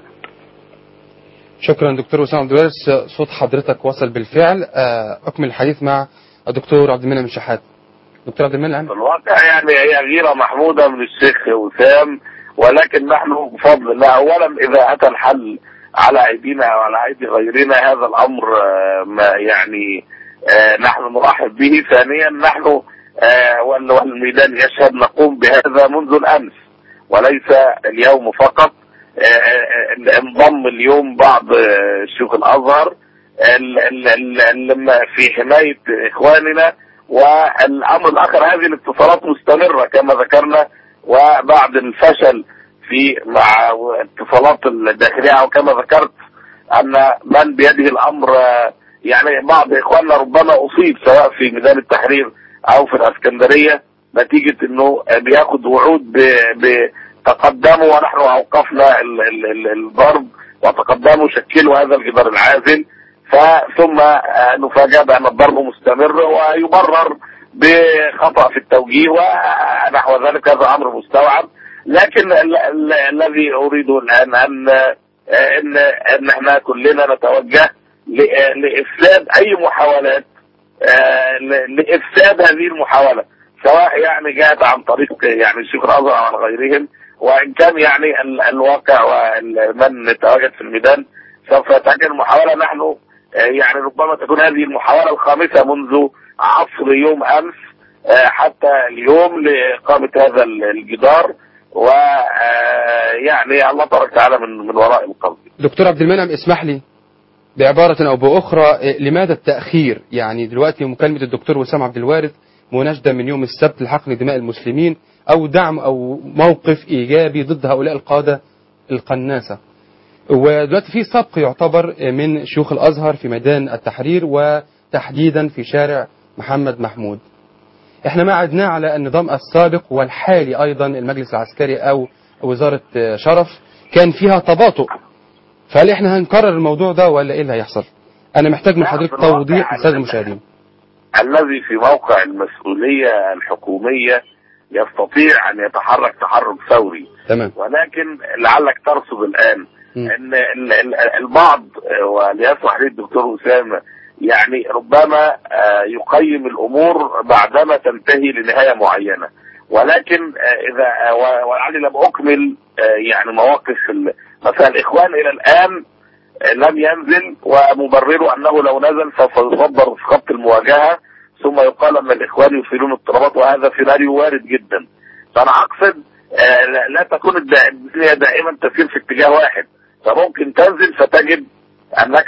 شكرا دكتور وسام عبد الوارث صوت حضرتك وصل بالفعل آه، اكمل الحديث مع الدكتور عبد المنعم الشحات دكتور عبد المنعم في الواقع يعني هي غيرة محمودة من الشيخ وسام ولكن نحن بفضل الله أولا إذا أتى الحل على أيدينا وعلى أيدي غيرنا هذا الأمر آه، ما يعني آه، نحن نرحب به ثانيا نحن آه، وال- والميدان يشهد نقوم بهذا منذ الأمس وليس اليوم فقط آه، آه، انضم اليوم بعض آه، شيوخ الأزهر ال- ال- ال- لما في حماية إخواننا والامر الاخر هذه الاتصالات مستمره كما ذكرنا وبعد الفشل في مع اتصالات الداخليه وكما ذكرت ان من بيده الامر آه، يعني بعض اخواننا ربما اصيب سواء في ميدان التحرير او في الاسكندريه نتيجه انه بياخد وعود ب- بتقدموا ونحن اوقفنا ال- ال- ال- الضرب وتقدموا شكلوا هذا الجدار العازل فثم آه، نفاجأ بأن الضرب مستمر ويبرر بخطأ في التوجيه ونحو ذلك هذا أمر مستوعب لكن ال- ال- الذي أريده الآن أن آه، إن إن احنا كلنا نتوجه ل- آه، لإفساد أي محاولات آه، ل- لإفساد هذه المحاولة سواء يعني جاءت عن طريق يعني الشيخ الأزهر أو عن غيرهم وإن كان يعني ال- الواقع ومن تواجد في الميدان سوف يتأكد المحاولة نحن آه، يعني ربما تكون هذه المحاولة الخامسة منذ عصر يوم أمس آه، حتى اليوم لإقامة هذا ال- الجدار ويعني الله تبارك وتعالى من من وراء القلب دكتور عبد المنعم اسمح لي بعبارة أو بأخرى إيه، لماذا التأخير يعني دلوقتي مكالمة الدكتور وسام عبد الوارث مناشدة من يوم السبت لحقن دماء المسلمين أو دعم أو موقف إيجابي ضد هؤلاء القادة القناصة ودلوقتي في سبق يعتبر من شيوخ الأزهر في ميدان التحرير وتحديدا في شارع محمد محمود احنا ما عدناه على النظام السابق والحالي أيضا المجلس العسكري أو وزارة شرف كان فيها تباطؤ فهل احنا هنكرر الموضوع ده ولا ايه اللي هيحصل انا محتاج من حضرتك توضيح للساده المشاهدين الذي في موقع المسؤولية الحكومية يستطيع أن يتحرك تحرك فوري تمام ولكن لعلك ترصد الآن أن ال- ال- البعض آه، وليسمح لي الدكتور أسامة يعني ربما آه، يقيم الأمور بعدما تنتهي لنهاية معينة ولكن آه، إذا آه، و- ولعلي لم أكمل آه، يعني مواقف ال- مثلا الإخوان إلى الآن لم ينزل ومبرره انه لو نزل سوف يصدر في خط المواجهه ثم يقال ان الاخوان يثيرون اضطرابات وهذا سيناريو وارد جدا. فانا اقصد آه، لا- لا تكون الد- الدنيا دائما تسير في اتجاه واحد فممكن تنزل فتجد انك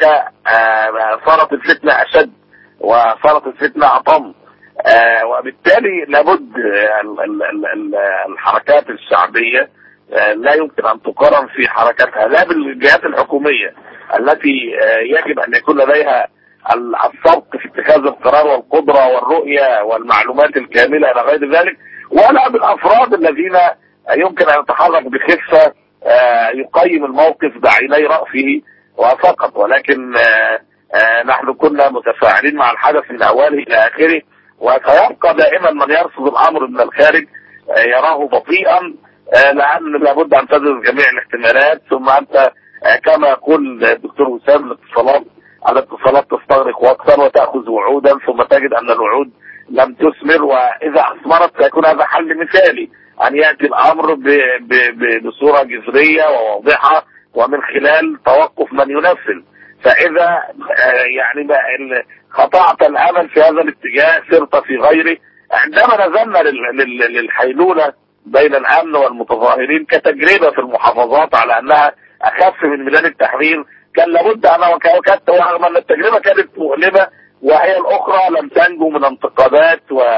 آه، صارت الفتنه اشد وصارت الفتنه اطم آه، وبالتالي لابد ال- ال- ال- ال- الحركات الشعبيه آه، لا يمكن ان تقارن في حركتها لا بالجهات الحكوميه التي آه، يجب ان يكون لديها ال- السبق في اتخاذ القرار والقدره والرؤيه والمعلومات الكامله الى غير ذلك ولا بالافراد الذين يمكن ان يتحرك بخفه آه، يقيم الموقف بعيني راسه وفقط ولكن آه، آه، نحن كنا متفاعلين مع الحدث من اوله الى اخره وسيبقى دائما من يرصد الامر من الخارج آه، يراه بطيئا آه، لان لابد ان تدرس جميع الاحتمالات ثم انت آه، كما يقول الدكتور وسام الاتصالات الاتصالات تستغرق وقتا وتاخذ وعودا ثم تجد ان الوعود لم تثمر واذا اثمرت سيكون هذا حل مثالي ان ياتي الامر ب- ب- ب- بصوره جذريه وواضحه ومن خلال توقف من ينفذ فاذا آه، يعني ما- ال- قطعت الامل في هذا الاتجاه سرت في غيره عندما نزلنا لل- لل- للحيلوله بين الامن والمتظاهرين كتجربه في المحافظات على انها اخف من ميدان التحرير كان لابد ان وكانت ورغم ان التجربه كانت مؤلمه وهي الاخرى لم تنجو من انتقادات و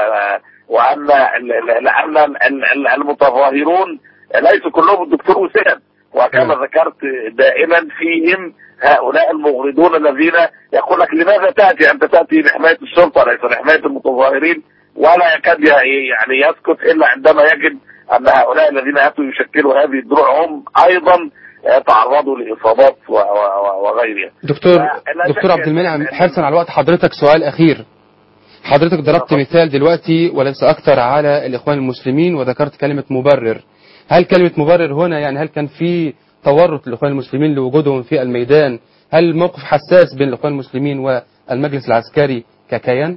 وان ال- ال- لان ال- ال- المتظاهرون ليسوا كلهم الدكتور وسام وكما ذكرت دائما فيهم هؤلاء المغردون الذين يقول لك لماذا تاتي انت تاتي لحمايه الشرطه ليس لحمايه المتظاهرين ولا يكاد ي- يعني يسكت الا عندما يجد ان هؤلاء الذين اتوا يشكلوا هذه الدروع هم ايضا آه، تعرضوا لاصابات و- و- وغيرها دكتور لا دكتور شك عبد المنعم حرصا على وقت حضرتك سؤال أخير حضرتك ضربت مثال دلوقتي وليس أكثر على الإخوان المسلمين وذكرت كلمة مبرر هل كلمة مبرر هنا يعني هل كان في تورط الإخوان المسلمين لوجودهم في الميدان هل الموقف حساس بين الإخوان المسلمين والمجلس العسكري ككيان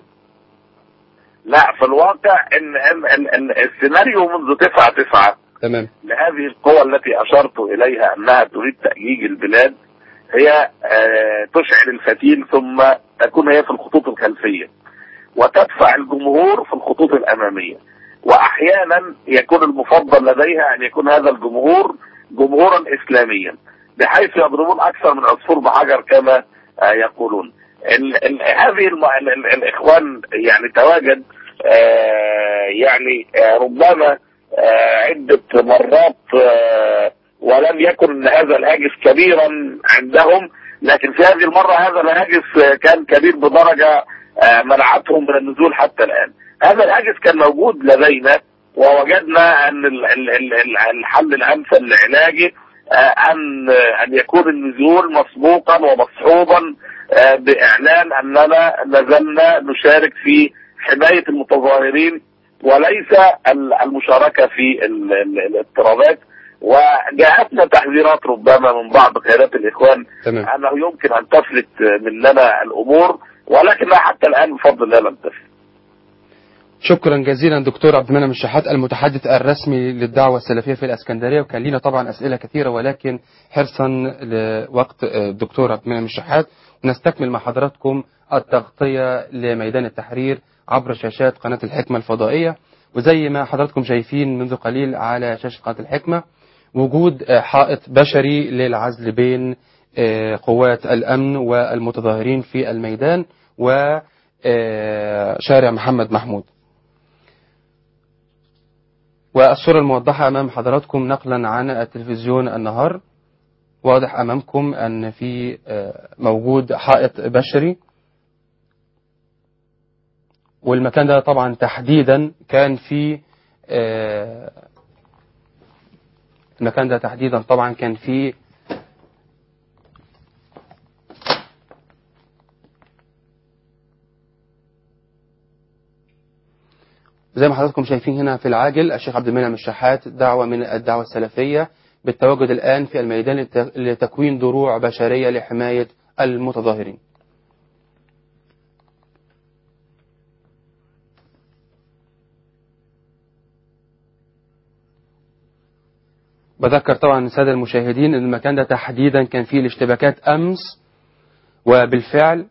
لا في الواقع ان ان ان, إن السيناريو منذ 9 9 تمام لهذه القوى التي اشرت اليها انها تريد تأجيج البلاد هي آه، تشعل الفتيل ثم تكون هي في الخطوط الخلفيه وتدفع الجمهور في الخطوط الاماميه واحيانا يكون المفضل لديها ان يكون هذا الجمهور جمهورا اسلاميا بحيث يضربون اكثر من عصفور بحجر كما آه، يقولون ال ال هذه الم ال ال الاخوان يعني تواجد آه، يعني آه، ربما آه، عدة مرات آه، ولم يكن ان هذا الهاجس كبيرا عندهم لكن في هذه المرة هذا الهاجس آه، كان كبير بدرجة آه، منعتهم من النزول حتى الآن هذا الهاجس كان موجود لدينا ووجدنا ان ال- ال- ال- ال- الحل الامثل لعلاجه آه، ان آه، ان يكون النزول مسبوقا ومصحوبا آه، باعلان اننا نزلنا نشارك في حمايه المتظاهرين وليس ال- المشاركه في ال- ال- الاضطرابات وجاءتنا تحذيرات ربما من بعض قيادات الاخوان تمام. انه يمكن ان تفلت مننا الامور ولكنها حتى الان بفضل الله لم تفلت شكرا جزيلا دكتور عبد المنعم الشحات المتحدث الرسمي للدعوة السلفية في الإسكندرية وكان لنا طبعا أسئلة كثيرة ولكن حرصا لوقت آه، الدكتور عبد المنعم الشحات ونستكمل مع حضراتكم التغطية لميدان التحرير عبر شاشات قناة الحكمة الفضائية وزي ما حضراتكم شايفين منذ قليل على شاشة قناة الحكمة وجود آه، حائط بشري للعزل بين آه، قوات الأمن والمتظاهرين في الميدان وشارع محمد محمود والصورة الموضحة أمام حضراتكم نقلا عن التلفزيون النهار واضح أمامكم أن في آه، موجود حائط بشري والمكان ده طبعا تحديدا كان في آه، المكان ده تحديدا طبعا كان في زي ما حضراتكم شايفين هنا في العاجل الشيخ عبد المنعم الشحات دعوة من الدعوة السلفية بالتواجد الآن في الميدان لت- لتكوين دروع بشرية لحماية المتظاهرين بذكر طبعا السادة المشاهدين ان المكان ده تحديدا كان فيه الاشتباكات امس وبالفعل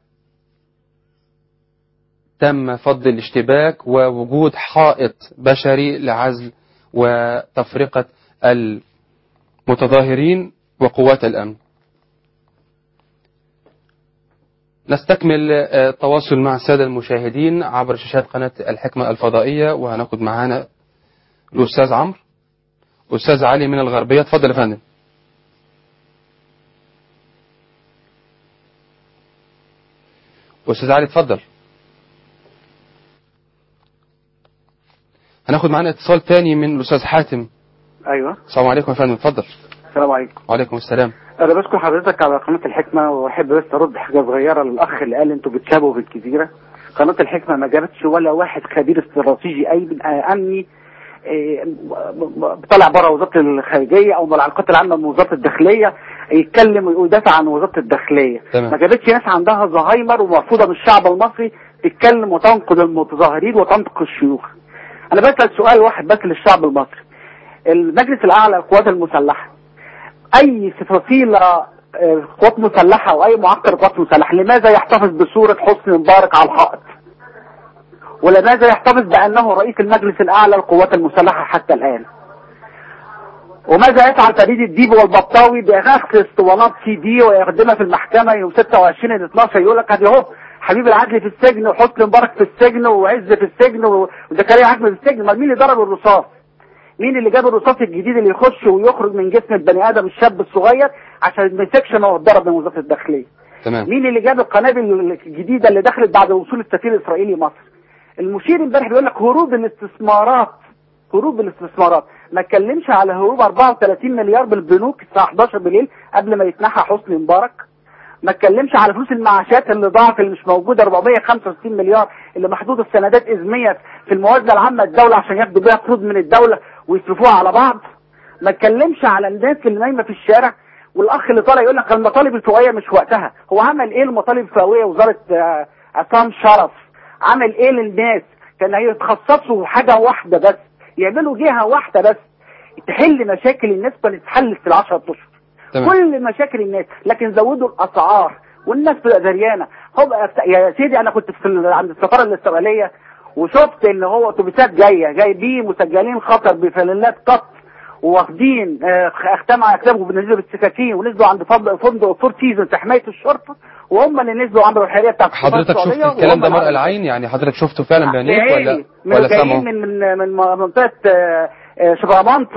تم فض الاشتباك ووجود حائط بشري لعزل وتفرقة المتظاهرين وقوات الأمن نستكمل آه، التواصل مع السادة المشاهدين عبر شاشات قناة الحكمة الفضائية وهناخد معانا الأستاذ عمرو أستاذ علي من الغربية اتفضل يا فندم أستاذ علي اتفضل هناخد معانا اتصال تاني من الأستاذ حاتم ايوه السلام عليكم يا فندم اتفضل السلام عليكم وعليكم السلام انا بشكر حضرتك على قناه الحكمه واحب بس ارد حاجه صغيره للاخ اللي قال انتوا بتشابهوا في الجزيره قناه الحكمه ما جابتش ولا واحد خبير استراتيجي اي من- آه، امني آه، م- م- طالع بره وزاره الخارجيه او من العلاقات العامه من وزاره الداخليه يتكلم ويدافع عن وزاره الداخليه تمام. ما جابتش ناس عندها زهايمر ومرفوضه من الشعب المصري تتكلم وتنقد المتظاهرين وتنقد الشيوخ انا بسال سؤال واحد بس للشعب المصري المجلس الاعلى للقوات المسلحه اي فصيله آه، قوات مسلحه او اي معسكر قوات مسلحه لماذا يحتفظ بصوره حسني مبارك على الحائط ولماذا يحتفظ بانه رئيس المجلس الاعلى للقوات المسلحه حتى الان وماذا يفعل فريد الديب والبطاوي باخذ اسطوانات سي دي ويقدمها في المحكمه يوم 26 12 يقول لك ادي اهو حبيب العدل في السجن وحسني مبارك في السجن وعز في السجن و- وزكريا عزمي في السجن امال مين اللي ضرب الرصاص؟ مين اللي جاب الرصاص الجديد اللي يخش ويخرج من جسم البني ادم الشاب الصغير عشان ما يمسكش انه اتضرب من وزاره الداخليه؟ تمام مين اللي جاب القنابل الجديده اللي دخلت بعد وصول السفير الاسرائيلي مصر؟ المشير امبارح بيقول لك هروب الاستثمارات هروب الاستثمارات ما اتكلمش على هروب 34 مليار بالبنوك الساعه 11 بالليل قبل ما يتنحى حسني مبارك ما اتكلمش على فلوس المعاشات اللي ضاعت اللي مش موجوده 465 مليار اللي محدود السندات اذنيه في الموازنه العامه للدوله عشان ياخدوا بيها قروض من الدوله ويصرفوها على بعض ما اتكلمش على الناس اللي نايمه في الشارع والاخ اللي طالع يقول لك المطالب الفئويه مش وقتها هو عمل ايه المطالب الفئويه وزاره آه، عصام شرف عمل ايه للناس كان هيتخصصوا حاجه واحده بس يعملوا جهه واحده بس تحل مشاكل الناس كانت اتحلت في العشرة اشهر تمام. كل مشاكل الناس لكن زودوا الاسعار والناس بتبقى دريانه هو بقى- يا سيدي انا كنت في ال- عند السفاره الاسرائيليه وشفت ان هو اتوبيسات جايه جايبين مسجلين خطر بفانيلات قط واخدين آه، اختام على كتابهم بنزلوا بالسكاكين ونزلوا عند فض- فندق فور سيزون في حمايه الشرطه وهم اللي نزلوا عملوا الحريه بتاعت السفارة حضرتك شفت السعودية الكلام وهم ده مرأى اللي العين يعني حضرتك شفته فعلا بعينيك ولا بعيني. من ولا جايين سامعه من من من منطقه آه، آه، شبرمنت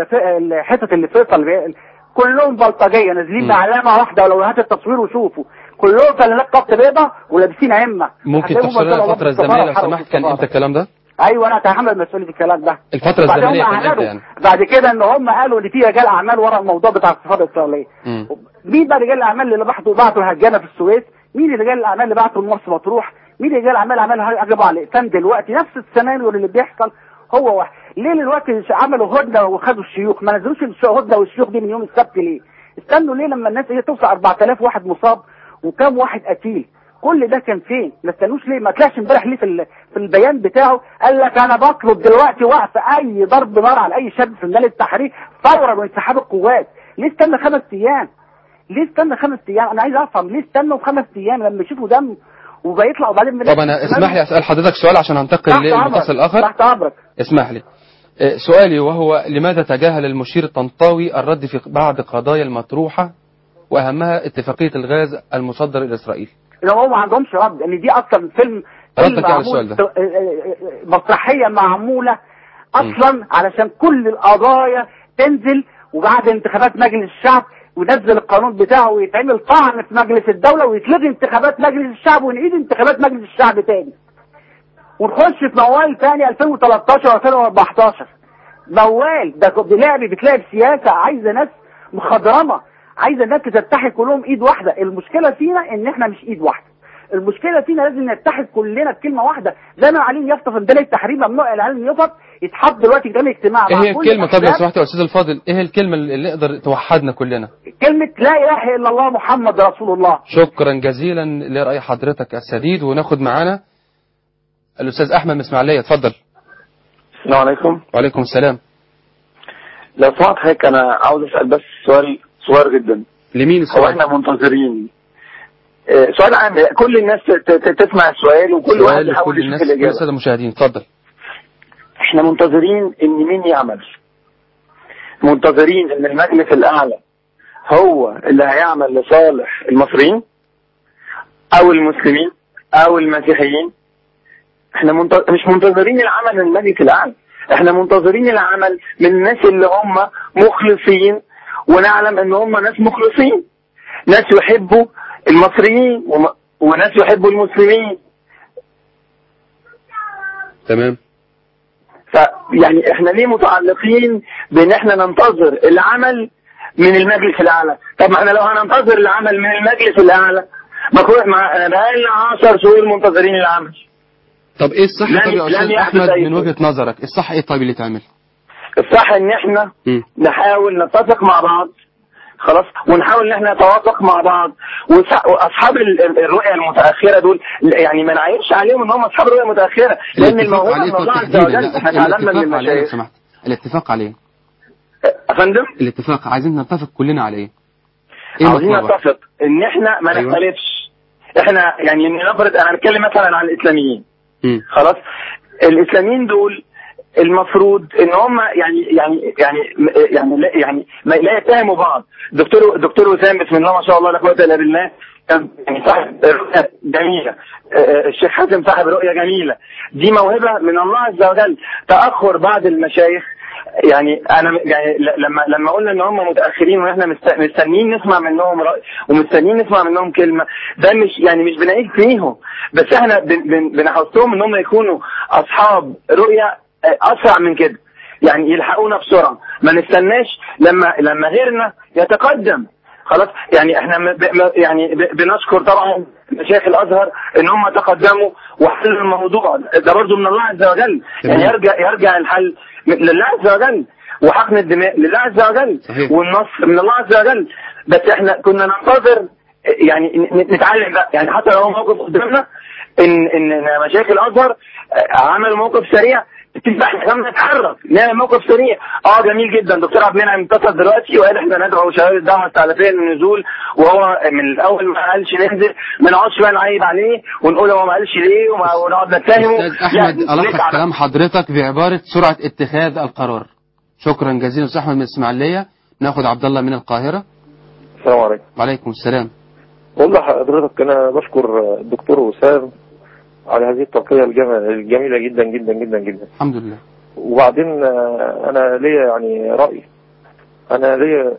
والحتت اللي فيصل بي- كلهم بلطجيه نازلين مم. بعلامه واحده ولو هات التصوير وشوفوا كلهم فانيلات قط بيضه ولابسين عمه ممكن هتلاقيهم تفسر لنا بيطلعوا الفترة في السفارة الزمنية لو وحركوا سمحت في كان السفارة. امتى الكلام ده؟ ايوه انا اتحمل مسؤوليه الكلام ده الفترة بعد الزمنية هم كان امتى أعلنوا يعني؟ بعد كده ان هم قالوا ان في رجال اعمال ورا الموضوع بتاع السفاره الاسرائيليه مم. مين بقى رجال الاعمال اللي بعتوا بعتوا الهجانه في السويس مين رجال الاعمال اللي بعتوا لمرسى مطروح مين رجال الاعمال اللي عملوا هجموا على الاقسام دلوقتي نفس السيناريو اللي بيحصل هو واحد ليه دلوقتي عملوا هدنه وخدوا الشيوخ ما نزلوش الهدنه والشيوخ دي من يوم السبت ليه استنوا ليه لما الناس هي توصل 4000 واحد مصاب وكام واحد قتيل كل ده كان فين ما استنوش ليه ما طلعش امبارح ليه في ال- في البيان بتاعه قال لك انا بطلب دلوقتي وقف اي ضرب نار على اي شاب في ميدان التحرير فورا وانسحاب القوات ليه استنى خمس ايام ليه استنى خمس ايام انا عايز افهم ليه استنوا خمس ايام لما يشوفوا دم وبيطلع وبعدين من طب انا اسمح لي اسال حضرتك سؤال عشان هنتقل تحت للمتصل امرك الاخر تحت امرك اسمح لي آه، سؤالي وهو لماذا تجاهل المشير الطنطاوي الرد في بعض القضايا المطروحة وأهمها اتفاقية الغاز المصدر إلى إسرائيل ان هم ما عندهمش رد ان دي اصلا فيلم فيلم ردك على معمول السؤال ده. ت- آه، آه، آه، مسرحيه معموله اصلا علشان كل القضايا تنزل وبعد انتخابات مجلس الشعب وينزل القانون بتاعه ويتعمل طعن في مجلس الدوله ويتلغي انتخابات مجلس الشعب ونعيد انتخابات مجلس الشعب تاني ونخش في موال تاني 2013 2014 موال ده دي لعب بتلعب سياسه عايزه ناس مخضرمه عايزه الناس تتحد كلهم ايد واحده المشكله فينا ان احنا مش ايد واحده المشكله فينا لازم نتحد كلنا بكلمه واحده زي ما عليهم يافطه في ميدان التحرير ممنوع العلم يفط يتحط دلوقتي قدام اجتماع إيه مع هي كل الكلمة طب لو الأحزاب. سمحت يا أستاذ الفاضل إيه هي الكلمة اللي نقدر توحدنا كلنا كلمه لا اله الا الله محمد رسول الله شكرا جزيلا لرأي حضرتك السديد وناخد معانا الأستاذ أحمد من إسماعيلية اتفضل السلام عليكم وعليكم السلام لو سمحت حضرتك انا عاوز اسال بس سؤال صغير جدا لمين هو السؤال؟ احنا منتظرين آه، سؤال عام كل الناس ت- ت- تسمع السؤال وكل واحد سؤال يحاول لكل يشوف الناس كل الاجابه السادة المشاهدين اتفضل احنا منتظرين ان مين يعمل منتظرين ان المجلس الاعلى هو اللي هيعمل لصالح المصريين او المسلمين او المسيحيين احنا منت... مش منتظرين العمل من الملك الاعلى احنا منتظرين العمل من الناس اللي هم مخلصين ونعلم ان هم ناس مخلصين ناس يحبوا المصريين وم... وناس يحبوا المسلمين تمام فيعني احنا ليه متعلقين بان احنا ننتظر العمل من المجلس الاعلى طب ما احنا لو هننتظر العمل من المجلس الاعلى ما كنا ما بقالنا 10 شهور منتظرين العمل طب ايه الصح لن- طب يا لن استاذ يحدث احمد أي من وجهة نظرك الصح ايه طيب اللي يتعمل الصح ان احنا مم. نحاول نتفق مع بعض خلاص ونحاول ان احنا نتوافق مع بعض وس- واصحاب ال- ال- الرؤيه المتاخره دول يعني ما نعيبش عليهم ان هم اصحاب الرؤيه المتاخره لان الاتفاق الموهبه عليه من الله عز تحديدا وجل لا، احنا تعلمنا من الاتفاق عليه لو المشايخ سمحت الاتفاق عليه يا فندم الاتفاق عايزين نتفق كلنا عليه ايه عاوزين مطلبك نتفق ان احنا ما أيوة. نختلفش احنا يعني نفرض انا بتكلم مثلا عن الاسلاميين مم. خلاص الاسلاميين دول المفروض ان هم يعني يعني يعني يعني لا يعني ما لا يتهموا بعض دكتور دكتور وسام بسم الله ما شاء الله لا قوه الا بالله كان يعني صاحب رؤيه جميله آه، الشيخ حازم صاحب رؤيه جميله دي موهبه من الله عز وجل تاخر بعض المشايخ يعني انا يعني ل- لما لما قلنا ان هم متاخرين واحنا مست- مستنيين نسمع منهم راي ومستنيين نسمع منهم كلمه ده مش يعني مش بنعيب فيهم بس احنا بن- بن- بنحثهم ان هم يكونوا اصحاب رؤيه آه، اسرع من كده يعني يلحقونا بسرعه ما نستناش لما لما غيرنا يتقدم خلاص يعني احنا م- ب- م- يعني ب- بنشكر طبعا مشايخ الازهر ان هم تقدموا وحلوا الموضوع ده برضه من الله عز وجل يعني يرجع يرجع الحل م- لله عز وجل وحقن الدماء لله عز وجل صحيح. والنصر من الله عز وجل بس احنا كنا ننتظر يعني ن- نتعلم بقى يعني حتى لو موقف قدامنا ان ان مشايخ الازهر آه، عملوا موقف سريع تبقى احنا كمان نتحرك نعمل موقف سريع اه جميل جدا دكتور عبد المنعم اتصل دلوقتي وقال احنا ندعو شباب الدعوه السلفيه للنزول وهو من الاول ما قالش ننزل ما نقعدش بقى نعيب عليه ونقول هو ما قالش ليه وما- ونقعد نتهمه استاذ احمد لا، الخص نتعب. كلام حضرتك بعباره سرعه اتخاذ القرار شكرا جزيلا استاذ احمد من الاسماعيليه ناخد عبد الله من القاهره السلام عليكم وعليكم السلام والله حضرتك انا بشكر الدكتور وسام على هذه التغطية الجم- الجميلة جدا جدا جدا جدا الحمد لله وبعدين آه، انا ليا يعني رأي انا ليا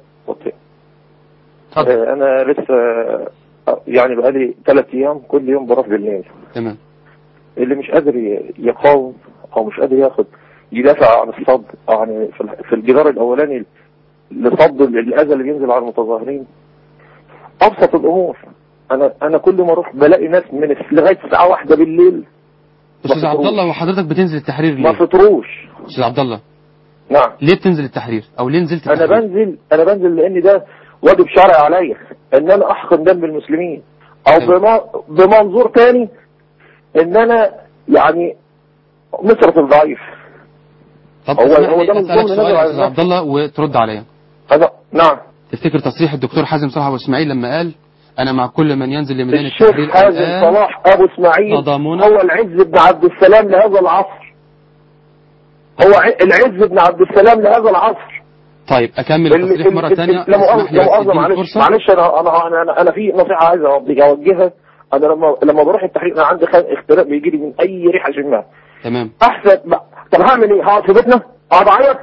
آه، انا لسه آه، يعني بقالي ثلاث ايام كل يوم بروح بالليل تمام اللي مش قادر ي- يقاوم او مش قادر ياخد يدافع عن الصد يعني في ال- في الجدار الاولاني لصد ال- الاذى اللي بينزل على المتظاهرين ابسط الامور انا انا كل ما اروح بلاقي ناس من الس- لغايه الساعه واحدة بالليل استاذ عبد الله وحضرتك بتنزل التحرير ما ليه فطروش استاذ عبد الله نعم ليه بتنزل التحرير او ليه نزلت انا التحرير بنزل انا بنزل لان ده واجب شرعي عليا ان انا احقن دم المسلمين او بما بمنظور تاني ان انا يعني نصرة الضعيف طب هو- اسمح هو لي ده من اسالك ضمن سؤال نزل يا على استاذ الناس. عبد الله وترد عليا هذا نعم تفتكر تصريح الدكتور حازم صلاح ابو اسماعيل لما قال انا مع كل من ينزل لميدان التحرير الشيخ حازم الان صلاح ابو اسماعيل تضامنا هو العز بن عبد السلام لهذا العصر هو ع- العز بن عبد السلام لهذا العصر طيب اكمل ال- التصريح ال- مره ال- ثانيه لا مؤاخذة اسمح لي لا بس مؤاخذة اديني معلش فرصه معلش انا انا انا انا, أنا في نصيحة عايز أوجه- اوجهها انا لما لما بروح التحرير انا عندي خلق اختلاف بيجي لي من اي ريحة اشمها تمام احسن بقى. طب هعمل ايه هقعد في بيتنا اقعد اعيط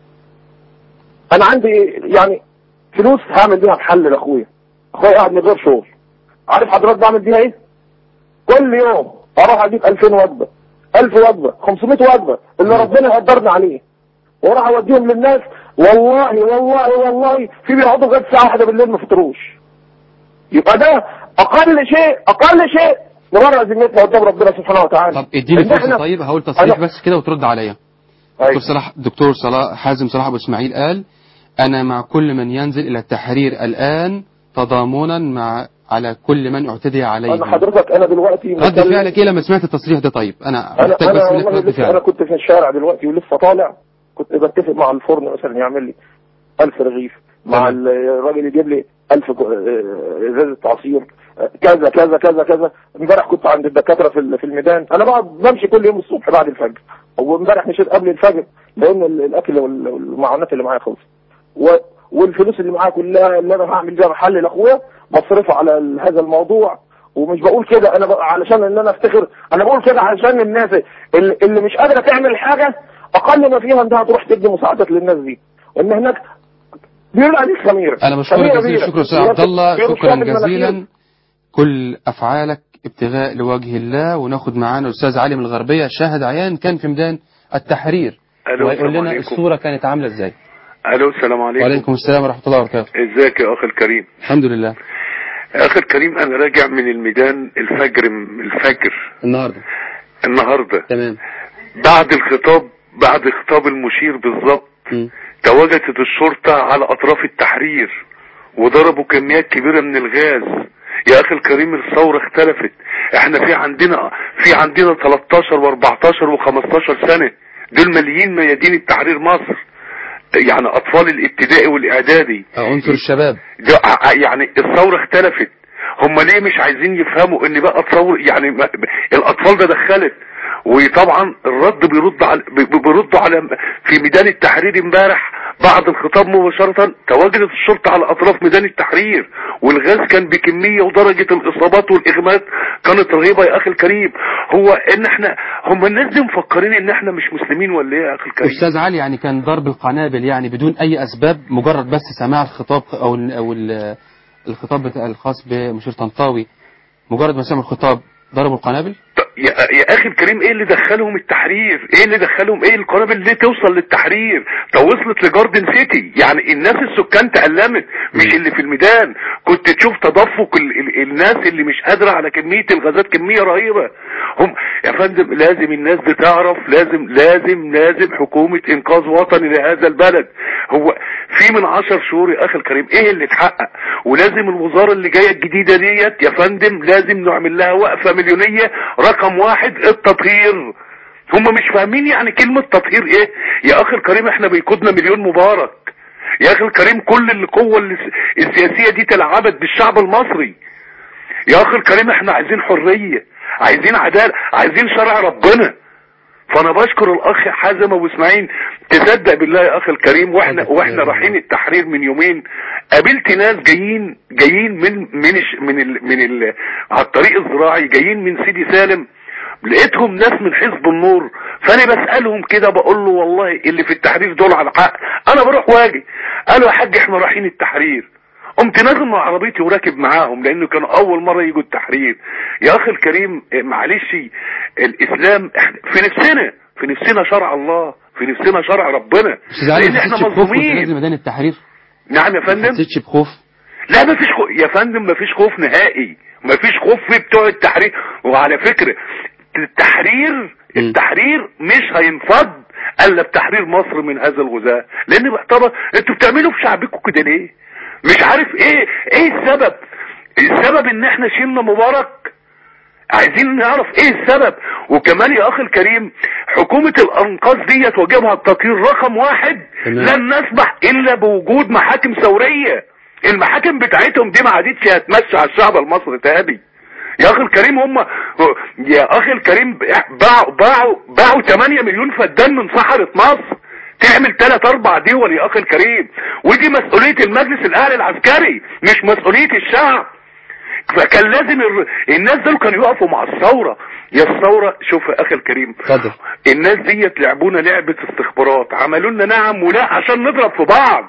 انا عندي يعني فلوس هعمل بيها محل لاخويا اخويا قاعد من غير شغل عارف حضرتك بعمل بيها ايه كل يوم اروح اجيب 2000 وجبه 1000 وجبه 500 وجبه اللي ربنا يقدرنا عليه واروح اوديهم للناس والله والله والله في بيقعدوا لغايه الساعه 1 بالليل ما فطروش يبقى ده اقل شيء اقل شيء نبرأ ذمتنا قدام ربنا سبحانه وتعالى طب اديني إن فرصه إحنا- طيب هقول تصريح أنا- بس كده وترد عليا دكتور صلاح دكتور صلاح حازم صلاح ابو اسماعيل قال انا مع كل من ينزل الى التحرير الان تضامنا مع على كل من اعتدي عليه انا حضرتك انا دلوقتي رد مكلم- فعلك ايه لما سمعت التصريح ده طيب انا انا محتاج انا بس منك والله رد لسه انا فعل كنت في الشارع دلوقتي ولسه طالع كنت بتفق مع الفرن مثلا يعمل لي 1000 رغيف مع ال- الراجل يجيب لي 1000 ك- آه، ازازه عصير آه، كذا كذا كذا كذا امبارح كنت عند الدكاتره في ال- في الميدان انا بقعد بمشي كل يوم الصبح بعد الفجر وامبارح مشيت قبل الفجر لان ال- الاكل وال- والمعونات اللي معايا خلصت و- والفلوس اللي معايا كلها اللي انا هعمل بيها محل لاخويا بصرفها على ال- هذا الموضوع ومش بقول كده انا بقى علشان ان انا افتخر انا بقول كده علشان الناس اللي, اللي مش قادره تعمل حاجه اقل ما فيها انها تروح تدي مساعدات للناس دي وان هناك بيقول عليك خميره انا بشكرك خميرة جزيلا بيرة. شكرا استاذ عبد الله بيرة شكرا شعب المناخير. جزيلا كل افعالك ابتغاء لوجه الله وناخد معانا الاستاذ علي من الغربيه شاهد عيان كان في ميدان التحرير ألو، ويقول السلام لنا عليكم. الصوره كانت عامله ازاي الو السلام عليكم وعليكم السلام ورحمه الله وبركاته ازيك يا اخي الكريم الحمد لله اخي الكريم انا راجع من الميدان الفجر الفجر النهارده النهارده تمام بعد الخطاب بعد خطاب المشير بالظبط م. تواجدت الشرطة على اطراف التحرير وضربوا كميات كبيرة من الغاز يا اخي الكريم الثورة اختلفت احنا في عندنا في عندنا 13 و14 و15 سنة دول مليين ميادين التحرير مصر يعني اطفال الابتدائي والاعدادي عنصر الشباب ده ع- يعني الثورة اختلفت هم ليه مش عايزين يفهموا ان بقى ثورة يعني ما- الاطفال ده دخلت وطبعا الرد بيرد على بي- بيردوا على في ميدان التحرير امبارح بعد الخطاب مباشرة تواجدت الشرطة على اطراف ميدان التحرير والغاز كان بكمية ودرجة الاصابات والاغماءات كانت رهيبة يا اخي الكريم هو ان احنا هم الناس دي مفكرين ان احنا مش مسلمين ولا ايه يا اخي الكريم استاذ علي يعني كان ضرب القنابل يعني بدون اي اسباب مجرد بس سماع الخطاب او ال او ال الخطاب بتاع الخاص بمشير طنطاوي مجرد ما سمعوا الخطاب ضربوا القنابل يا, يا اخي الكريم ايه اللي دخلهم التحرير ايه اللي دخلهم ايه القنابل اللي توصل للتحرير ده وصلت لجاردن سيتي يعني الناس السكان تألمت مش اللي في الميدان كنت تشوف تدفق ال ال الناس اللي مش قادرة على كمية الغازات كمية رهيبة هم يا فندم لازم الناس دي تعرف لازم لازم لازم حكومة انقاذ وطني لهذا البلد هو في من عشر شهور يا اخي الكريم ايه اللي اتحقق ولازم الوزارة اللي جاية الجديدة ديت يا فندم لازم نعمل لها وقفة مليونية رقم واحد التطهير هم مش فاهمين يعني كلمة تطهير ايه يا اخي الكريم احنا بيقودنا مليون مبارك يا اخي الكريم كل القوة الس- السياسية دي تلعبت بالشعب المصري يا اخي الكريم احنا عايزين حرية عايزين عدالة عايزين شرع ربنا فانا بشكر الاخ حازم ابو اسماعيل تصدق بالله يا اخي الكريم واحنا واحنا رايحين التحرير من يومين قابلت ناس جايين جايين من من الش- من ال من ال على الطريق الزراعي جايين من سيدي سالم لقيتهم ناس من حزب النور فانا بسالهم كده بقول له والله اللي في التحرير دول على حق انا بروح واجي قالوا يا حاج احنا رايحين التحرير قمت نازل مع عربيتي وراكب معاهم لانه كانوا اول مره يجوا التحرير يا اخي الكريم اه، معلش الاسلام إحنا- في نفسنا في نفسنا شرع الله في نفسنا شرع ربنا استاذ علي لان ما احنا حسيتش بخوف وانت مظلومين نازل ميدان التحرير نعم يا ما فندم حسيتش بخوف لا ما فيش خوف يا فندم ما فيش خوف نهائي ما فيش خوف في بتوع التحرير وعلى فكرة التحرير التحرير مش هينفض الا بتحرير مصر من هذا الغزاة لان محترم انتوا بتعملوا في شعبكم كده ليه مش عارف ايه ايه السبب السبب ان احنا شلنا مبارك عايزين نعرف ايه السبب وكمان يا اخي الكريم حكومة الانقاذ ديت واجبها التطهير رقم واحد تمام. لن نسمح الا بوجود محاكم ثورية المحاكم بتاعتهم دي ما عادتش هتمشي على الشعب المصري تاني يا اخي الكريم هم يا اخي الكريم باعوا باعوا باعوا 8 مليون فدان من صحراء مصر تعمل 3 4 دول يا اخي الكريم ودي مسؤولية المجلس الاعلى العسكري مش مسؤولية الشعب فكان لازم الر... الناس دول كانوا يقفوا مع الثورة يا الثورة شوف يا اخي الكريم اتفضل الناس ديت لعبونا لعبة استخبارات عملوا لنا نعم ولا عشان نضرب في بعض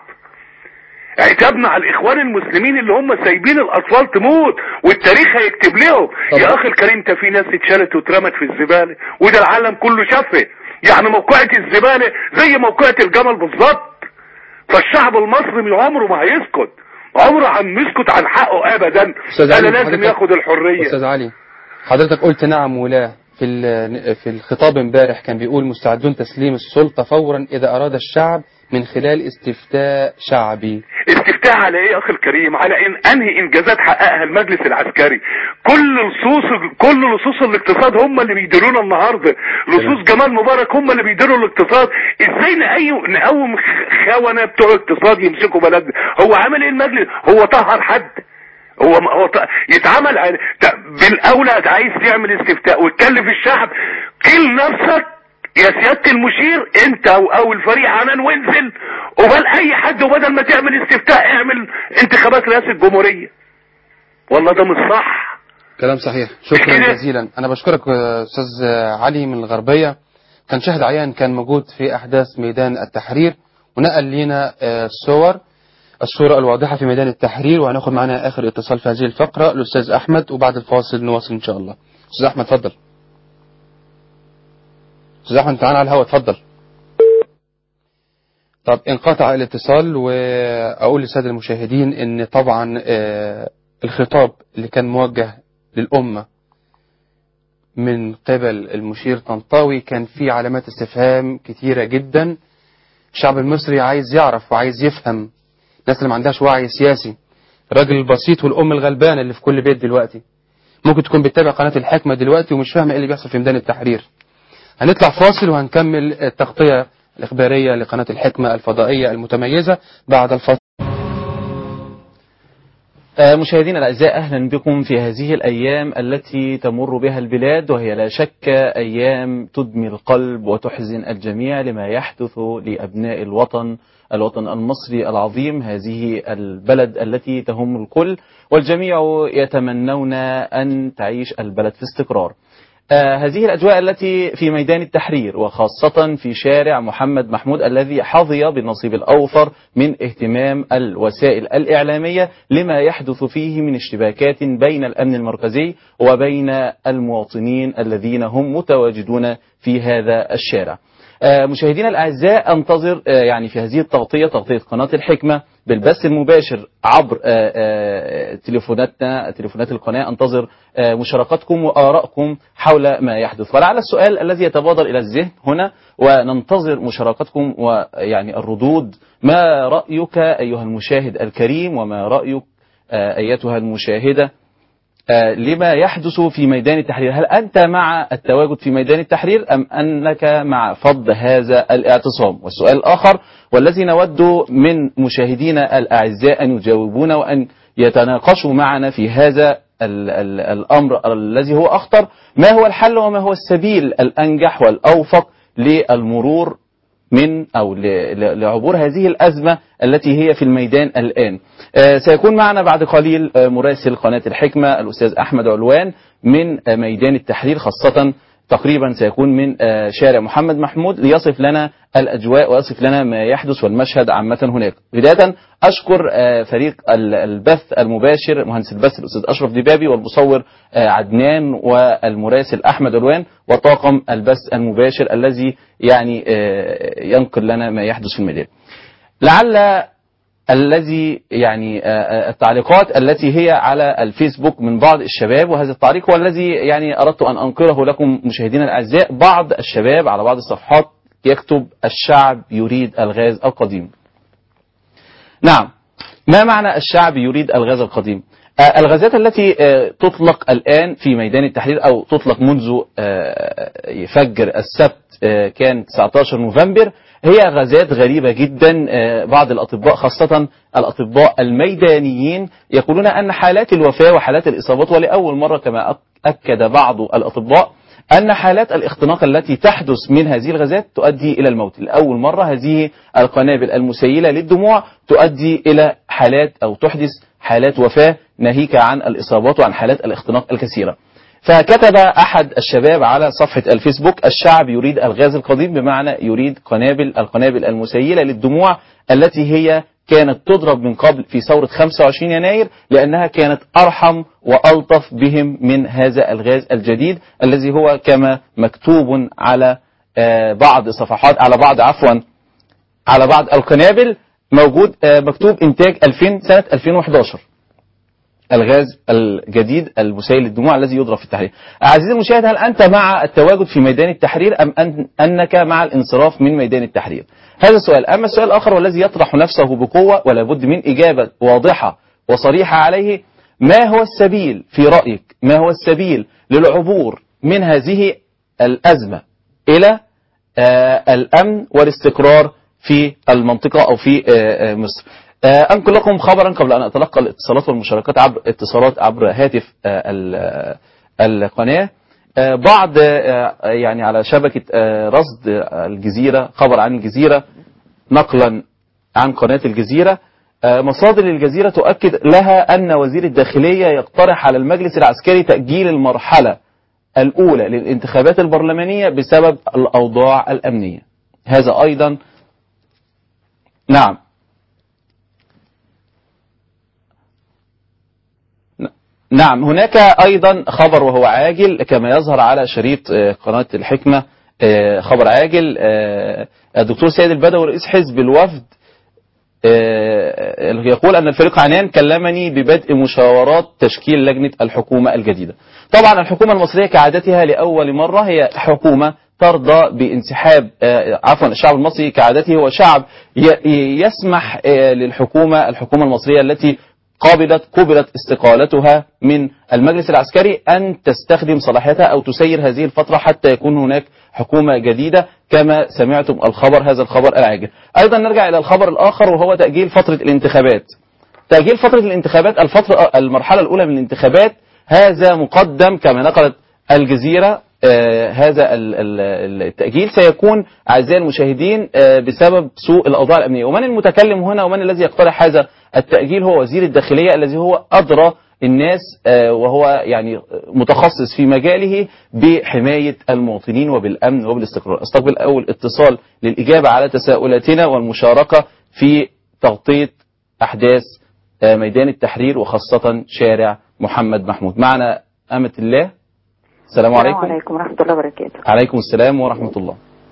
عتابنا على الاخوان المسلمين اللي هم سايبين الاطفال تموت والتاريخ هيكتب لهم يا اخي الكريم انت في ناس اتشالت واترمت في الزبالة وده العالم كله شافه يعني موقعة الزبالة زي موقعة الجمل بالظبط فالشعب المصري عمره ما هيسكت عمره عم يسكت عن حقه ابدا أستاذ انا علي، لازم حضرتك- ياخد الحرية استاذ علي حضرتك قلت نعم ولا في ال- في الخطاب امبارح كان بيقول مستعدون تسليم السلطة فورا إذا أراد الشعب من خلال استفتاء شعبي استفتاء على ايه يا اخي الكريم على ان انهي انجازات حققها المجلس العسكري كل لصوص كل لصوص الاقتصاد هم اللي بيديرونا النهارده لصوص جمال مبارك هم اللي بيديروا الاقتصاد ازاي نقوم نقوم خونه بتوع اقتصاد يمسكوا بلدنا هو عمل ايه المجلس هو طهر حد هو هو ط- يتعمل على ط- بالاولى عايز تعمل استفتاء وتكلف الشعب كل نفسك يا سيادة المشير انت او, أو الفريق عنان وانزل وبل اي حد وبدل ما تعمل استفتاء اعمل انتخابات رئاسة الجمهورية والله ده مش صح كلام صحيح شكرا جزيلا انا بشكرك آه، استاذ علي من الغربيه كان شاهد عيان كان موجود في احداث ميدان التحرير ونقل لنا آه، الصور الصورة الواضحة في ميدان التحرير وهناخد معنا آخر اتصال في هذه الفقرة الأستاذ أحمد وبعد الفاصل نواصل إن شاء الله أستاذ أحمد اتفضل أستاذ أحمد تعالى على الهواء اتفضل طب انقطع الاتصال وأقول للسادة المشاهدين إن طبعا آه، الخطاب اللي كان موجه للأمة من قبل المشير طنطاوي كان فيه علامات استفهام كتيرة جدا الشعب المصري عايز يعرف وعايز يفهم الناس اللي ما عندهاش وعي سياسي الراجل البسيط والأم الغلبانة اللي في كل بيت دلوقتي ممكن تكون بتتابع قناة الحكمة دلوقتي ومش فاهمة ايه اللي بيحصل في ميدان التحرير هنطلع فاصل وهنكمل التغطية الإخبارية لقناة الحكمة الفضائية المتميزة بعد الفاصل آه، مشاهدينا الأعزاء أهلا بكم في هذه الأيام التي تمر بها البلاد وهي لا شك أيام تدمي القلب وتحزن الجميع لما يحدث لأبناء الوطن الوطن المصري العظيم هذه البلد التي تهم الكل والجميع يتمنون أن تعيش البلد في استقرار آه هذه الأجواء التي في ميدان التحرير وخاصة في شارع محمد محمود الذي حظي بالنصيب الأوفر من اهتمام الوسائل الإعلامية لما يحدث فيه من اشتباكات بين الأمن المركزي وبين المواطنين الذين هم متواجدون في هذا الشارع آه، مشاهدينا الأعزاء أنتظر آه، يعني في هذه التغطية تغطية قناة الحكمة بالبث المباشر عبر آه، آه، تليفوناتنا تليفونات القناة أنتظر آه، مشاركاتكم وآرائكم حول ما يحدث ولعل السؤال الذي يتبادر إلى الذهن هنا وننتظر مشاركاتكم ويعني الردود ما رأيك أيها المشاهد الكريم وما رأيك آه، أيتها المشاهدة آه، لما يحدث في ميدان التحرير هل أنت مع التواجد في ميدان التحرير أم أنك مع فض هذا الاعتصام والسؤال الآخر والذي نود من مشاهدينا الأعزاء أن يجاوبون وأن يتناقشوا معنا في هذا ال ال الأمر الذي هو أخطر ما هو الحل وما هو السبيل الأنجح والأوفق للمرور من أو ل- ل- لعبور هذه الأزمة التي هي في الميدان الآن آه، سيكون معنا بعد قليل آه، مراسل قناة الحكمة الأستاذ أحمد علوان من آه، ميدان التحرير خاصة تقريبا سيكون من آه، شارع محمد محمود ليصف لنا الأجواء ويصف لنا ما يحدث والمشهد عامة هناك بداية أشكر آه، فريق ال- البث المباشر مهندس البث الأستاذ أشرف دبابي والمصور آه، عدنان والمراسل أحمد علوان وطاقم البث المباشر الذي يعني آه، ينقل لنا ما يحدث في الميدان لعل الذي يعني آه، آه، التعليقات التي هي على الفيسبوك من بعض الشباب وهذا التعليق هو الذي يعني أردت أن أنقله لكم مشاهدينا الأعزاء بعض الشباب على بعض الصفحات يكتب الشعب يريد الغاز القديم نعم ما معنى الشعب يريد الغاز القديم آه، الغازات التي آه، تطلق الآن في ميدان التحرير أو تطلق منذ آه، فجر السبت آه، كان 19 نوفمبر هي غازات غريبة جدا آه، بعض الأطباء خاصة الأطباء الميدانيين يقولون أن حالات الوفاة وحالات الإصابات ولأول مرة كما أك- أكد بعض الأطباء أن حالات الاختناق التي تحدث من هذه الغازات تؤدي إلى الموت لأول مرة هذه القنابل المسيلة للدموع تؤدي إلى حالات أو تحدث حالات وفاة ناهيك عن الإصابات وعن حالات الاختناق الكثيرة فكتب أحد الشباب على صفحة الفيسبوك الشعب يريد الغاز القديم بمعنى يريد قنابل القنابل المسيلة للدموع التي هي كانت تضرب من قبل في ثورة 25 يناير لأنها كانت أرحم وألطف بهم من هذا الغاز الجديد الذي هو كما مكتوب على آه، بعض صفحات على بعض عفوا على بعض القنابل موجود آه، مكتوب إنتاج 2000 سنة 2011 الغاز الجديد المسيل للدموع الذي يضرب في التحرير عزيزي المشاهد هل أنت مع التواجد في ميدان التحرير أم أن أنك مع الانصراف من ميدان التحرير هذا السؤال أما السؤال الآخر والذي يطرح نفسه بقوة ولا بد من إجابة واضحة وصريحة عليه ما هو السبيل في رأيك ما هو السبيل للعبور من هذه الأزمة إلى آه، الأمن والاستقرار في المنطقة أو في آه، آه، مصر آه، أنقل لكم خبرا قبل أن أتلقى الاتصالات والمشاركات عبر اتصالات عبر هاتف آه، ال- آه، القناة آه، بعض آه، يعني على شبكة آه، رصد آه، الجزيرة خبر عن الجزيرة نقلا عن قناة الجزيرة آه، مصادر الجزيرة تؤكد لها أن وزير الداخلية يقترح على المجلس العسكري تأجيل المرحلة الأولى للانتخابات البرلمانية بسبب الأوضاع الأمنية هذا أيضا نعم نعم هناك أيضا خبر وهو عاجل كما يظهر على شريط آه، قناة الحكمة آه، خبر عاجل آه، الدكتور سيد البدوي رئيس حزب الوفد آه، يقول أن الفريق عنان كلمني ببدء مشاورات تشكيل لجنة الحكومة الجديدة طبعا الحكومة المصرية كعادتها لأول مرة هي حكومة ترضى بانسحاب آه، عفوا الشعب المصري كعادته هو شعب ي- يسمح آه، للحكومة الحكومة المصرية التي قابلت قبلت استقالتها من المجلس العسكري أن تستخدم صلاحيتها أو تسير هذه الفترة حتى يكون هناك حكومة جديدة كما سمعتم الخبر هذا الخبر العاجل أيضا نرجع إلى الخبر الآخر وهو تأجيل فترة الانتخابات تأجيل فترة الانتخابات الفترة المرحلة الأولى من الانتخابات هذا مقدم كما نقلت الجزيرة آه هذا ال- ال- التأجيل سيكون أعزائي المشاهدين آه بسبب سوء الأوضاع الأمنية ومن المتكلم هنا ومن الذي يقترح هذا التأجيل هو وزير الداخلية الذي هو أدرى الناس آه وهو يعني متخصص في مجاله بحماية المواطنين وبالأمن وبالاستقرار استقبل أول اتصال للإجابة على تساؤلاتنا والمشاركة في تغطية أحداث آه ميدان التحرير وخاصة شارع محمد محمود معنا أمة الله السلام عليكم السلام عليكم ورحمة الله وبركاته عليكم السلام ورحمة الله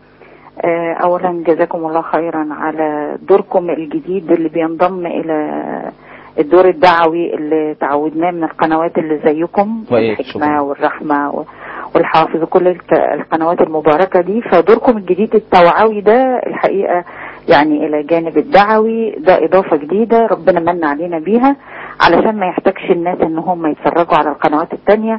آه، أولا جزاكم الله خيرا على دوركم الجديد اللي بينضم إلى الدور الدعوي اللي تعودناه من القنوات اللي زيكم وإيه، الحكمة والرحمة و- والحافظ وكل الك- القنوات المباركة دي فدوركم الجديد التوعوي ده الحقيقة يعني إلى جانب الدعوي ده إضافة جديدة ربنا من علينا بيها علشان ما يحتاجش الناس إن هم يتفرجوا على القنوات التانية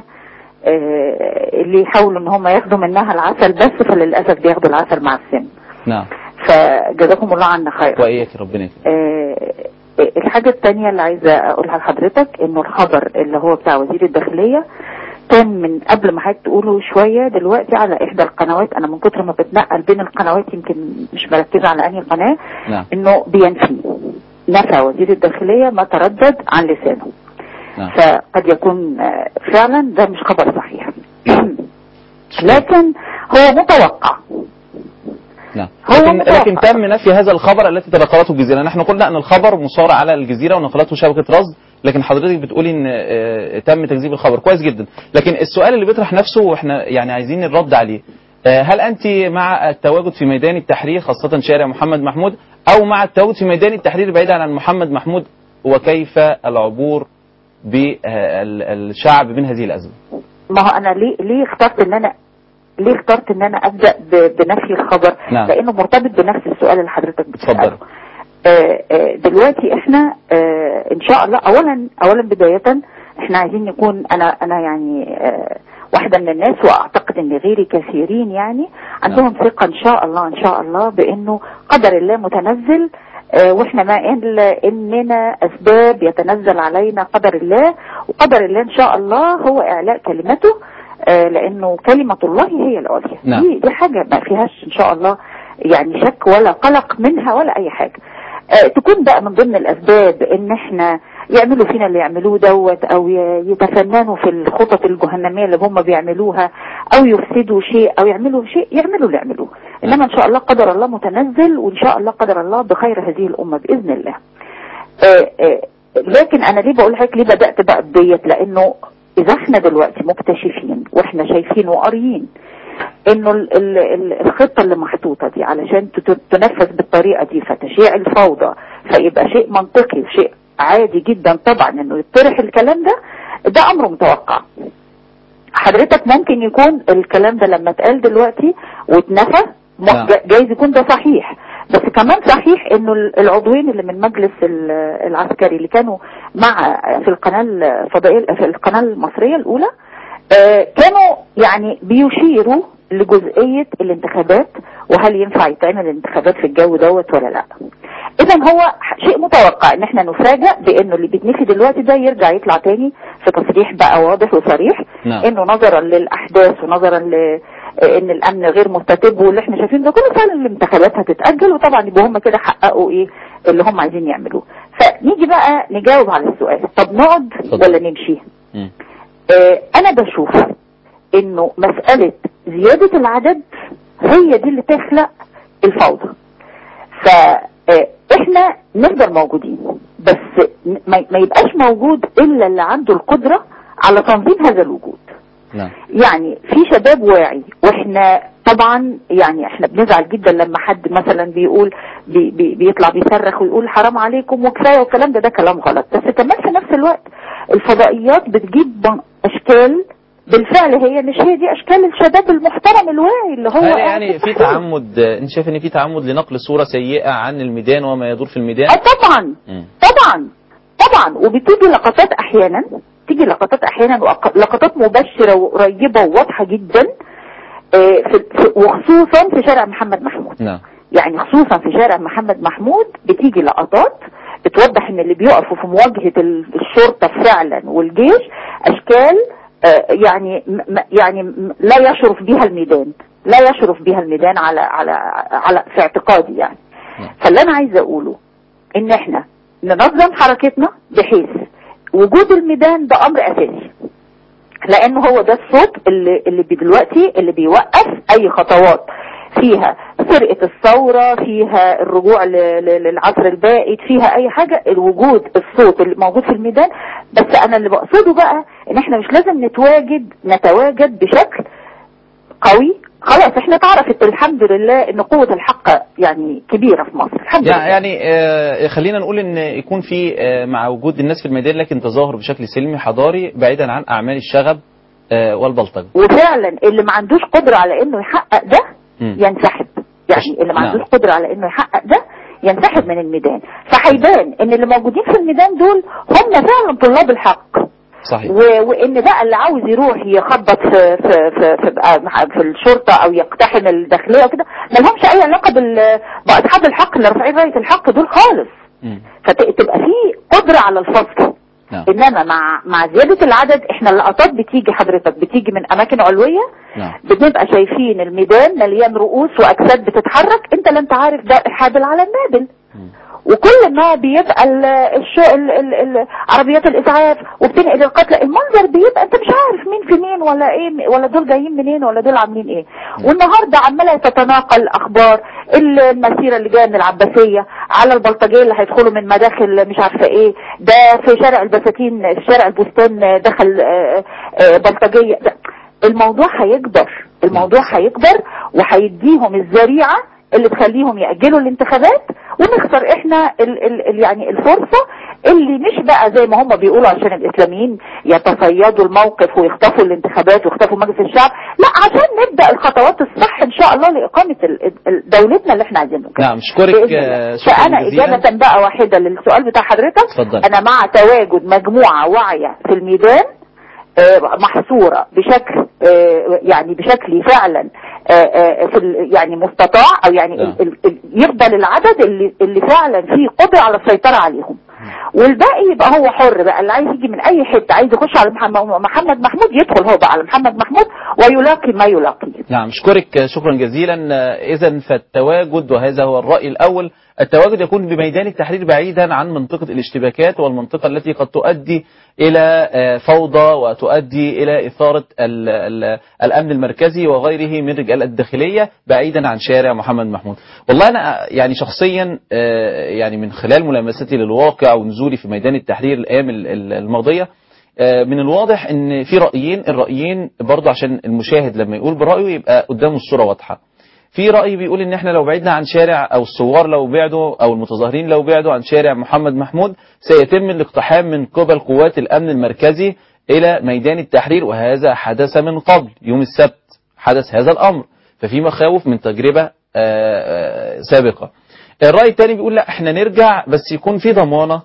آه، اللي يحاولوا ان هم ياخدوا منها العسل بس فللاسف بياخدوا العسل مع السم نعم فجزاكم الله عنا خير وإياك ربنا يكرمك. آه، الحاجة التانية اللي عايزة أقولها لحضرتك إنه الخبر اللي هو بتاع وزير الداخلية كان من قبل ما حضرتك تقوله شوية دلوقتي على إحدى القنوات أنا من كتر ما بتنقل بين القنوات يمكن مش مركزة على أنهي قناة نعم إنه بينفي نفى وزير الداخلية ما تردد عن لسانه نعم. فقد يكون آه، فعلا ده مش خبر صحيح لكن هو متوقع نعم هو لكن, متوقع. لكن تم نفي هذا الخبر التي تنقلته الجزيرة نحن قلنا أن الخبر مصار على الجزيرة ونقلته شبكة رصد لكن حضرتك بتقولي ان آه، تم تكذيب الخبر كويس جدا لكن السؤال اللي بيطرح نفسه واحنا يعني عايزين الرد عليه آه، هل انت مع التواجد في ميدان التحرير خاصة شارع محمد محمود او مع التواجد في ميدان التحرير بعيدا عن محمد محمود وكيف العبور بالشعب من هذه الأزمة ما هو انا ليه ليه اخترت ان انا ليه اخترت ان انا ابدا ب- بنفي الخبر نعم. لانه مرتبط بنفس السؤال اللي حضرتك بتساله اتفضل آه، آه، دلوقتي احنا آه، ان شاء الله اولا اولا بدايه احنا عايزين نكون انا انا يعني آه، واحده من الناس واعتقد ان غيري كثيرين يعني عندهم ثقه ان شاء الله ان شاء الله بانه قدر الله متنزل آه، واحنا ما إلا اننا اسباب يتنزل علينا قدر الله وقدر الله ان شاء الله هو اعلاء كلمته آه، لانه كلمه الله هي العليا نعم. دي, دي حاجه ما فيهاش ان شاء الله يعني شك ولا قلق منها ولا اي حاجه آه، تكون بقى من ضمن الاسباب ان احنا يعملوا فينا اللي يعملوه دوت او ي- يتفننوا في الخطط الجهنميه اللي هم بيعملوها او يفسدوا شيء او يعملوا شيء يعملوا اللي يعملوه انما ان شاء الله قدر الله متنزل وان شاء الله قدر الله بخير هذه الامه باذن الله آه، آه، لكن انا ليه بقول لك ليه بدات بقى بديت لانه اذا احنا دلوقتي مكتشفين واحنا شايفين وقاريين انه ال- ال- ال- الخطه اللي محطوطه دي علشان تت- تنفذ بالطريقه دي فتشيع الفوضى فيبقى شيء منطقي وشيء عادي جدا طبعا انه يطرح الكلام ده ده امر متوقع حضرتك ممكن يكون الكلام ده لما اتقال دلوقتي واتنفى م- نعم. جا- جايز يكون ده صحيح بس كمان صحيح انه ال- العضوين اللي من مجلس ال- العسكري اللي كانوا مع في القناه الفضائيه في القناه المصريه الاولى آه، كانوا يعني بيشيروا لجزئيه الانتخابات وهل ينفع يتعمل انتخابات في الجو دوت ولا لا اذا هو ح- شيء متوقع ان احنا نفاجئ بانه اللي بيتنفي دلوقتي ده يرجع يطلع تاني في تصريح بقى واضح وصريح نعم. انه نظرا للاحداث ونظرا ل ان الامن غير مستتب واللي احنا شايفينه ده كله فعلا الانتخابات هتتاجل وطبعا يبقوا هم كده حققوا ايه اللي هم عايزين يعملوه ف فنيجي بقى نجاوب على السؤال طب نقعد ولا نمشي مم. آه انا بشوف انه مسألة زيادة العدد هي دي اللي تخلق الفوضى فاحنا نفضل موجودين بس ما ما يبقاش موجود الا اللي عنده القدرة على تنظيم هذا الوجود نعم يعني في شباب واعي واحنا طبعا يعني احنا بنزعل جدا لما حد مثلا بيقول بي بي بيطلع بيصرخ ويقول حرام عليكم وكفايه والكلام ده ده كلام غلط بس كمان في نفس الوقت الفضائيات بتجيب بن- اشكال بالفعل هي مش هي دي اشكال الشباب المحترم الواعي اللي هو هل قاعد يعني في التحرير. تعمد انت شايف ان في تعمد لنقل صورة سيئة عن الميدان وما يدور في الميدان اه طبعا مم. طبعا طبعا وبتيجي لقطات احيانا تيجي لقطات احيانا وأق- لقطات مبشره وقريبه وواضحه جدا آه، في في- وخصوصا في شارع محمد محمود نعم يعني خصوصا في شارع محمد محمود بتيجي لقطات بتوضح ان اللي بيقفوا في مواجهه ال- الشرطه فعلا والجيش اشكال آه، يعني م- م- يعني م- لا يشرف بها الميدان لا يشرف بها الميدان على على على في اعتقادي يعني فاللي انا عايزه اقوله ان احنا ننظم حركتنا بحيث وجود الميدان ده امر اساسي لان هو ده الصوت اللي اللي بي- دلوقتي اللي بيوقف اي خطوات فيها سرقة الثورة فيها الرجوع ل- ل- للعصر البائد فيها اي حاجة الوجود الصوت اللي موجود في الميدان بس انا اللي بقصده بقى ان احنا مش لازم نتواجد نتواجد بشكل قوي خلاص احنا اتعرفت الحمد لله ان قوة الحق يعني كبيرة في مصر الحمد لله يعني آه، خلينا نقول ان يكون في آه، مع وجود الناس في الميدان لكن تظاهر بشكل سلمي حضاري بعيدا عن اعمال الشغب آه، والبلطجة وفعلا اللي ما عندوش قدرة على انه يحقق ده مم. ينسحب يعني اللي ما نعم. عندوش قدرة على انه يحقق ده ينسحب من الميدان فهيبان ان اللي موجودين في الميدان دول هم فعلا طلاب الحق صحيح و... وان بقى اللي عاوز يروح يخبط في في في في, بقى مع- في الشرطه او يقتحم الداخليه وكده ما لهمش اي علاقه بال باصحاب الحق اللي رافعين رايه الحق دول خالص مم. فتبقى في قدره على الفصل نعم. انما مع مع زياده العدد احنا اللقطات بتيجي حضرتك بتيجي من اماكن علويه نعم بنبقى شايفين الميدان مليان رؤوس واجساد بتتحرك انت لا انت عارف ده الحابل على النابل وكل ما بيبقى ال- الش... ال... ال... ال... عربيات الاسعاف وبتنقل القتلى المنظر بيبقى انت مش عارف مين في مين ولا ايه ولا دول جايين منين ولا دول عاملين ايه والنهارده عماله تتناقل اخبار المسيره اللي جايه من العباسيه على البلطجيه اللي هيدخلوا من مداخل مش عارفه ايه ده في شارع البساتين في شارع البستان دخل آه، آه، بلطجيه ده الموضوع هيكبر الموضوع هيكبر وهيديهم الذريعه اللي تخليهم يأجلوا الانتخابات ونخسر احنا ال ال ال يعني الفرصة اللي مش بقى زي ما هم بيقولوا عشان الاسلاميين يتصيدوا الموقف ويخطفوا الانتخابات ويخطفوا مجلس الشعب لا عشان نبدأ الخطوات الصح ان شاء الله لإقامة ال- ال- دولتنا اللي احنا عايزينها نعم اشكرك بإذن آه، الله. شكرا فأنا جزيلا إجابة بقى واحدة للسؤال بتاع حضرتك اتفضل. أنا مع تواجد مجموعة واعية في الميدان آه، محصورة بشكل آه، يعني بشكل فعلا آه، آه، في ال- يعني مستطاع او يعني ال- ال- ال- يفضل العدد اللي اللي فعلا فيه قدرة على السيطرة عليهم والباقي يبقى هو حر بقى اللي عايز يجي من اي حته عايز يخش على محمد محمد محمود يدخل هو بقى على محمد محمود ويلاقي ما يلاقيه نعم اشكرك آه، شكرا جزيلا اذا فالتواجد وهذا هو الراي الاول التواجد يكون بميدان التحرير بعيدا عن منطقه الاشتباكات والمنطقه التي قد تؤدي الى آه، فوضى وتؤدي الى اثاره ال- ال- الامن المركزي وغيره من رجال الداخليه بعيدا عن شارع محمد محمود والله انا يعني شخصيا آه، يعني من خلال ملامستي للواقع ونزولي في ميدان التحرير الايام ال- ال- الماضيه آه، من الواضح ان في رايين الرايين برضه عشان المشاهد لما يقول برايه يبقى قدامه الصوره واضحه في رأي بيقول ان احنا لو بعدنا عن شارع او الثوار لو بعدوا او المتظاهرين لو بعدوا عن شارع محمد محمود سيتم الاقتحام من قبل قوات الامن المركزي الى ميدان التحرير وهذا حدث من قبل يوم السبت حدث هذا الامر ففي مخاوف من تجربة آه، آه، سابقة الرأي الثاني بيقول لا احنا نرجع بس يكون في ضمانة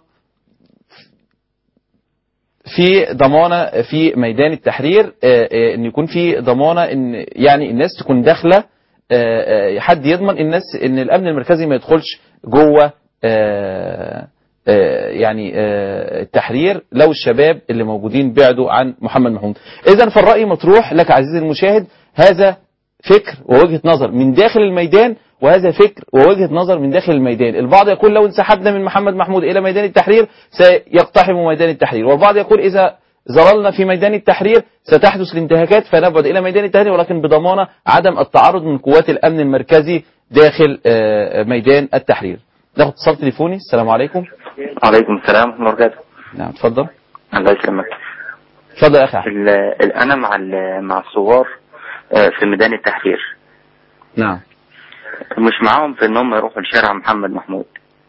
في ضمانة في ميدان التحرير آه، آه، ان يكون في ضمانة ان يعني الناس تكون داخلة آه، آه، حد يضمن الناس ان الامن المركزي ما يدخلش جوه آه، آه، يعني آه، التحرير لو الشباب اللي موجودين بعدوا عن محمد محمود اذا فالراي مطروح لك عزيزي المشاهد هذا فكر ووجهة نظر من داخل الميدان وهذا فكر ووجهة نظر من داخل الميدان البعض يقول لو انسحبنا من محمد محمود إلى ميدان التحرير سيقتحم ميدان التحرير والبعض يقول إذا ظللنا في ميدان التحرير ستحدث الانتهاكات فنبعد إلى ميدان التحرير ولكن بضمانة عدم التعرض من قوات الأمن المركزي داخل آه، ميدان التحرير ناخد اتصال تليفوني السلام عليكم عليكم السلام ورحمة الله وبركاته نعم اتفضل الله يسلمك اتفضل يا أخي أحمد. ال- ال- أنا مع ال- مع الثوار آه، في ميدان التحرير نعم مش معاهم في إن هم يروحوا لشارع محمد محمود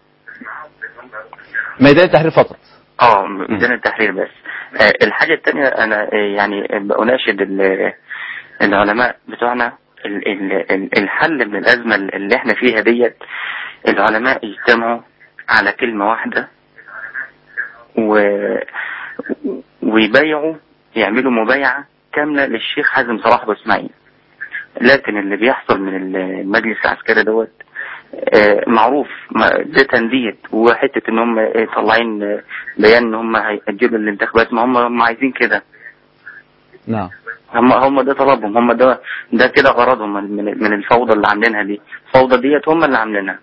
ميدان التحرير فقط اه ميدان التحرير بس آه، الحاجة التانية أنا آه، يعني بأناشد ال- العلماء بتوعنا ال- ال- ال- الحل من الأزمة اللي احنا فيها ديت العلماء يجتمعوا على كلمة واحدة و... ويبايعوا يعملوا مبايعة كاملة للشيخ حازم صلاح أبو إسماعيل لكن اللي بيحصل من المجلس العسكري دوت آه، معروف ما- ده تنديد وحتة ان هم آه، طالعين آه، بيان ان هم هيأجلوا الانتخابات ما هم هم عايزين كده نعم هم هم ده طلبهم هم ده ده كده غرضهم من من- من الفوضى اللي عاملينها دي الفوضى ديت هم اللي عاملينها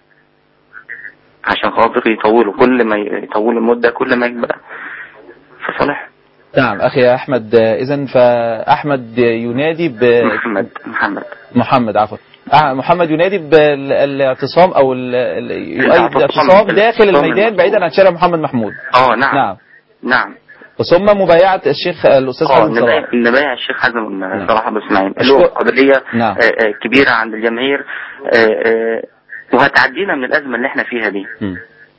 عشان خاطر يطولوا كل ما يطولوا المدة كل ما يبقى في صالح نعم أخي أحمد إذا فأحمد ينادي ب محمد محمد محمد عفوا آه، محمد ينادي بالاعتصام أو ال- ال- يؤيد الاعتصام- الاعتصام داخل الاعتصام الميدان بعيدا عن شارع محمد محمود اه نعم نعم نعم ثم مبايعة الشيخ الأستاذ اه حازم صلاح نبايع نبايع الشيخ حازم صلاح ابو اسماعيل اللي هو قابلية نعم. آه، آه، كبيرة عند الجماهير آه، آه، وهتعدينا من الأزمة اللي احنا فيها دي مم.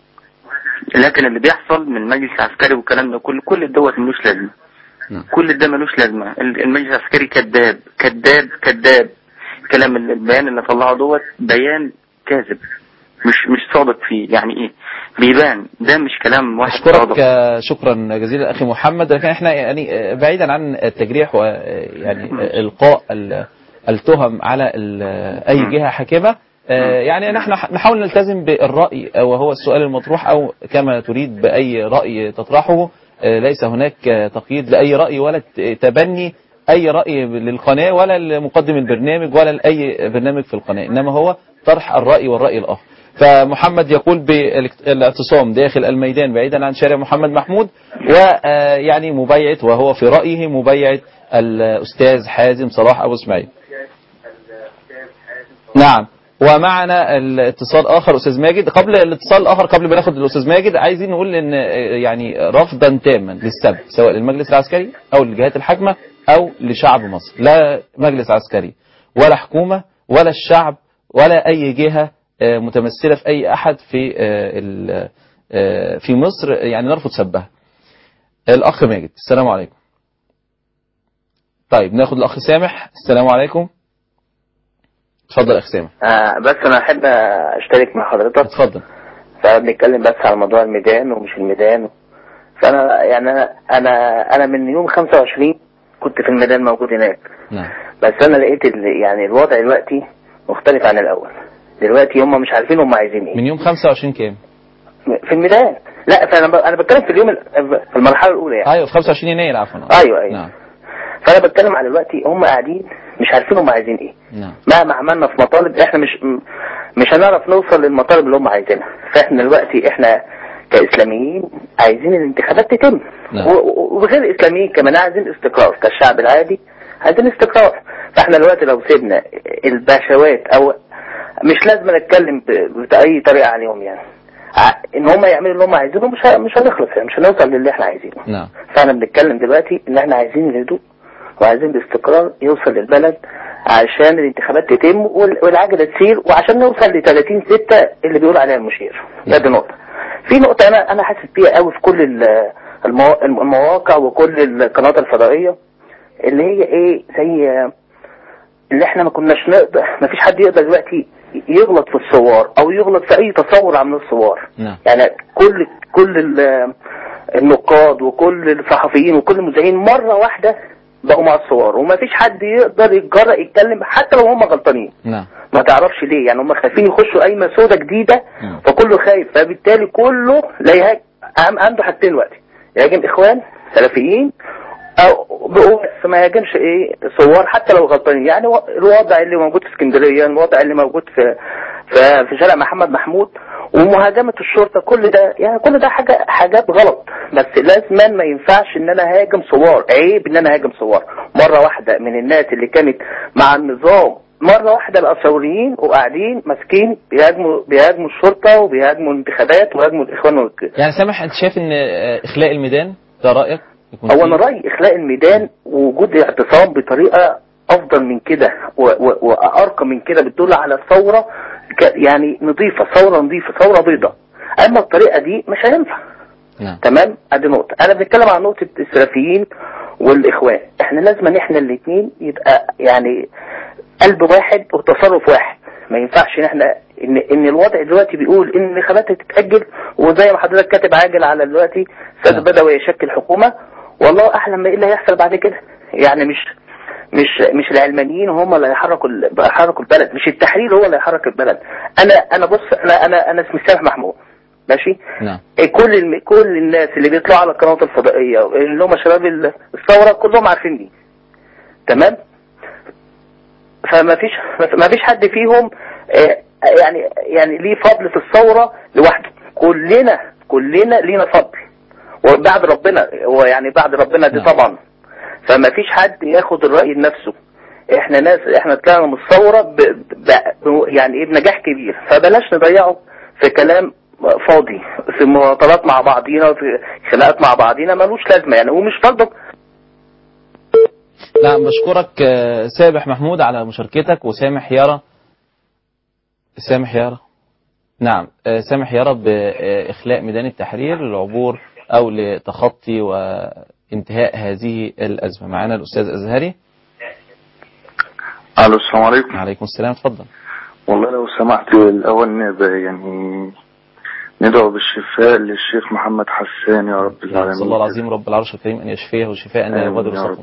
لكن اللي بيحصل من المجلس العسكري والكلام ده كل كل الدوت ملوش لازمة نعم. كل ده ملوش لازمة ال- المجلس العسكري كذاب كذاب كذاب كلام ال- البيان اللي طلعه دوت بيان كاذب مش مش صادق فيه يعني ايه بيبان ده مش كلام واحد أشكرك صادق آه، شكرا جزيلا أخي محمد لكن احنا يعني آه، بعيدا عن التجريح ويعني إلقاء ال- التهم على ال- أي جهة حاكمة آه، يعني نحن نحاول نلتزم بالرأي وهو السؤال المطروح أو كما تريد بأي رأي تطرحه آه، ليس هناك آه، تقييد لأي رأي ولا ت- تبني أي رأي للقناة ولا لمقدم البرنامج ولا لأي برنامج في القناة إنما هو طرح الرأي والرأي الآخر فمحمد يقول بالاعتصام داخل الميدان بعيدا عن شارع محمد محمود ويعني مبايعة وهو في رأيه مبايعة الأستاذ حازم صلاح أبو إسماعيل نعم ومعنا الاتصال اخر استاذ ماجد قبل الاتصال الاخر قبل ما ناخد الاستاذ ماجد عايزين نقول ان يعني رفضا تاما للسب سواء للمجلس العسكري او للجهات الحاكمه او لشعب مصر لا مجلس عسكري ولا حكومه ولا الشعب ولا اي جهه آه، متمثله في اي احد في آه، ال- آه، في مصر يعني نرفض سبها الاخ ماجد السلام عليكم طيب ناخد الاخ سامح السلام عليكم اتفضل يا اخ سامح آه بس انا احب اشترك مع حضرتك اتفضل فبنتكلم بس على موضوع الميدان ومش الميدان فانا يعني انا انا انا من يوم 25 كنت في الميدان موجود هناك نعم بس انا لقيت ال- يعني الوضع دلوقتي مختلف عن الاول دلوقتي هم مش عارفين هم عايزين ايه من يوم 25 كام في الميدان لا فانا ب... انا بتكلم في اليوم ال- في المرحله الاولى يعني ايوه في 25 يناير عفوا ايوه ايوه نعم فانا بتكلم على دلوقتي هم قاعدين مش عارفين هم عايزين ايه نعم مهما عملنا في مطالب احنا مش م- مش هنعرف نوصل للمطالب اللي هم عايزينها فاحنا دلوقتي احنا كاسلاميين عايزين الانتخابات تتم نعم. و- و- وغير اسلاميين كمان عايزين استقرار كالشعب العادي عايزين استقرار فاحنا دلوقتي لو سيبنا البشوات او مش لازم نتكلم ب- باي طريقه عليهم يعني ع- ان هم يعملوا اللي هم عايزينه مش ه- مش هنخلص يعني مش هنوصل للي احنا عايزينه نعم فاحنا بنتكلم دلوقتي ان احنا عايزين الهدوء وعايزين الاستقرار يوصل للبلد عشان الانتخابات تتم وال- والعجله تسير وعشان نوصل ل 30 6 اللي بيقول عليها المشير ده دي نقطه في نقطه انا انا حاسس بيها قوي في كل ال- الموا- المواقع وكل القنوات الفضائيه اللي هي ايه زي اللي احنا ما كناش نقدر ما فيش حد يقدر دلوقتي يغلط في الصور او يغلط في اي تصور عن الصور نعم يعني كل كل ال- النقاد وكل الصحفيين وكل المذيعين مره واحده بقوا مع الصور وما فيش حد يقدر يتجرأ يتكلم حتى لو هم غلطانين نعم ما تعرفش ليه يعني هم خايفين يخشوا قايمه سودا جديده فكله خايف فبالتالي كله لا يهاجم أهم- عنده حاجتين دلوقتي يهاجم اخوان سلفيين او بس ما يهاجمش ايه صور حتى لو غلطانين يعني و- الوضع اللي موجود في اسكندريه الوضع اللي موجود في ف- في شارع محمد محمود ومهاجمة الشرطة كل ده يعني كل ده حاجة حاجات غلط بس لازما ما ينفعش ان انا هاجم ثوار عيب ان انا هاجم ثوار مرة واحدة من الناس اللي كانت مع النظام مرة واحدة بقى ثوريين وقاعدين ماسكين بيهاجموا بيهاجموا الشرطة وبيهاجموا الانتخابات وبيهاجموا الاخوان والك- يعني سامح انت شايف ان آه، اخلاء الميدان ده رايك يكون هو فيه؟ انا رايي اخلاء الميدان ووجود اعتصام بطريقه افضل من كده و- و- وارقى من كده بتدل على ثوره ك- يعني نظيفه ثوره نظيفه ثوره بيضاء اما الطريقه دي مش هينفع نعم. تمام ادي نقطه انا بنتكلم عن نقطه السلفيين والاخوان احنا لازم ان احنا الاثنين يبقى يعني قلب واحد وتصرف واحد ما ينفعش ان احنا ان ان الوضع دلوقتي بيقول ان الانتخابات هتتاجل وزي ما حضرتك كاتب عاجل على دلوقتي سيد بدوي يشكل حكومه والله اعلم ايه اللي هيحصل بعد كده يعني مش مش مش العلمانيين هم اللي هيحركوا ال- هيحركوا البلد مش التحرير هو اللي هيحرك البلد انا انا بص انا انا انا اسمي سامح محمود ماشي نعم كل الم... كل الناس اللي بيطلعوا على القنوات الفضائيه اللي هم شباب ال- الثوره كلهم عارفين دي تمام فما فيش ما فيش حد فيهم آه، يعني يعني ليه فضل في الثوره لوحده كلنا كلنا لينا فضل وبعد ربنا هو يعني بعد ربنا دي طبعا فما فيش حد ياخد الراي لنفسه احنا ناس احنا طلعنا من الثوره ب... ب... ب... يعني ايه بنجاح كبير فبلاش نضيعه في كلام فاضي في مواطنات مع بعضينا في خناقات مع بعضينا ملوش لازمه يعني ومش فرضك نعم بشكرك آه، سامح محمود على مشاركتك وسامح يارا سامح يارا نعم آه، سامح يارا بإخلاء ميدان التحرير للعبور أو لتخطي وانتهاء هذه الأزمة معنا الأستاذ أزهري الو السلام عليكم عليكم السلام اتفضل والله لو سمحت الاول نبقى يعني ندعو بالشفاء للشيخ محمد حسان يا رب العالمين صلى الله العظيم رب العرش الكريم أن يشفيه شفاء لا آمين يغادر يا رب. سقما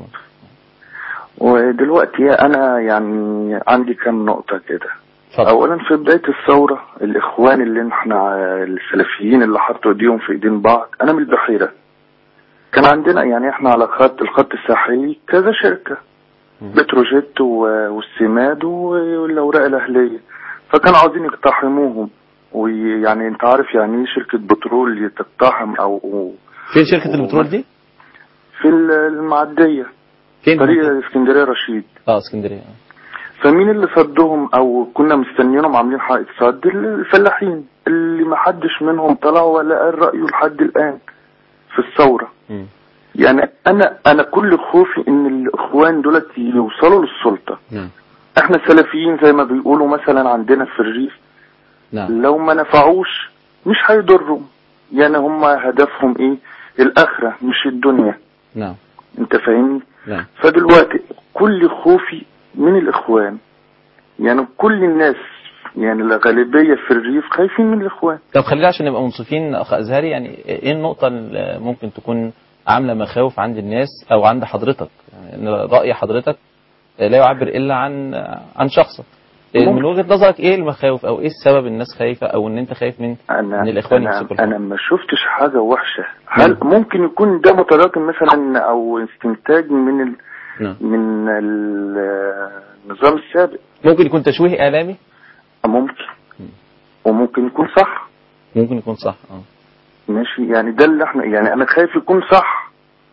ودلوقتي انا يعني عندي كام نقطة كده اولا في بداية الثورة الاخوان اللي احنا السلفيين اللي حطوا ايديهم في ايدين بعض انا من البحيرة كان عندنا يعني احنا على خط الخط الساحلي كذا شركة بتروجيت و- والسماد و- والاوراق الاهلية فكانوا عاوزين يقتحموهم ويعني انت عارف يعني ايه شركة بترول تقتحم او فين شركة البترول دي؟ في المعدية فين طريق اسكندرية رشيد اه اسكندرية فمين اللي صدهم او كنا مستنيينهم عاملين حائط صد الفلاحين اللي ما حدش منهم طلع ولا قال رأيه لحد الآن في الثورة مم. يعني انا انا كل خوفي ان الاخوان دولت يوصلوا للسلطة نعم احنا سلفيين زي ما بيقولوا مثلا عندنا في الريف نعم لو ما نفعوش مش هيضروا يعني هم هدفهم ايه الاخرة مش الدنيا نعم انت فاهمني نعم فدلوقتي كل خوفي من الاخوان يعني كل الناس يعني الغالبية في الريف خايفين من الاخوان طب خلينا عشان نبقى منصفين اخ ازهري يعني ايه النقطة اللي ممكن تكون عاملة مخاوف عند الناس او عند حضرتك يعني إن رأي حضرتك لا يعبر الا عن عن شخصك من ممكن. وجهة نظرك ايه المخاوف او ايه السبب الناس خايفة او ان انت خايف من انا ان الاخوان انا, يمسكوا أنا ما شفتش حاجة وحشة هل ممكن يكون ده متراكم مثلا او استنتاج من ال نعم. من ال- النظام السابق ممكن يكون تشويه اعلامي ممكن وممكن يكون صح ممكن يكون صح اه ماشي يعني ده اللي احنا يعني انا خايف يكون صح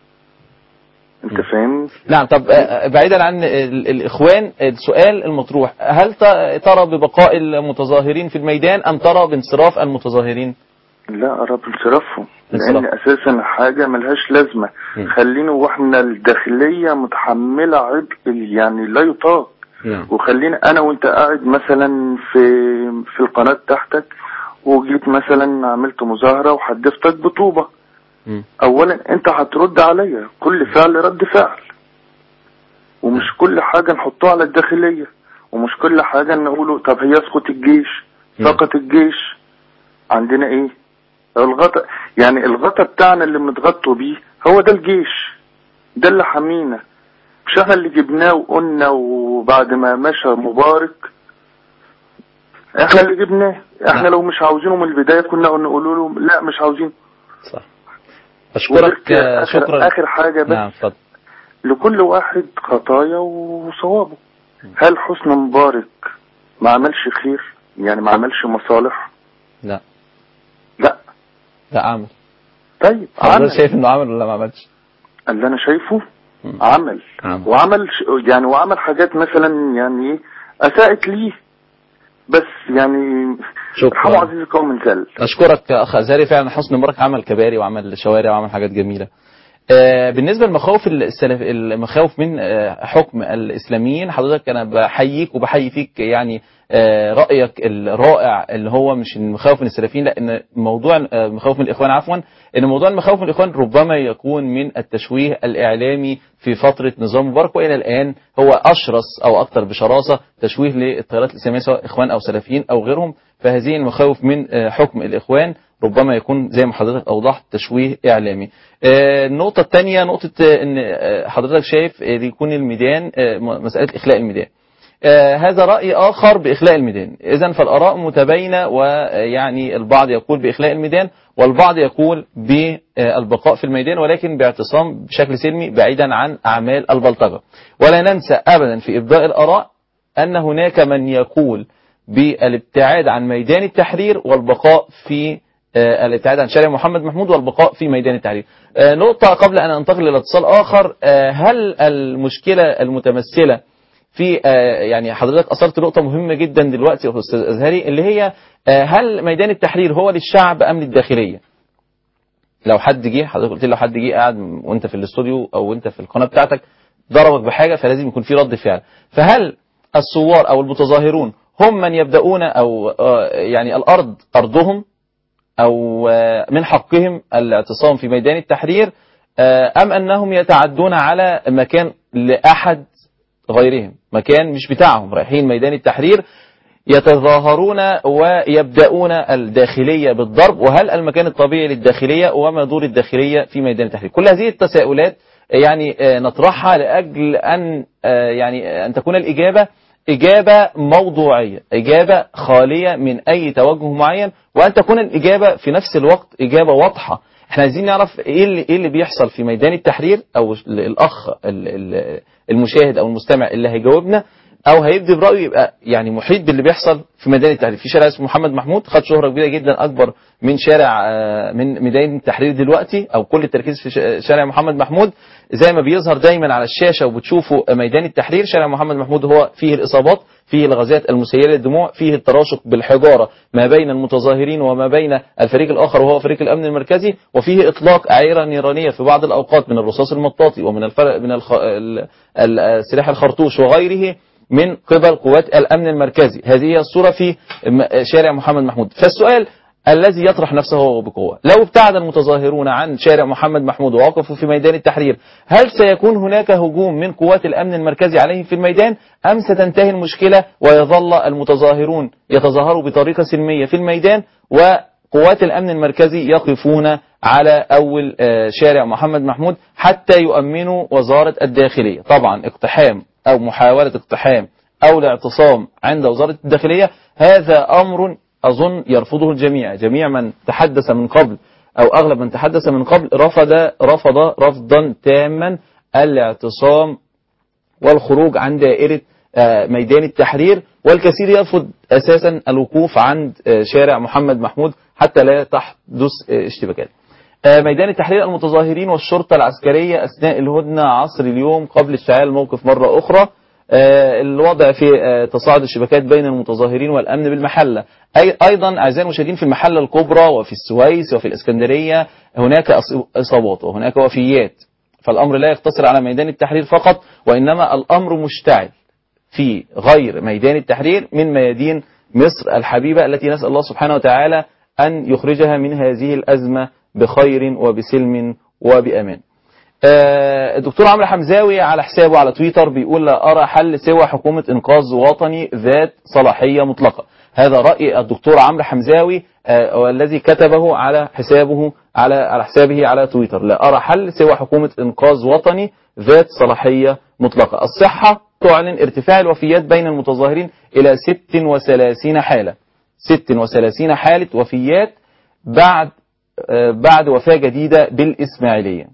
انت فاهمني نعم طب آه، بعيدا عن ال- الإخوان السؤال المطروح هل ت- ترى ببقاء المتظاهرين في الميدان أم ترى بانصراف المتظاهرين لا أرى بانصرافهم انصراف. لان اساسا حاجة ملهاش لازمة خلينا واحنا الداخلية متحملة عبء يعني لا يطاق نعم وخلينا انا وانت قاعد مثلا في في القناة تحتك وجيت مثلا عملت مظاهرة وحدفتك بطوبة مم. اولا انت هترد عليا كل فعل رد فعل ومش كل حاجة نحطها على الداخلية ومش كل حاجة نقوله طب هي يسقط الجيش سقط الجيش عندنا ايه الغطا يعني الغطا بتاعنا اللي بنتغطوا بيه هو ده الجيش ده اللي حمينا مش احنا اللي جبناه وقلنا وبعد ما مشى مبارك احنا اللي جبناه احنا لو مش عاوزينه من البداية كنا نقول له لا مش عاوزينه أشكرك آه، آخر, شكرا اخر حاجة بس نعم اتفضل لكل واحد خطايا وصوابه هل حسن مبارك ما عملش خير يعني ما عملش مصالح لا لا لا عمل طيب حضرتك عمل شايف انه عمل ولا ما عملش اللي انا شايفه عمل عمل. وعمل ش- يعني وعمل حاجات مثلا يعني إيه اساءت ليه بس يعني شكرا. ارحموا عزيز قوم من زل اشكرك يا اخ ازهري فعلا حسني مبارك عمل كباري وعمل شوارع وعمل حاجات جميله آه، بالنسبه لمخاوف السلف المخاوف من آه، حكم الاسلاميين حضرتك انا بحييك وبحيي فيك يعني آه، رايك الرائع اللي هو مش المخاوف من السلفيين لا ان موضوع آه، مخاوف من الاخوان عفوا ان موضوع المخاوف من الاخوان ربما يكون من التشويه الاعلامي في فتره نظام مبارك والى الان هو اشرس او اكثر بشراسه تشويه للتيارات الاسلاميه سواء اخوان او سلفيين او غيرهم فهذه المخاوف من آه، حكم الاخوان ربما يكون زي ما حضرتك اوضحت تشويه اعلامي. آه، النقطه الثانيه نقطه آه، ان آه، حضرتك شايف آه، يكون الميدان آه، م- مساله اخلاء الميدان. آه، هذا رأي آخر بإخلاء الميدان إذا فالآراء متباينة ويعني البعض يقول بإخلاء الميدان والبعض يقول بالبقاء في الميدان ولكن باعتصام بشكل سلمي بعيدا عن أعمال البلطجة ولا ننسى أبدا في إبداء الآراء أن هناك من يقول بالابتعاد عن ميدان التحرير والبقاء في آه، الابتعاد عن شارع محمد محمود والبقاء في ميدان التحرير آه، نقطة قبل أن أنتقل إلى اتصال آخر آه، هل المشكلة المتمثلة في آه، يعني حضرتك اثرت نقطه مهمه جدا دلوقتي يا استاذ ازهري اللي هي آه، هل ميدان التحرير هو للشعب ام للداخليه؟ لو حد جه حضرتك قلت لي لو حد جه قاعد وانت في الاستوديو او انت في القناه بتاعتك ضربك بحاجه فلازم يكون في رد فعل فهل الثوار او المتظاهرون هم من يبداون او آه، يعني الارض ارضهم او آه، من حقهم الاعتصام في ميدان التحرير آه، ام انهم يتعدون على مكان لاحد غيرهم مكان مش بتاعهم رايحين ميدان التحرير يتظاهرون ويبدأون الداخلية بالضرب وهل المكان الطبيعي للداخلية وما دور الداخلية في ميدان التحرير كل هذه التساؤلات يعني آه، نطرحها لأجل أن آه، يعني أن تكون الإجابة إجابة موضوعية إجابة خالية من أي توجه معين وأن تكون الإجابة في نفس الوقت إجابة واضحة احنا عايزين نعرف ايه اللي, إيه اللي بيحصل في ميدان التحرير او الاخ ال- ال- المشاهد او المستمع اللي هيجاوبنا او هيبدي برايه يبقى يعني محيط باللي بيحصل في ميدان التحرير في شارع اسمه محمد محمود خد شهره كبيره جدا اكبر من شارع آه، من ميدان التحرير دلوقتي او كل التركيز في ش- شارع محمد محمود زي ما بيظهر دايما على الشاشه وبتشوفوا ميدان التحرير شارع محمد محمود هو فيه الاصابات فيه الغازات المسيله للدموع فيه التراشق بالحجاره ما بين المتظاهرين وما بين الفريق الاخر وهو فريق الامن المركزي وفيه اطلاق اعيره نيرانيه في بعض الاوقات من الرصاص المطاطي ومن الفرق من الخ... ال- ال- السلاح الخرطوش وغيره من قبل قوات الامن المركزي هذه هي الصوره في م- شارع محمد محمود فالسؤال الذي يطرح نفسه بقوة لو ابتعد المتظاهرون عن شارع محمد محمود ووقفوا في ميدان التحرير هل سيكون هناك هجوم من قوات الأمن المركزي عليهم في الميدان أم ستنتهي المشكلة ويظل المتظاهرون يتظاهروا بطريقة سلمية في الميدان وقوات الأمن المركزي يقفون على أول آه، شارع محمد محمود حتى يؤمنوا وزارة الداخلية طبعا اقتحام أو محاولة اقتحام أو الاعتصام عند وزارة الداخلية هذا أمر أظن يرفضه الجميع جميع من تحدث من قبل أو أغلب من تحدث من قبل رفض رفض رفضا تاما الاعتصام والخروج عن دائرة آه، ميدان التحرير والكثير يرفض أساسا الوقوف عند آه، شارع محمد محمود حتى لا تحدث آه، اشتباكات آه، ميدان التحرير المتظاهرين والشرطة العسكرية أثناء الهدنة عصر اليوم قبل اشتعال الموقف مرة أخرى آه، الوضع في آه، تصاعد الشبكات بين المتظاهرين والأمن بالمحلة أي- أيضا أعزائي المشاهدين في المحلة الكبرى وفي السويس وفي الإسكندرية هناك أص- إصابات وهناك وفيات فالأمر لا يقتصر على ميدان التحرير فقط وإنما الأمر مشتعل في غير ميدان التحرير من ميادين مصر الحبيبة التي نسأل الله سبحانه وتعالى أن يخرجها من هذه الأزمة بخير وبسلم وبأمان آه، الدكتور عمرو حمزاوي على حسابه على تويتر بيقول لا أرى حل سوى حكومة إنقاذ وطني ذات صلاحية مطلقة هذا رأي الدكتور عمرو حمزاوي آه، والذي كتبه على حسابه على على حسابه على تويتر لا أرى حل سوى حكومة إنقاذ وطني ذات صلاحية مطلقة الصحة تعلن ارتفاع الوفيات بين المتظاهرين إلى 36 حالة 36 حالة وفيات بعد آه، بعد وفاة جديدة بالإسماعيلية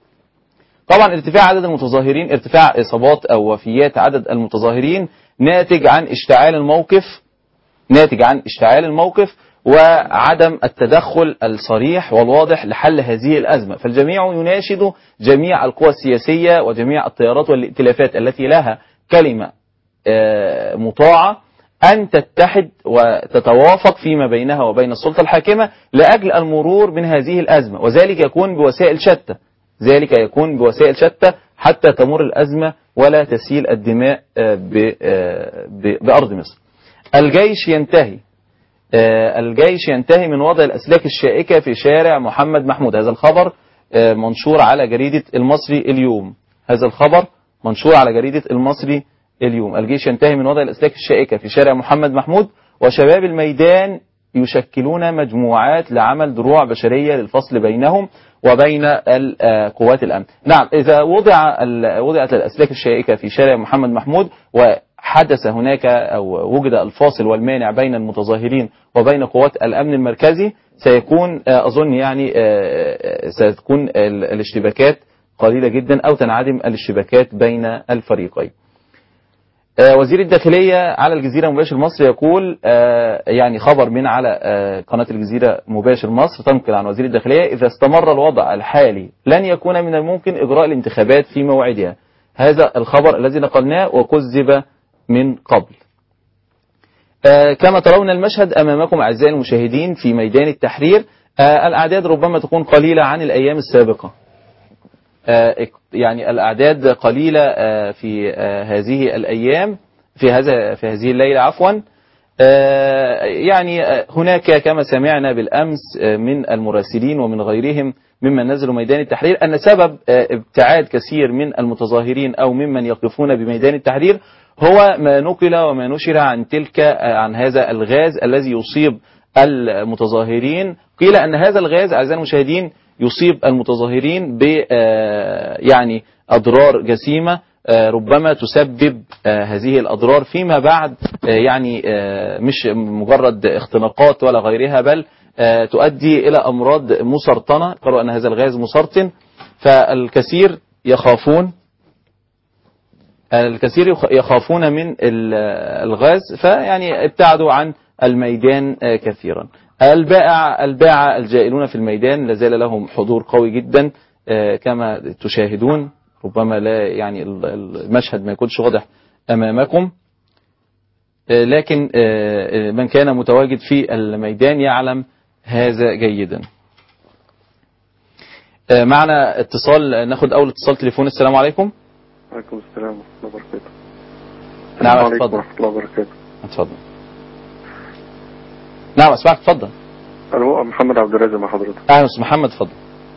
طبعا ارتفاع عدد المتظاهرين ارتفاع إصابات أو وفيات عدد المتظاهرين ناتج عن اشتعال الموقف ناتج عن اشتعال الموقف وعدم التدخل الصريح والواضح لحل هذه الأزمة فالجميع يناشد جميع القوى السياسية وجميع التيارات والائتلافات التي لها كلمة آه، مطاعة أن تتحد وتتوافق فيما بينها وبين السلطة الحاكمة لأجل المرور من هذه الأزمة وذلك يكون بوسائل شتى ذلك يكون بوسائل شتى حتى تمر الأزمة ولا تسيل الدماء آه، ب- آه، ب- بأرض مصر الجيش ينتهي آه، الجيش ينتهي من وضع الأسلاك الشائكة في شارع محمد محمود هذا الخبر آه، منشور على جريدة المصري اليوم هذا الخبر منشور على جريدة المصري اليوم الجيش ينتهي من وضع الأسلاك الشائكة في شارع محمد محمود وشباب الميدان يشكلون مجموعات لعمل دروع بشرية للفصل بينهم وبين ال- آه، قوات الأمن نعم إذا وضع ال- وضعت الأسلاك الشائكة في شارع محمد محمود وحدث هناك أو وجد الفاصل والمانع بين المتظاهرين وبين قوات الأمن المركزي سيكون آه، أظن يعني آه، آه، ستكون ال- الاشتباكات قليلة جدا أو تنعدم الاشتباكات بين الفريقين آه، وزير الداخلية على الجزيرة مباشر مصر يقول آه، يعني خبر من على آه، قناة الجزيرة مباشر مصر تنقل عن وزير الداخلية إذا استمر الوضع الحالي لن يكون من الممكن إجراء الانتخابات في موعدها هذا الخبر الذي نقلناه وكذب من قبل آه، كما ترون المشهد أمامكم أعزائي المشاهدين في ميدان التحرير آه، الأعداد ربما تكون قليلة عن الأيام السابقة آه، يعني الأعداد قليلة آه، في آه، هذه الأيام في هذا في هذه الليلة عفوا آه، يعني آه، هناك كما سمعنا بالأمس آه، من المراسلين ومن غيرهم ممن نزلوا ميدان التحرير أن سبب آه، ابتعاد كثير من المتظاهرين أو ممن يقفون بميدان التحرير هو ما نقل وما نشر عن تلك آه، عن هذا الغاز الذي يصيب المتظاهرين قيل أن هذا الغاز أعزائي المشاهدين يصيب المتظاهرين ب آه، يعني أضرار جسيمة آه، ربما تسبب آه، هذه الأضرار فيما بعد آه، يعني آه، مش مجرد اختناقات ولا غيرها بل آه، تؤدي إلى أمراض مسرطنة قالوا أن هذا الغاز مسرطن فالكثير يخافون الكثير يخ- يخافون من ال- الغاز فيعني ابتعدوا عن الميدان آه، كثيرا البائع الباعة الجائلون في الميدان لازال لهم حضور قوي جدا آه، كما تشاهدون ربما لا يعني ال- المشهد ما يكونش واضح أمامكم آه، لكن آه، آه، من كان متواجد في الميدان يعلم هذا جيدا آه، معنا اتصال ناخد أول اتصال تليفون السلام عليكم وعليكم السلام ورحمة الله وبركاته نعم السلام عليكم اتفضل ورحمة الله وبركاته اتفضل نعم اسمعك اتفضل أنا هو محمد عبد الرازق مع حضرتك اهلا استاذ محمد اتفضل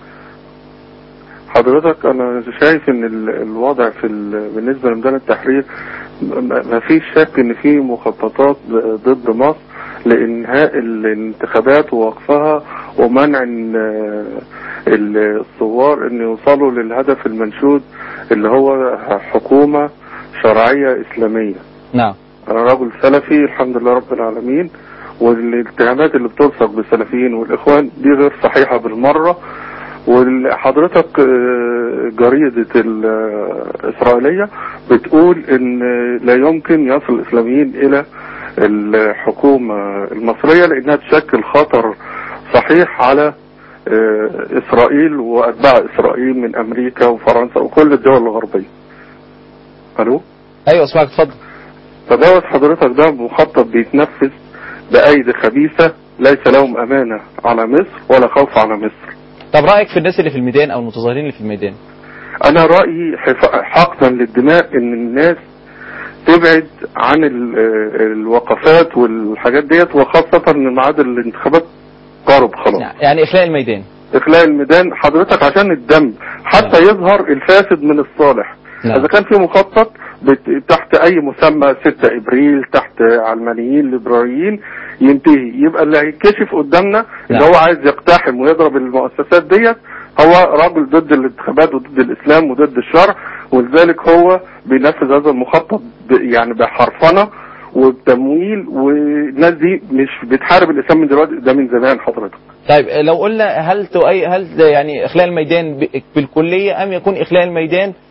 حضرتك أنا شايف إن ال- الوضع في ال- بالنسبة لميدان التحرير م- ما فيش شك إن في مخططات ضد مصر لإنهاء الانتخابات ووقفها ومنع إن- الثوار إن يوصلوا للهدف المنشود اللي هو حكومة شرعية إسلامية نعم أنا رجل سلفي الحمد لله رب العالمين والاتهامات اللي بتلصق بالسلفيين والإخوان دي غير صحيحة بالمرة وحضرتك آه، جريدة الإسرائيلية بتقول إن لا يمكن يصل الإسلاميين إلى الحكومة المصرية لأنها تشكل خطر صحيح على آه، إسرائيل وأتباع إسرائيل من أمريكا وفرنسا وكل الدول الغربية ألو ايوه اسمعك اتفضل فدوت حضرتك ده مخطط بيتنفذ بأيدي خبيثة ليس لهم أمانة على مصر ولا خوف على مصر طب رايك في الناس اللي في الميدان او المتظاهرين اللي في الميدان أنا رأيي حف- حقنا للدماء إن الناس تبعد عن ال- الوقفات والحاجات ديت وخاصة إن ميعاد الانتخابات قرب خلاص يعني اخلاء الميدان إخلاء الميدان حضرتك عشان الدم حتى يظهر الفاسد من الصالح نعم. إذا كان في مخطط بت- تحت أي مسمى 6 إبريل تحت علمانيين ليبراليين ينتهي يبقى اللي هيتكشف قدامنا اللي هو عايز يقتحم ويضرب المؤسسات ديت هو راجل ضد الانتخابات وضد الإسلام وضد الشرع ولذلك هو بينفذ هذا المخطط ب- يعني بحرفنة وبتمويل والناس دي مش بتحارب الإسلام من دلوقتي ده من زمان حضرتك طيب لو قلنا هل تؤي هل ده يعني اخلاء الميدان ب- بالكليه ام يكون اخلاء الميدان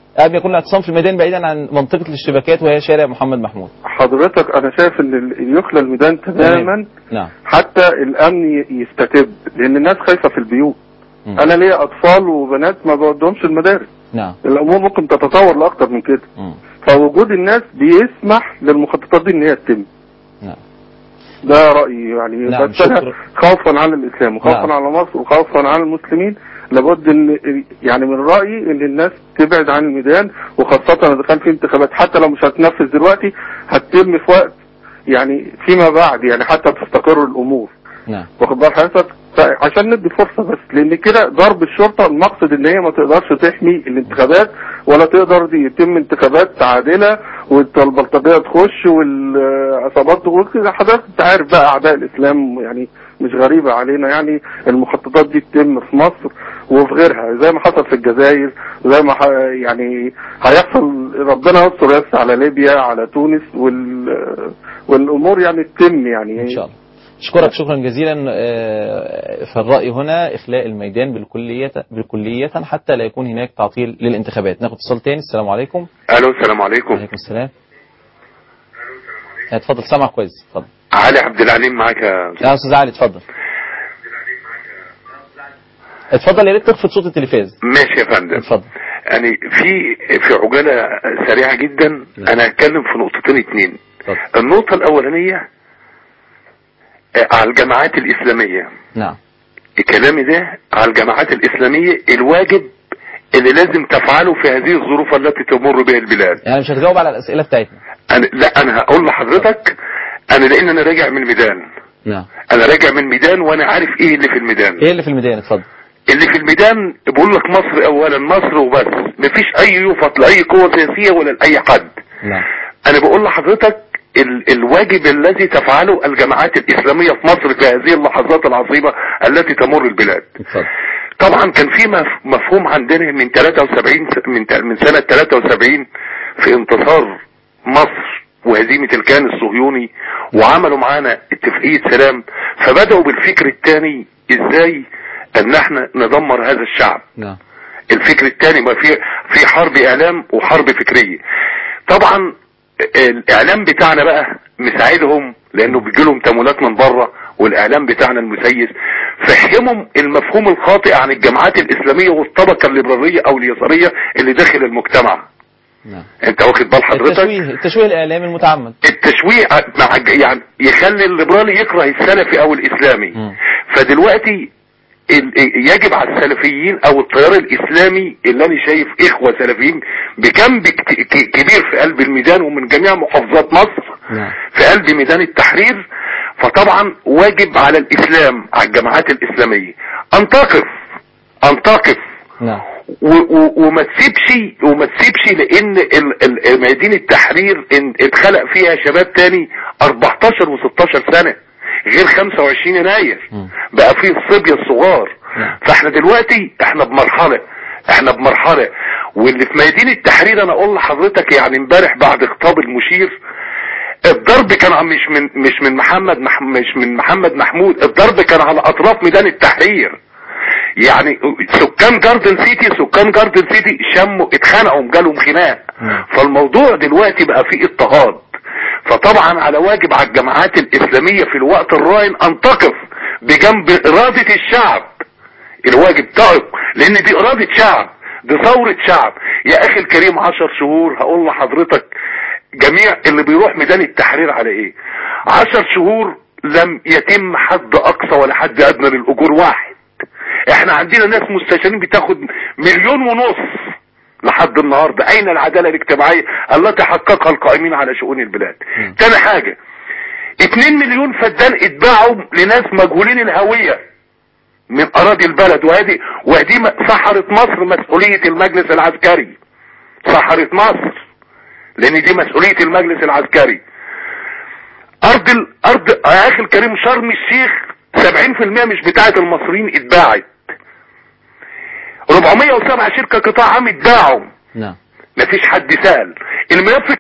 أم يكون الاعتصام في الميدان بعيدا عن منطقة الاشتباكات وهي شارع محمد محمود حضرتك انا شايف ان ال- يخلى الميدان تماما نعم حتى الامن ي- يستتب لان الناس خايفه في البيوت مم. انا ليا اطفال وبنات ما بودهمش المدارس نعم الامور ممكن تتطور لاكتر من كده مم. فوجود الناس بيسمح للمخططات دي ان هي تتم نعم. ده رايي يعني نعم، بس انا شكرا. خوفا على الاسلام وخوفا نعم. على مصر وخوفا على المسلمين لابد ان يعني من رايي ان الناس تبعد عن الميدان وخاصه اذا كان في انتخابات حتى لو مش هتنفذ دلوقتي هتتم في وقت يعني فيما بعد يعني حتى تستقر الامور نعم واخد بال حضرتك ف- عشان ندي فرصه بس لان كده ضرب الشرطه المقصد ان هي ما تقدرش تحمي الانتخابات ولا تقدر دي يتم انتخابات عادله والبلطجيه تخش والعصابات تخش كده حضرتك انت عارف بقى اعداء الاسلام يعني مش غريبه علينا يعني المخططات دي تتم في مصر وفي غيرها زي ما حصل في الجزائر زي ما ح- يعني هيحصل ربنا يستر يس على ليبيا على تونس وال والامور يعني تتم يعني إن شاء الله أشكرك شكرا جزيلا آه، فالرأي هنا إخلاء الميدان بالكلية بالكلية حتى لا يكون هناك تعطيل للانتخابات ناخد اتصال تاني السلام عليكم الو السلام عليكم وعليكم السلام آه، اتفضل سامعك كويس اتفضل علي عبد العليم معاك يا يا أستاذ علي اتفضل اتفضل يا ريت تخفض صوت التلفاز ماشي يا فندم اتفضل يعني في في عجاله سريعه جدا انا هتكلم في نقطتين اتنين النقطه الاولانيه آه، على الجماعات الاسلاميه نعم كلامي ده على الجماعات الاسلاميه الواجب اللي لازم تفعله في هذه الظروف التي تمر بها البلاد يعني مش هتجاوب على الأسئلة بتاعتنا أنا لا انا هقول لحضرتك انا لان انا راجع من الميدان نعم انا راجع من الميدان وانا عارف ايه اللي في الميدان ايه اللي في الميدان اتفضل اللي في الميدان بقول لك مصر اولا مصر وبس مفيش اي يفط لاي قوة سياسية ولا لاي حد نعم انا بقول لحضرتك ال الواجب الذي تفعله الجماعات الاسلامية في مصر في هذه اللحظات العصيبة التي تمر البلاد اتفضل طبعا كان في مف- مفهوم عندنا من 73 س- من ت- من سنة 73 في انتصار مصر وهزيمة الكيان الصهيوني وعملوا معانا اتفاقية سلام فبدأوا بالفكر الثاني ازاي ان احنا ندمر هذا الشعب نعم الفكر الثاني ما في في حرب اعلام وحرب فكريه طبعا الاعلام بتاعنا بقى مساعدهم لانه بيجي لهم تمويلات من بره والاعلام بتاعنا المسيس فهمهم المفهوم الخاطئ عن الجماعات الاسلاميه والطبقه الليبراليه او اليساريه اللي داخل المجتمع نعم انت واخد بال حضرتك التشويه التشويه الإعلامي المتعمد التشويه مع يعني يخلي الليبرالي يكره السلفي او الاسلامي فدلوقتي ال- يجب على السلفيين او التيار الاسلامي اللي انا شايف اخوة سلفيين بكم بكت- ك- كبير في قلب الميدان ومن جميع محافظات مصر نعم في قلب ميدان التحرير فطبعا واجب على الاسلام على الجماعات الاسلامية ان تقف ان تقف نعم و- و- وما تسيبش وما تسيبش لان ال- ال- ميادين التحرير ان- اتخلق فيها شباب تاني 14 و16 سنة غير 25 يناير بقى فيه الصبية الصغار فاحنا دلوقتي احنا بمرحلة احنا بمرحلة واللي في ميادين التحرير انا اقول لحضرتك يعني امبارح بعد خطاب المشير الضرب كان عم- مش من مش من محمد مح مش من محمد محمود الضرب كان على اطراف ميدان التحرير يعني سكان جاردن سيتي سكان جاردن سيتي شموا اتخانقوا جالهم خناق فالموضوع دلوقتي بقى فيه اضطهاد فطبعا على واجب على الجماعات الاسلامية في الوقت الراهن ان تقف بجنب ارادة الشعب الواجب تقف لان دي ارادة شعب دي ثورة شعب يا اخي الكريم عشر شهور هقول لحضرتك جميع اللي بيروح ميدان التحرير على ايه عشر شهور لم يتم حد اقصى ولا حد ادنى للاجور واحد احنا عندنا ناس مستشارين بتاخد مليون ونص لحد النهاردة اين العدالة الاجتماعية التي حققها القائمين على شؤون البلاد تاني حاجة اتنين مليون فدان اتباعوا لناس مجهولين الهوية من اراضي البلد وهذه وهذه م- سحرت مصر مسؤولية المجلس العسكري سحرت مصر لان دي مسؤولية المجلس العسكري ارض ال... ارض يا اخي الكريم شرم الشيخ 70% مش بتاعت المصريين اتباعت 407 شركة قطاع عام اتباعوا نعم مفيش حد سأل الملف